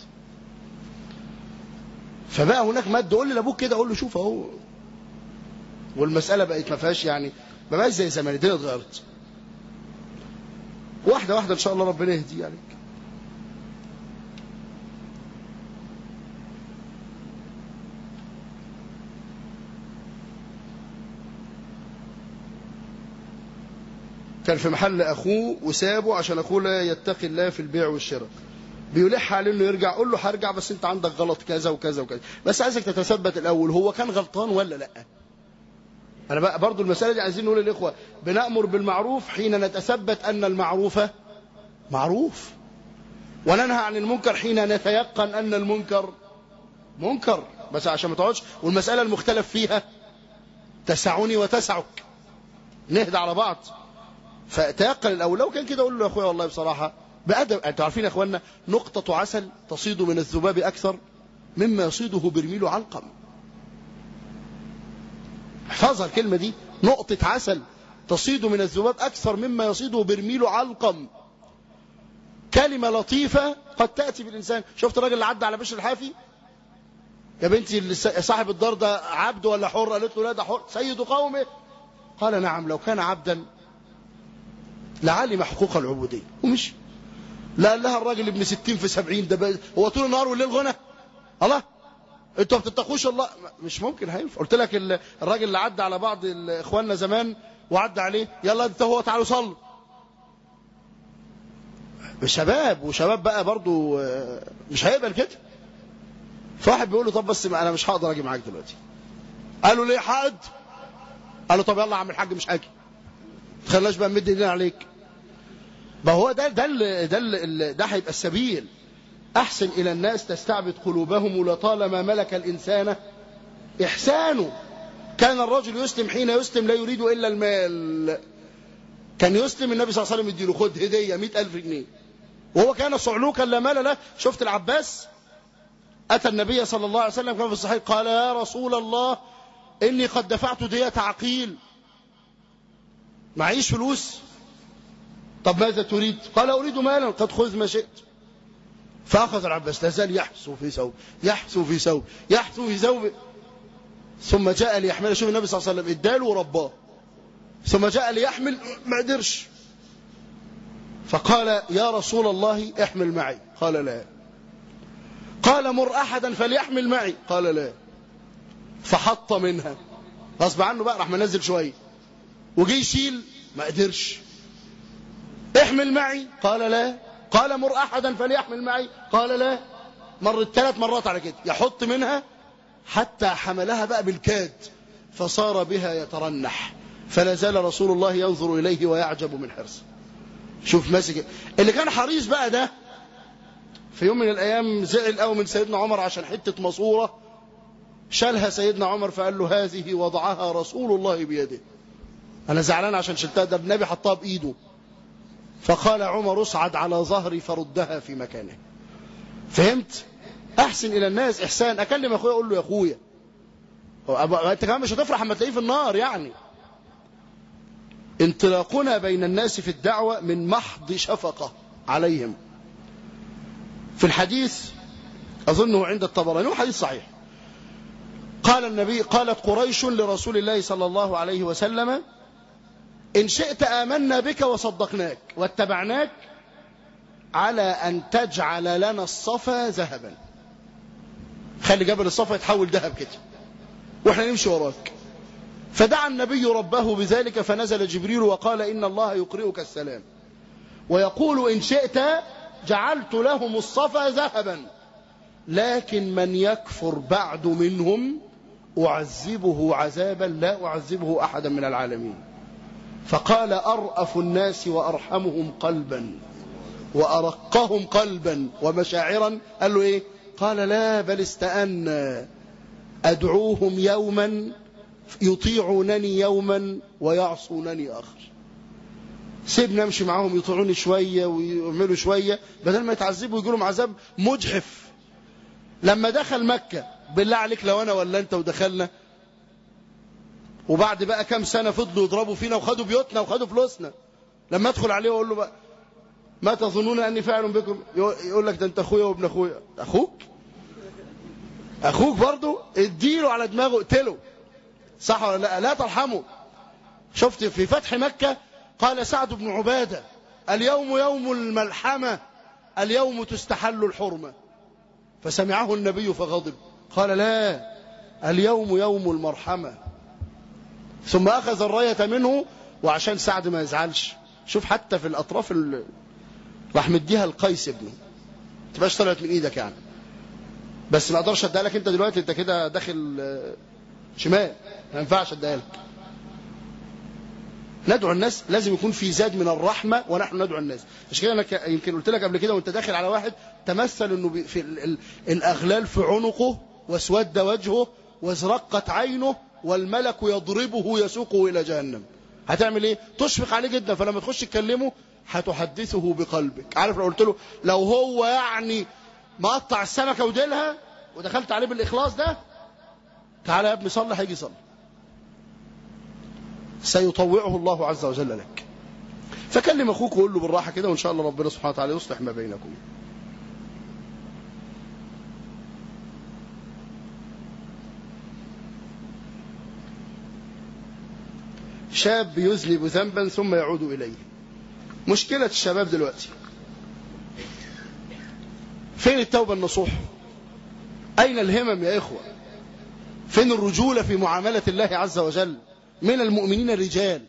فبقى هناك مد قول لابوك كده قول له شوف اهو والمساله بقت ما فيهاش يعني ما بقاش زي زمان الدنيا اتغيرت واحده واحده ان شاء الله ربنا يهدي عليك كان في محل اخوه وسابه عشان اخوه لا يتقي الله في البيع والشراء بيلح عليه انه يرجع قول له هرجع بس انت عندك غلط كذا وكذا وكذا بس عايزك تتثبت الاول هو كان غلطان ولا لا انا بقى برضو المساله دي عايزين نقول للاخوه بنامر بالمعروف حين نتثبت ان المعروف معروف وننهى عن المنكر حين نتيقن ان المنكر منكر بس عشان ما تقعدش والمساله المختلف فيها تسعني وتسعك نهدى على بعض فتيقن الاول لو كان كده اقول له يا اخويا والله بصراحه بأدب أنتوا عارفين يا أخوانا نقطة عسل تصيد من الذباب أكثر مما يصيده برميل علقم احفظها الكلمة دي نقطة عسل تصيد من الذباب أكثر مما يصيده برميل علقم كلمة لطيفة قد تأتي بالإنسان شفت الراجل اللي عدى على بشر الحافي يا بنتي صاحب الدار ده عبد ولا حر قالت له لا ده حر سيد قومه قال نعم لو كان عبدا لعلم حقوق العبودية ومشي لا قال لها الراجل ابن ستين في سبعين ده هو طول النهار والليل غنى الله انتوا ما بتتقوش الله مش ممكن هينفع قلت لك الراجل اللي عدى على بعض اخواننا زمان وعدى عليه يلا انت هو تعالوا صلوا شباب وشباب بقى برضو مش هيقبل كده فواحد بيقول له طب بس انا مش هقدر اجي معاك دلوقتي قالوا ليه حد قال له طب يلا يا عم الحاج مش هاجي تخلناش بقى نمد ايدينا عليك ما هو ده ده ال ده ال ده هيبقى السبيل احسن الى الناس تستعبد قلوبهم لطالما ملك الانسان احسانه كان الرجل يسلم حين يسلم لا يريد الا المال كان يسلم النبي صلى الله عليه وسلم يديله خد هديه 100000 جنيه وهو كان صعلوكا لا مال له شفت العباس أتى النبي صلى الله عليه وسلم كما في الصحيح قال يا رسول الله إني قد دفعت دية عقيل معيش فلوس طب ماذا تريد قال أريد مالا قد خذ ما شئت فأخذ العباس لا زال يحسو في ثوب يحسو في ثوب يحسو في ثوب ثم جاء ليحمل شوف النبي صلى الله عليه وسلم اداله ورباه ثم جاء ليحمل ما قدرش فقال يا رسول الله احمل معي قال لا قال مر أحدا فليحمل معي قال لا فحط منها غصب عنه بقى راح منزل شوية وجي يشيل ما قدرش احمل معي قال لا قال مر أحدا فليحمل معي قال لا مرت ثلاث مرات على كده يحط منها حتى حملها بقى بالكاد فصار بها يترنح فلا زال رسول الله ينظر إليه ويعجب من حرصه شوف ماسك اللي كان حريص بقى ده في يوم من الأيام زعل قوي من سيدنا عمر عشان حتة مصورة شالها سيدنا عمر فقال له هذه وضعها رسول الله بيده أنا زعلان عشان شلتها ده النبي حطها بإيده فقال عمر اصعد على ظهري فردها في مكانه فهمت أحسن إلى الناس إحسان أكلم أخويا أقول له يا أخويا أنت كمان مش هتفرح اما تلاقيه في النار يعني انطلاقنا بين الناس في الدعوة من محض شفقة عليهم في الحديث أظنه عند الطبراني حديث صحيح قال النبي قالت قريش لرسول الله صلى الله عليه وسلم إن شئت آمنا بك وصدقناك واتبعناك على أن تجعل لنا الصفا ذهبا خلي جبل الصفا يتحول ذهب كده واحنا نمشي وراك فدعا النبي ربه بذلك فنزل جبريل وقال إن الله يقرئك السلام ويقول إن شئت جعلت لهم الصفا ذهبا لكن من يكفر بعد منهم أعذبه عذابا لا أعذبه أحدا من العالمين فقال أرأف الناس وأرحمهم قلبا وأرقهم قلبا ومشاعرا قال له إيه قال لا بل استأنا أدعوهم يوما يطيعونني يوما ويعصونني آخر سيبني امشي معاهم يطيعوني شوية ويعملوا شوية بدل ما يتعذبوا ويجوا لهم عذاب مجحف لما دخل مكة بالله عليك لو انا ولا انت ودخلنا وبعد بقى كام سنة فضلوا يضربوا فينا وخدوا بيوتنا وخدوا فلوسنا لما ادخل عليه واقول له بقى ما تظنون اني فاعل بكم يقول لك ده انت اخويا وابن اخويا اخوك اخوك برضه اديله على دماغه اقتله صح ولا لا لا ترحمه شفت في فتح مكة قال سعد بن عبادة اليوم يوم الملحمة اليوم تستحل الحرمة فسمعه النبي فغضب قال لا اليوم يوم المرحمة ثم أخذ الراية منه وعشان سعد ما يزعلش شوف حتى في الأطراف ال... راح مديها القيس ابنه تبقاش طلعت من ايدك يعني بس ما اقدرش اديها لك انت دلوقتي انت كده داخل شمال ما ينفعش اديها لك ندعو الناس لازم يكون في زاد من الرحمة ونحن ندعو الناس عشان كده انا يمكن قلت لك قبل كده وانت داخل على واحد تمثل انه في ال ال الاغلال في عنقه واسود وجهه وازرقت عينه والملك يضربه يسوقه الى جهنم هتعمل ايه تشفق عليه جدا فلما تخش تكلمه هتحدثه بقلبك عارف لو قلت له لو هو يعني مقطع السمكه وديلها ودخلت عليه بالاخلاص ده تعالى يا ابني صلي هيجي يصلي سيطوعه الله عز وجل لك فكلم اخوك وقول له بالراحه كده وان شاء الله ربنا سبحانه وتعالى يصلح ما بينكم شاب يذنب ذنبا ثم يعود اليه مشكله الشباب دلوقتي فين التوبه النصوح اين الهمم يا اخوه فين الرجوله في معامله الله عز وجل من المؤمنين رجال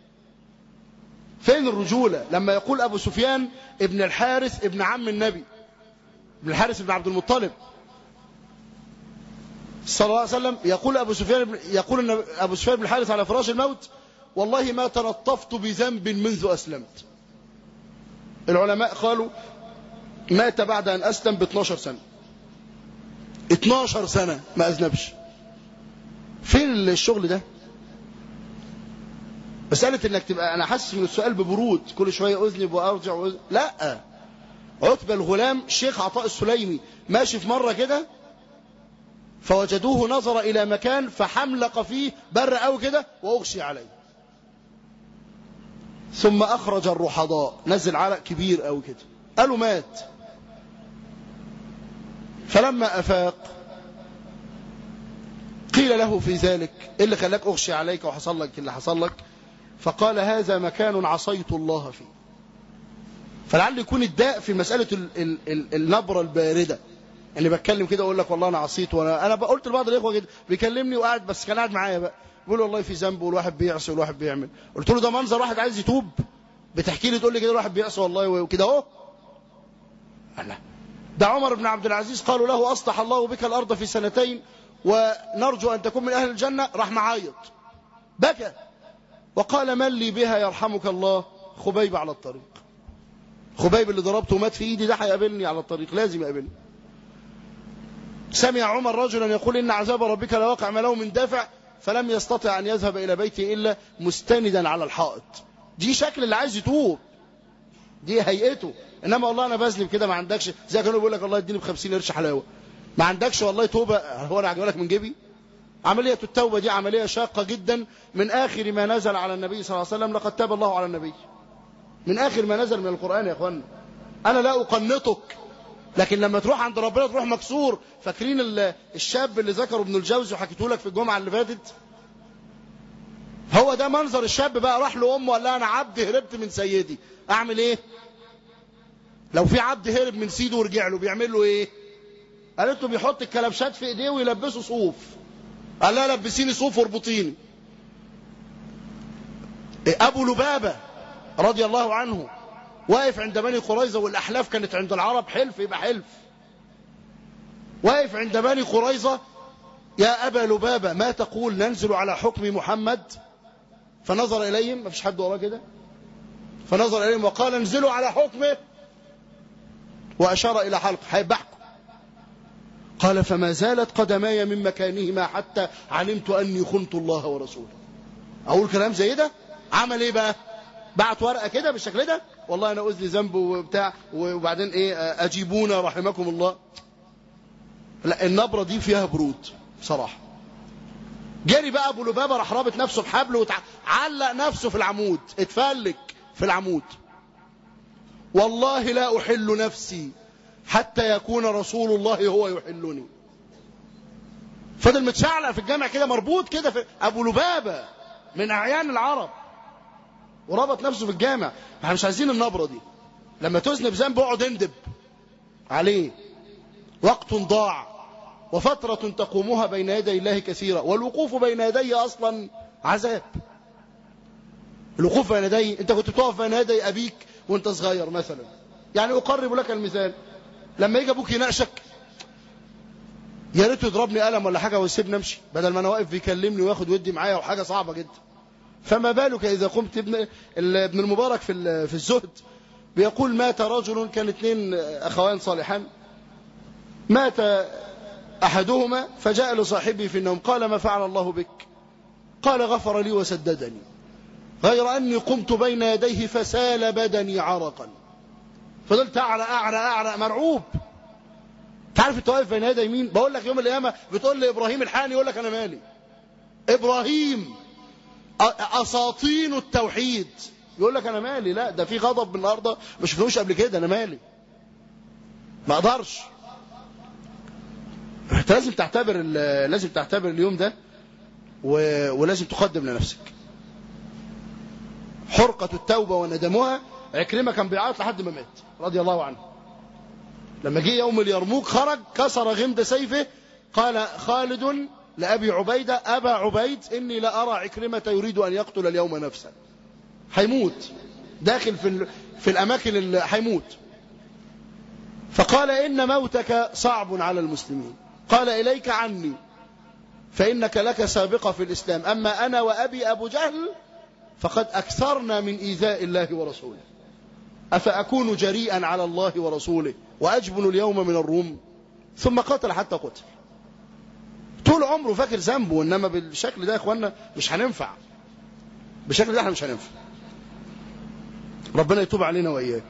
فين الرجولة لما يقول أبو سفيان ابن الحارث ابن عم النبي ابن الحارث ابن عبد المطلب صلى الله عليه وسلم يقول أبو سفيان يقول أن أبو سفيان بن الحارث على فراش الموت والله ما تلطفت بذنب منذ أسلمت العلماء قالوا مات بعد أن أسلم ب 12 سنة 12 سنة ما أذنبش فين الشغل ده مسألة انك تبقى انا حاسس من السؤال ببرود كل شوية اذنب وارجع وأذنب. لا عتبة الغلام الشيخ عطاء السليمي ماشي في مرة كده فوجدوه نظر الى مكان فحملق فيه بر قوي كده واغشي عليه ثم اخرج الرحضاء نزل علق كبير قوي كده قالوا مات فلما افاق قيل له في ذلك ايه اللي خلاك اغشي عليك وحصل لك اللي حصل لك فقال هذا مكان عصيت الله فيه فلعل يكون الداء في مسألة ال ال ال النبرة الباردة يعني بتكلم كده اقول لك والله انا عصيت وانا انا قلت لبعض الاخوه كده بيكلمني وقاعد بس كان قاعد معايا بقى بيقول والله في ذنب والواحد بيعصي والواحد بيعمل قلت له ده منظر واحد عايز يتوب بتحكي لي تقول لي كده الواحد بيعصي والله وكده اهو انا ده عمر بن عبد العزيز قالوا له اصلح الله بك الارض في سنتين ونرجو ان تكون من اهل الجنه راح معيط بكى وقال من لي بها يرحمك الله خبيب على الطريق خبيب اللي ضربته ومات في ايدي ده هيقابلني على الطريق لازم يقابلني سمع عمر رجلا يقول إن عذاب ربك لواقع ما له من دافع فلم يستطع أن يذهب إلى بيته إلا مستندا على الحائط دي شكل اللي عايز يتوب دي هيئته إنما والله أنا بذنب كده ما عندكش زي كانوا بيقول لك الله يديني ب 50 قرش حلاوة ما عندكش والله توبة هو أنا لك من جيبي عملية التوبة دي عملية شاقة جدا من آخر ما نزل على النبي صلى الله عليه وسلم لقد تاب الله على النبي من آخر ما نزل من القرآن يا أخوانا أنا لا أقنطك لكن لما تروح عند ربنا تروح مكسور فاكرين الشاب اللي ذكره ابن الجوزي وحكيته لك في الجمعة اللي فاتت هو ده منظر الشاب بقى راح لأمه وقال لها أنا عبد هربت من سيدي أعمل إيه لو في عبد هرب من سيده ورجع له بيعمل له إيه قالت له بيحط الكلبشات في إيديه ويلبسه صوف قال لها لبسيني صوف واربطيني أبو لبابة رضي الله عنه واقف عند بني قريظة والأحلاف كانت عند العرب حلف يبقى حلف واقف عند بني قريظة يا أبا لبابة ما تقول ننزل على حكم محمد فنظر إليهم ما فيش حد وراه كده فنظر إليهم وقال انزلوا على حكمه وأشار إلى حلق هيبحكم قال فما زالت قدماي من مكانهما حتى علمت أني خنت الله ورسوله أقول كلام زي ده عمل إيه بقى بعت ورقة كده بالشكل ده والله أنا أذلي ذنب وبتاع وبعدين إيه أجيبونا رحمكم الله لا النبرة دي فيها برود بصراحة جري بقى أبو لبابة راح رابط نفسه بحبل وعلق نفسه في العمود اتفلك في العمود والله لا أحل نفسي حتى يكون رسول الله هو يحلني فضل متشعلق في الجامع كده مربوط كده في أبو لبابة من أعيان العرب وربط نفسه في الجامع احنا مش عايزين النبرة دي لما تذنب ذنب اقعد اندب عليه وقت ضاع وفترة تقومها بين يدي الله كثيرة والوقوف بين يدي أصلا عذاب الوقوف بين يدي انت كنت بتقف بين يدي أبيك وانت صغير مثلا يعني أقرب لك المثال لما يجي أبوك يناقشك يا ريت يضربني قلم ولا حاجة ويسيبني امشي بدل ما انا واقف بيكلمني وياخد ودي معايا وحاجة صعبة جدا فما بالك إذا قمت ابن ابن المبارك في في الزهد بيقول مات رجل كان اثنين أخوان صالحان مات أحدهما فجاء لصاحبه في النوم قال ما فعل الله بك قال غفر لي وسددني غير أني قمت بين يديه فسال بدني عرقا فضلت أعرى أعرى أعرى مرعوب تعرف انت واقف بين يدي مين بقول لك يوم القيامة بتقول لي إبراهيم الحاني يقول لك أنا مالي إبراهيم أساطين التوحيد يقول لك أنا مالي لا ده في غضب النهاردة ما شفناهوش قبل كده أنا مالي ما أقدرش انت لازم تعتبر لازم تعتبر اليوم ده و... ولازم تقدم لنفسك حرقة التوبة وندمها عكرمة كان بيعيط لحد ما مات رضي الله عنه لما جه يوم اليرموك خرج كسر غمد سيفه قال خالد لأبي عبيدة أبا عبيد إني لأرى عكرمة يريد أن يقتل اليوم نفسا هيموت داخل في, ال... في الأماكن اللي هيموت فقال إن موتك صعب على المسلمين قال إليك عني فإنك لك سابقة في الإسلام أما أنا وأبي أبو جهل فقد أكثرنا من إيذاء الله ورسوله أفأكون جريئا على الله ورسوله وأجبن اليوم من الروم ثم قتل حتى قتل طول عمره فاكر ذنبه إنما بالشكل ده يا إخوانا مش هننفع بالشكل ده احنا مش هننفع ربنا يتوب علينا وإياك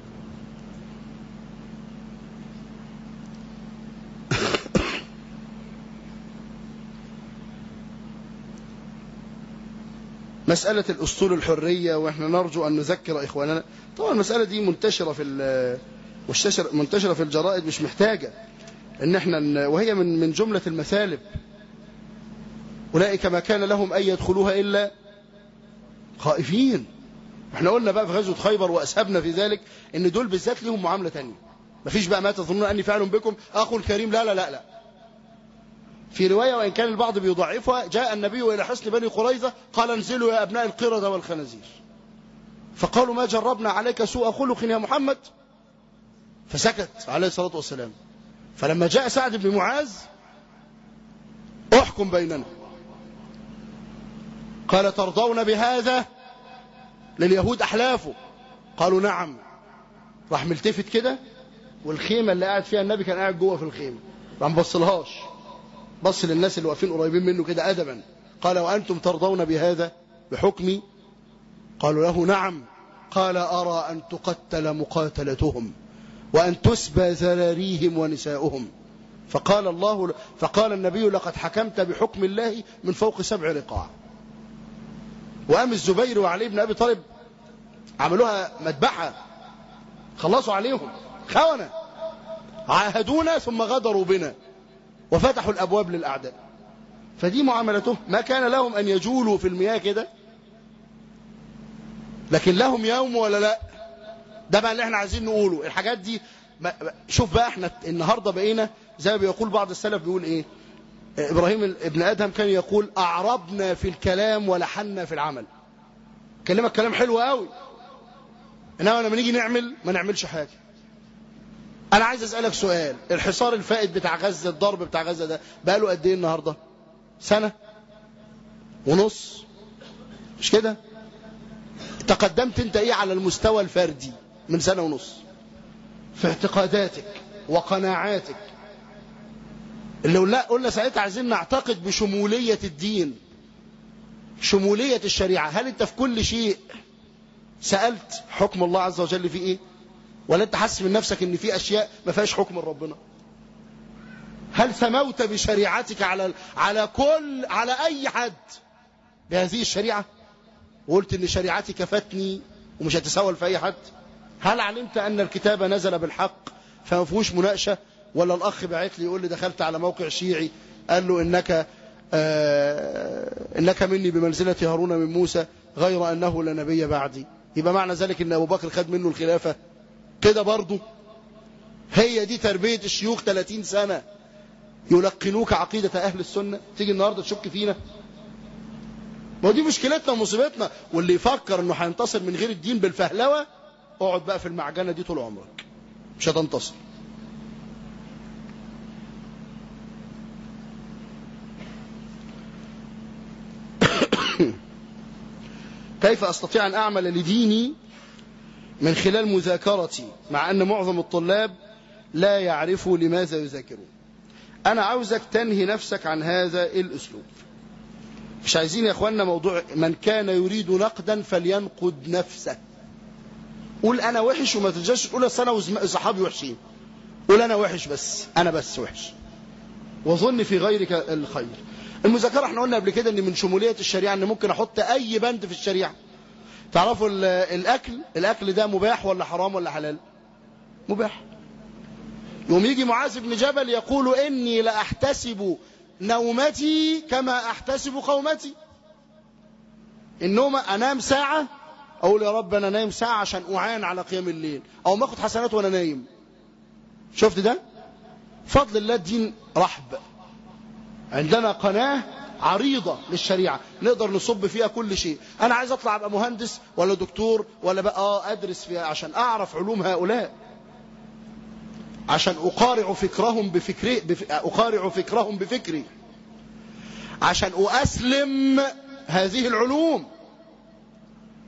مسألة الأسطول الحرية وإحنا نرجو أن نذكر إخواننا طبعا المسألة دي منتشرة في منتشرة في الجرائد مش محتاجة إن إحنا وهي من من جملة المثالب أولئك ما كان لهم أن يدخلوها إلا خائفين احنا قلنا بقى في غزوة خيبر وأسهبنا في ذلك إن دول بالذات لهم معاملة تانية مفيش بقى ما تظنون أني فعل بكم أخو الكريم لا لا لا لا في رواية وإن كان البعض بيضعفها جاء النبي إلى حصن بني قريظة قال انزلوا يا أبناء القردة والخنازير فقالوا ما جربنا عليك سوء خلق يا محمد فسكت عليه الصلاة والسلام فلما جاء سعد بن معاذ احكم بيننا قال ترضون بهذا لليهود أحلافه قالوا نعم راح ملتفت كده والخيمة اللي قاعد فيها النبي كان قاعد جوه في الخيمة راح مبصلهاش بص للناس اللي واقفين قريبين منه كده أدبا قال وأنتم ترضون بهذا بحكمي قالوا له نعم قال أرى أن تقتل مقاتلتهم وأن تسبى ذراريهم ونساؤهم فقال الله فقال النبي لقد حكمت بحكم الله من فوق سبع رقاع وقام الزبير وعلي بن أبي طالب عملوها مذبحة خلصوا عليهم خونة عاهدونا ثم غدروا بنا وفتحوا الأبواب للأعداء فدي معاملتهم ما كان لهم أن يجولوا في المياه كده لكن لهم يوم ولا لا ده بقى اللي احنا عايزين نقوله الحاجات دي شوف بقى احنا النهاردة بقينا زي ما بيقول بعض السلف بيقول ايه ابراهيم ابن ادهم كان يقول اعربنا في الكلام ولحنا في العمل كلمك كلام حلو قوي انما لما نيجي نعمل ما نعملش حاجه انا عايز اسالك سؤال الحصار الفائت بتاع غزه الضرب بتاع غزه ده بقى له قد ايه النهارده سنه ونص مش كده تقدمت انت ايه على المستوى الفردي من سنه ونص في اعتقاداتك وقناعاتك اللي لا قلنا ساعتها عايزين نعتقد بشمولية الدين شمولية الشريعة هل انت في كل شيء سألت حكم الله عز وجل في ايه ولا انت حاسس من نفسك ان في اشياء ما فيهاش حكم ربنا هل سموت بشريعتك على على كل على اي حد بهذه الشريعة وقلت ان شريعتي كفتني ومش هتساول في اي حد هل علمت ان الكتاب نزل بالحق فما فيهوش مناقشه ولا الاخ بعت لي يقول لي دخلت على موقع شيعي قال له انك آه انك مني بمنزله هارون من موسى غير انه لا نبي بعدي يبقى معنى ذلك ان ابو بكر خد منه الخلافه كده برضه هي دي تربيه الشيوخ 30 سنه يلقنوك عقيده اهل السنه تيجي النهارده تشك فينا ما دي مشكلتنا ومصيبتنا واللي يفكر انه هينتصر من غير الدين بالفهلوه اقعد بقى في المعجنه دي طول عمرك مش هتنتصر كيف أستطيع أن أعمل لديني من خلال مذاكرتي مع أن معظم الطلاب لا يعرفوا لماذا يذاكرون أنا عاوزك تنهي نفسك عن هذا الأسلوب مش عايزين يا أخوانا موضوع من كان يريد نقدا فلينقد نفسه قول أنا وحش وما تجاش تقول أصل أنا وصحابي وحشين قول أنا وحش بس أنا بس وحش وظن في غيرك الخير المذاكرة احنا قلنا قبل كده ان من شمولية الشريعة ان ممكن احط اي بند في الشريعة تعرفوا الاكل الاكل ده مباح ولا حرام ولا حلال مباح يوم يجي معاذ بن جبل يقول اني لاحتسب نومتي كما احتسب قومتي النوم انام ساعة اقول يا رب انا نايم ساعة عشان اعان على قيام الليل او ما اخد حسنات وانا نايم شفت ده فضل الله الدين رحب عندنا قناة عريضة للشريعة نقدر نصب فيها كل شيء أنا عايز أطلع أبقى مهندس ولا دكتور ولا بقى أدرس فيها عشان أعرف علوم هؤلاء عشان أقارع فكرهم بفكري بف... أقارع فكرهم بفكري عشان أسلم هذه العلوم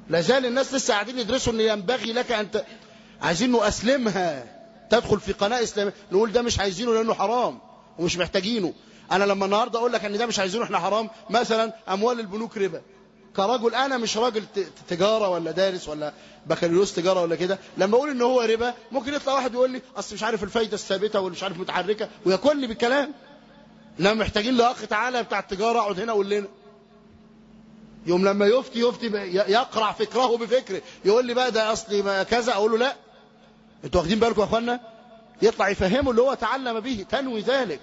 لا زال الناس لسه قاعدين يدرسوا ان ينبغي لك ان ت... عايزين نسلمها تدخل في قناه اسلاميه نقول ده مش عايزينه لانه حرام ومش محتاجينه انا لما النهارده اقول لك ان ده مش عايزينه احنا حرام مثلا اموال البنوك ربا كرجل انا مش راجل تجاره ولا دارس ولا بكالوريوس تجاره ولا كده لما اقول ان هو ربا ممكن يطلع واحد يقول لي اصل مش عارف الفايده الثابته واللي مش عارف متحركه وياكلني بالكلام لا محتاجين لاخ تعالى بتاع التجاره اقعد هنا قول لنا يوم لما يفتي يفتي يقرع فكره بفكره يقول لي بقى ده اصلي كذا اقول له لا انتوا واخدين بالكم يا اخوانا يطلع يفهمه اللي هو تعلم به تنوي ذلك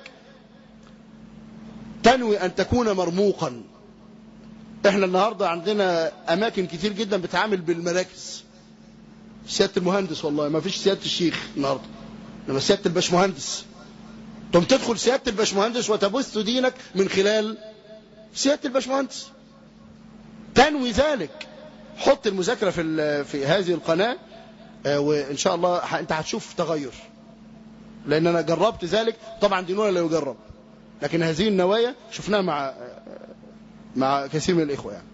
تنوي ان تكون مرموقا احنا النهارده عندنا اماكن كتير جدا بتعامل بالمراكز سياده المهندس والله ما فيش سياده الشيخ النهارده انما سياده الباشمهندس ثم تدخل سياده الباشمهندس وتبث دينك من خلال سياده الباشمهندس تنوي ذلك حط المذاكره في في هذه القناه وان شاء الله انت هتشوف تغير لان انا جربت ذلك طبعا ديننا لا يجرب لكن هذه النوايا شفناها مع مع كثير من الإخوة يعني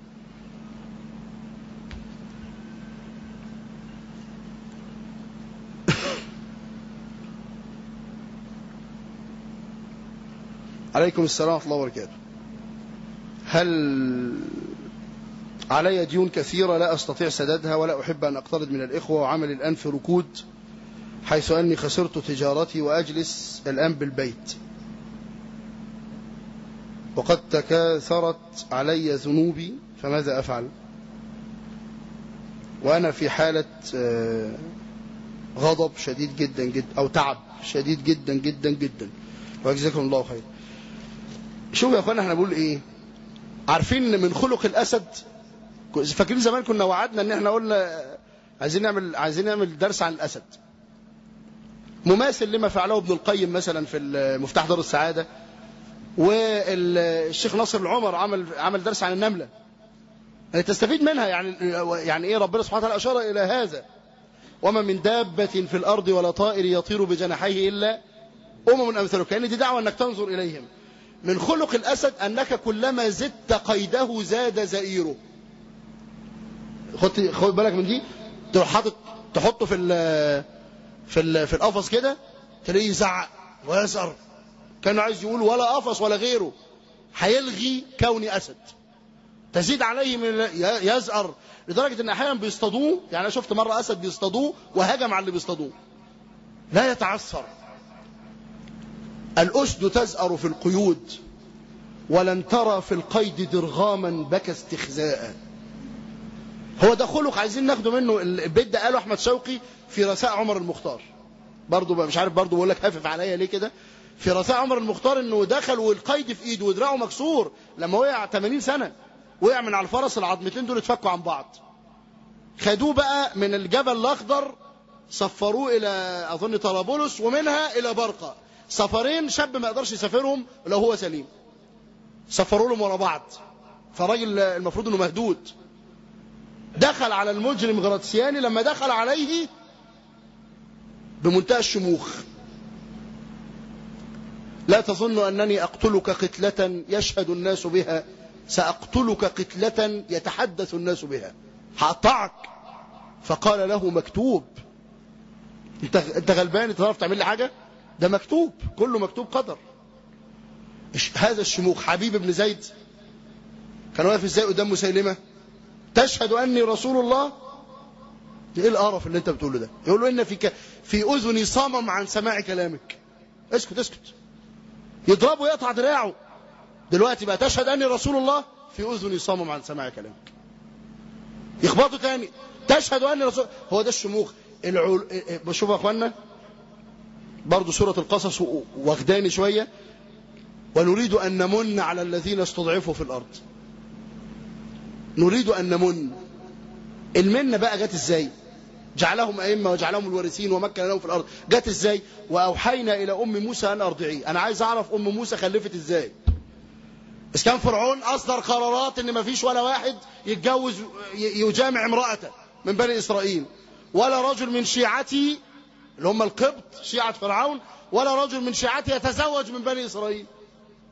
عليكم السلام ورحمة الله وبركاته هل علي ديون كثيرة لا أستطيع سدادها ولا أحب أن أقترض من الإخوة وعملي الآن في ركود حيث أني خسرت تجارتي وأجلس الآن بالبيت وقد تكاثرت علي ذنوبي فماذا أفعل وأنا في حالة غضب شديد جدا جدا أو تعب شديد جدا جدا جدا وجزاكم الله خير شوف يا أخوانا احنا بنقول إيه عارفين ان من خلق الأسد فاكرين زمان كنا وعدنا ان احنا قلنا عايزين نعمل عايزين نعمل درس عن الأسد مماثل لما فعله ابن القيم مثلا في مفتاح دار السعادة والشيخ ناصر العمر عمل عمل درس عن النملة يعني تستفيد منها يعني يعني ايه ربنا سبحانه وتعالى اشار الى هذا وما من دابة في الارض ولا طائر يطير بجناحيه الا امم امثله كان دي دعوه انك تنظر اليهم من خلق الاسد انك كلما زدت قيده زاد زئيره خد خد بالك من دي تروح حاطط تحطه في ال في ال في القفص كده تلاقيه يزعق ويزعر كانوا عايز يقول ولا قفص ولا غيره هيلغي كوني أسد تزيد عليه من يزأر لدرجة ان احيانا بيصطادوه يعني انا شفت مرة اسد بيصطادوه وهجم على اللي بيصطادوه لا يتعثر الاسد تزأر في القيود ولن ترى في القيد درغاما بكى استخزاء هو ده خلق عايزين ناخده منه البيت ده قاله احمد شوقي في رساء عمر المختار برضه مش عارف برضه بقول لك هافف عليا ليه كده في رساء عمر المختار انه دخل والقيد في ايده ودراعه مكسور لما وقع 80 سنة وقع من على الفرس العظمتين دول اتفكوا عن بعض خدوه بقى من الجبل الاخضر سفروه الى اظن طرابلس ومنها الى برقة سفرين شاب ما يقدرش يسافرهم لو هو سليم سفروا لهم ورا بعض فراجل المفروض انه مهدود دخل على المجرم غراتسياني لما دخل عليه بمنتهى الشموخ لا تظن أنني أقتلك قتلة يشهد الناس بها سأقتلك قتلة يتحدث الناس بها هقطعك فقال له مكتوب انت انت غلبان انت تعرف تعمل لي حاجه ده مكتوب كله مكتوب قدر هذا الشموخ حبيب بن زيد كان واقف ازاي قدام مسيلمه تشهد اني رسول الله ايه القرف اللي انت بتقوله ده يقول له ان في ك... في اذني صمم عن سماع كلامك اسكت اسكت يضربه ويقطع دراعه دلوقتي بقى تشهد اني رسول الله في اذني صمم عن سماع كلامك يخبطه تاني تشهد اني رسول هو ده الشموخ العل... بشوف يا اخوانا برضه سورة القصص واخداني شوية ونريد أن نمن على الذين استضعفوا في الأرض نريد أن نمن المنة بقى جت ازاي جعلهم أئمة وجعلهم الوارثين ومكن لهم في الأرض جت ازاي وأوحينا إلى أم موسى أن أرضعيه أنا عايز أعرف أم موسى خلفت ازاي إذا كان فرعون أصدر قرارات إن ما فيش ولا واحد يتجوز يجامع امرأته من بني إسرائيل ولا رجل من شيعتي اللي هم القبط شيعة فرعون ولا رجل من شيعته يتزوج من بني إسرائيل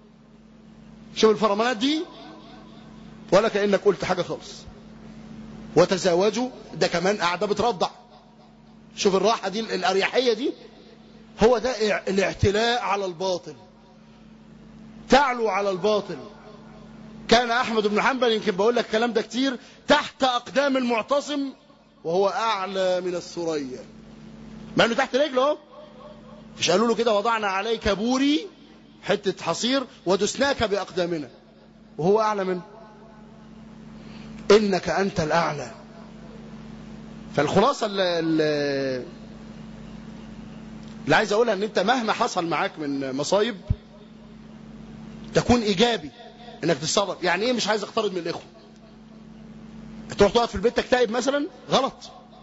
شوف الفرمانات دي ولا كأنك قلت حاجة خالص وتزاوجوا ده كمان قاعدة بترضع شوف الراحة دي الأريحية دي هو ده الاعتلاء على الباطل تعلو على الباطل كان أحمد بن حنبل يمكن بقول لك الكلام ده كتير تحت أقدام المعتصم وهو أعلى من الثريا مع أنه تحت رجله اهو مش قالوا له كده وضعنا عليك بوري حتة حصير ودسناك بأقدامنا وهو أعلى منه إنك أنت الأعلى فالخلاصة اللي, اللي عايز أقولها أن أنت مهما حصل معاك من مصايب تكون إيجابي أنك تتصرف يعني إيه مش عايز أقترض من الإخوة تروح تقعد في البيت تكتئب مثلا غلط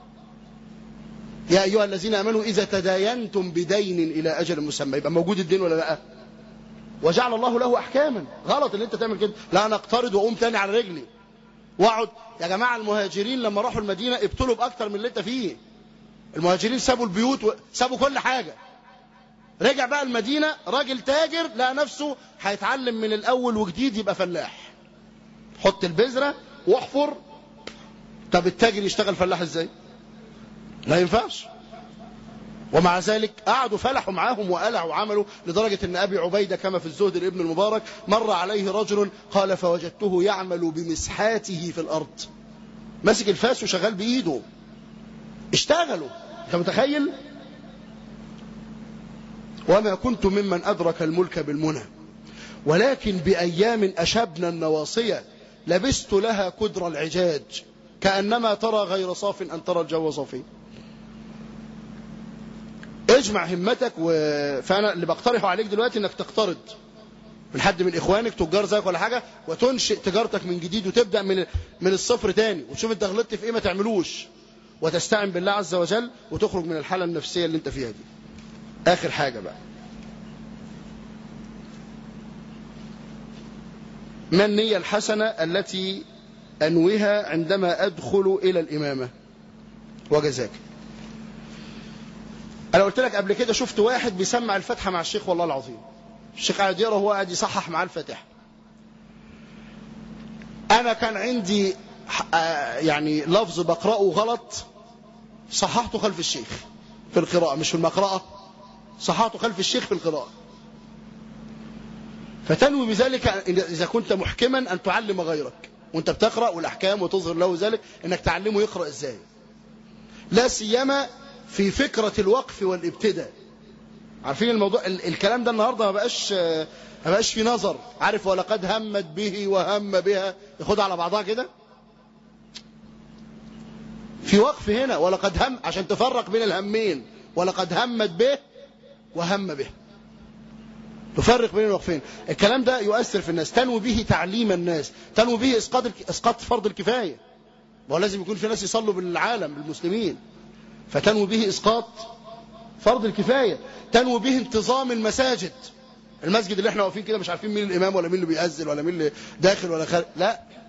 يا أيها الذين أمنوا إذا تداينتم بدين إلى أجل مسمى يبقى موجود الدين ولا لا وجعل الله له أحكاما غلط ان أنت تعمل كده لا أنا أقترض وأقوم تاني على رجلي واقعد يا جماعة المهاجرين لما راحوا المدينة ابتلوا بأكتر من اللي أنت فيه المهاجرين سابوا البيوت وسابوا كل حاجة رجع بقى المدينة راجل تاجر لقى نفسه هيتعلم من الأول وجديد يبقى فلاح حط البذرة واحفر طب التاجر يشتغل فلاح ازاي لا ينفعش ومع ذلك قعدوا فلحوا معاهم وقلعوا وعملوا لدرجة ان ابي عبيدة كما في الزهد لابن المبارك مر عليه رجل قال فوجدته يعمل بمسحاته في الارض ماسك الفاس وشغال بايده اشتغلوا انت متخيل وما كنت ممن ادرك الملك بالمنى ولكن بايام اشبنا النواصية لبست لها كدر العجاج كأنما ترى غير صاف أن ترى الجو صافي اجمع همتك و... فأنا اللي بقترحه عليك دلوقتي انك تقترض من حد من اخوانك تجار زيك ولا حاجة وتنشئ تجارتك من جديد وتبدأ من من الصفر تاني وتشوف انت غلطت في ايه ما تعملوش وتستعن بالله عز وجل وتخرج من الحالة النفسية اللي انت فيها دي اخر حاجة بقى ما النية الحسنة التي أنويها عندما أدخل إلى الإمامة وجزاك أنا قلت لك قبل كده شفت واحد بيسمع الفتحة مع الشيخ والله العظيم الشيخ قاعد يقرأ وهو قاعد يصحح مع الفاتحة أنا كان عندي يعني لفظ بقرأه غلط صححته خلف الشيخ في القراءة مش في المقرأة صححته خلف الشيخ في القراءة فتنوي بذلك إذا كنت محكما أن تعلم غيرك وانت بتقرأ والأحكام وتظهر له ذلك انك تعلمه يقرأ ازاي لا سيما في فكرة الوقف والابتداء عارفين الموضوع الكلام ده النهاردة ما بقاش ما بقاش في نظر عارف ولقد همت به وهم بها ياخدها على بعضها كده في وقف هنا ولقد هم عشان تفرق بين الهمين ولقد همت به وهم به تفرق بين الوقفين الكلام ده يؤثر في الناس تنوي به تعليم الناس تنوي به اسقاط اسقاط فرض الكفايه وهو لازم يكون في ناس يصلوا بالعالم بالمسلمين فتنوي به اسقاط فرض الكفايه تنوي به انتظام المساجد المسجد اللي احنا واقفين كده مش عارفين مين الامام ولا مين اللي بيأذن ولا مين اللي داخل ولا خارج لا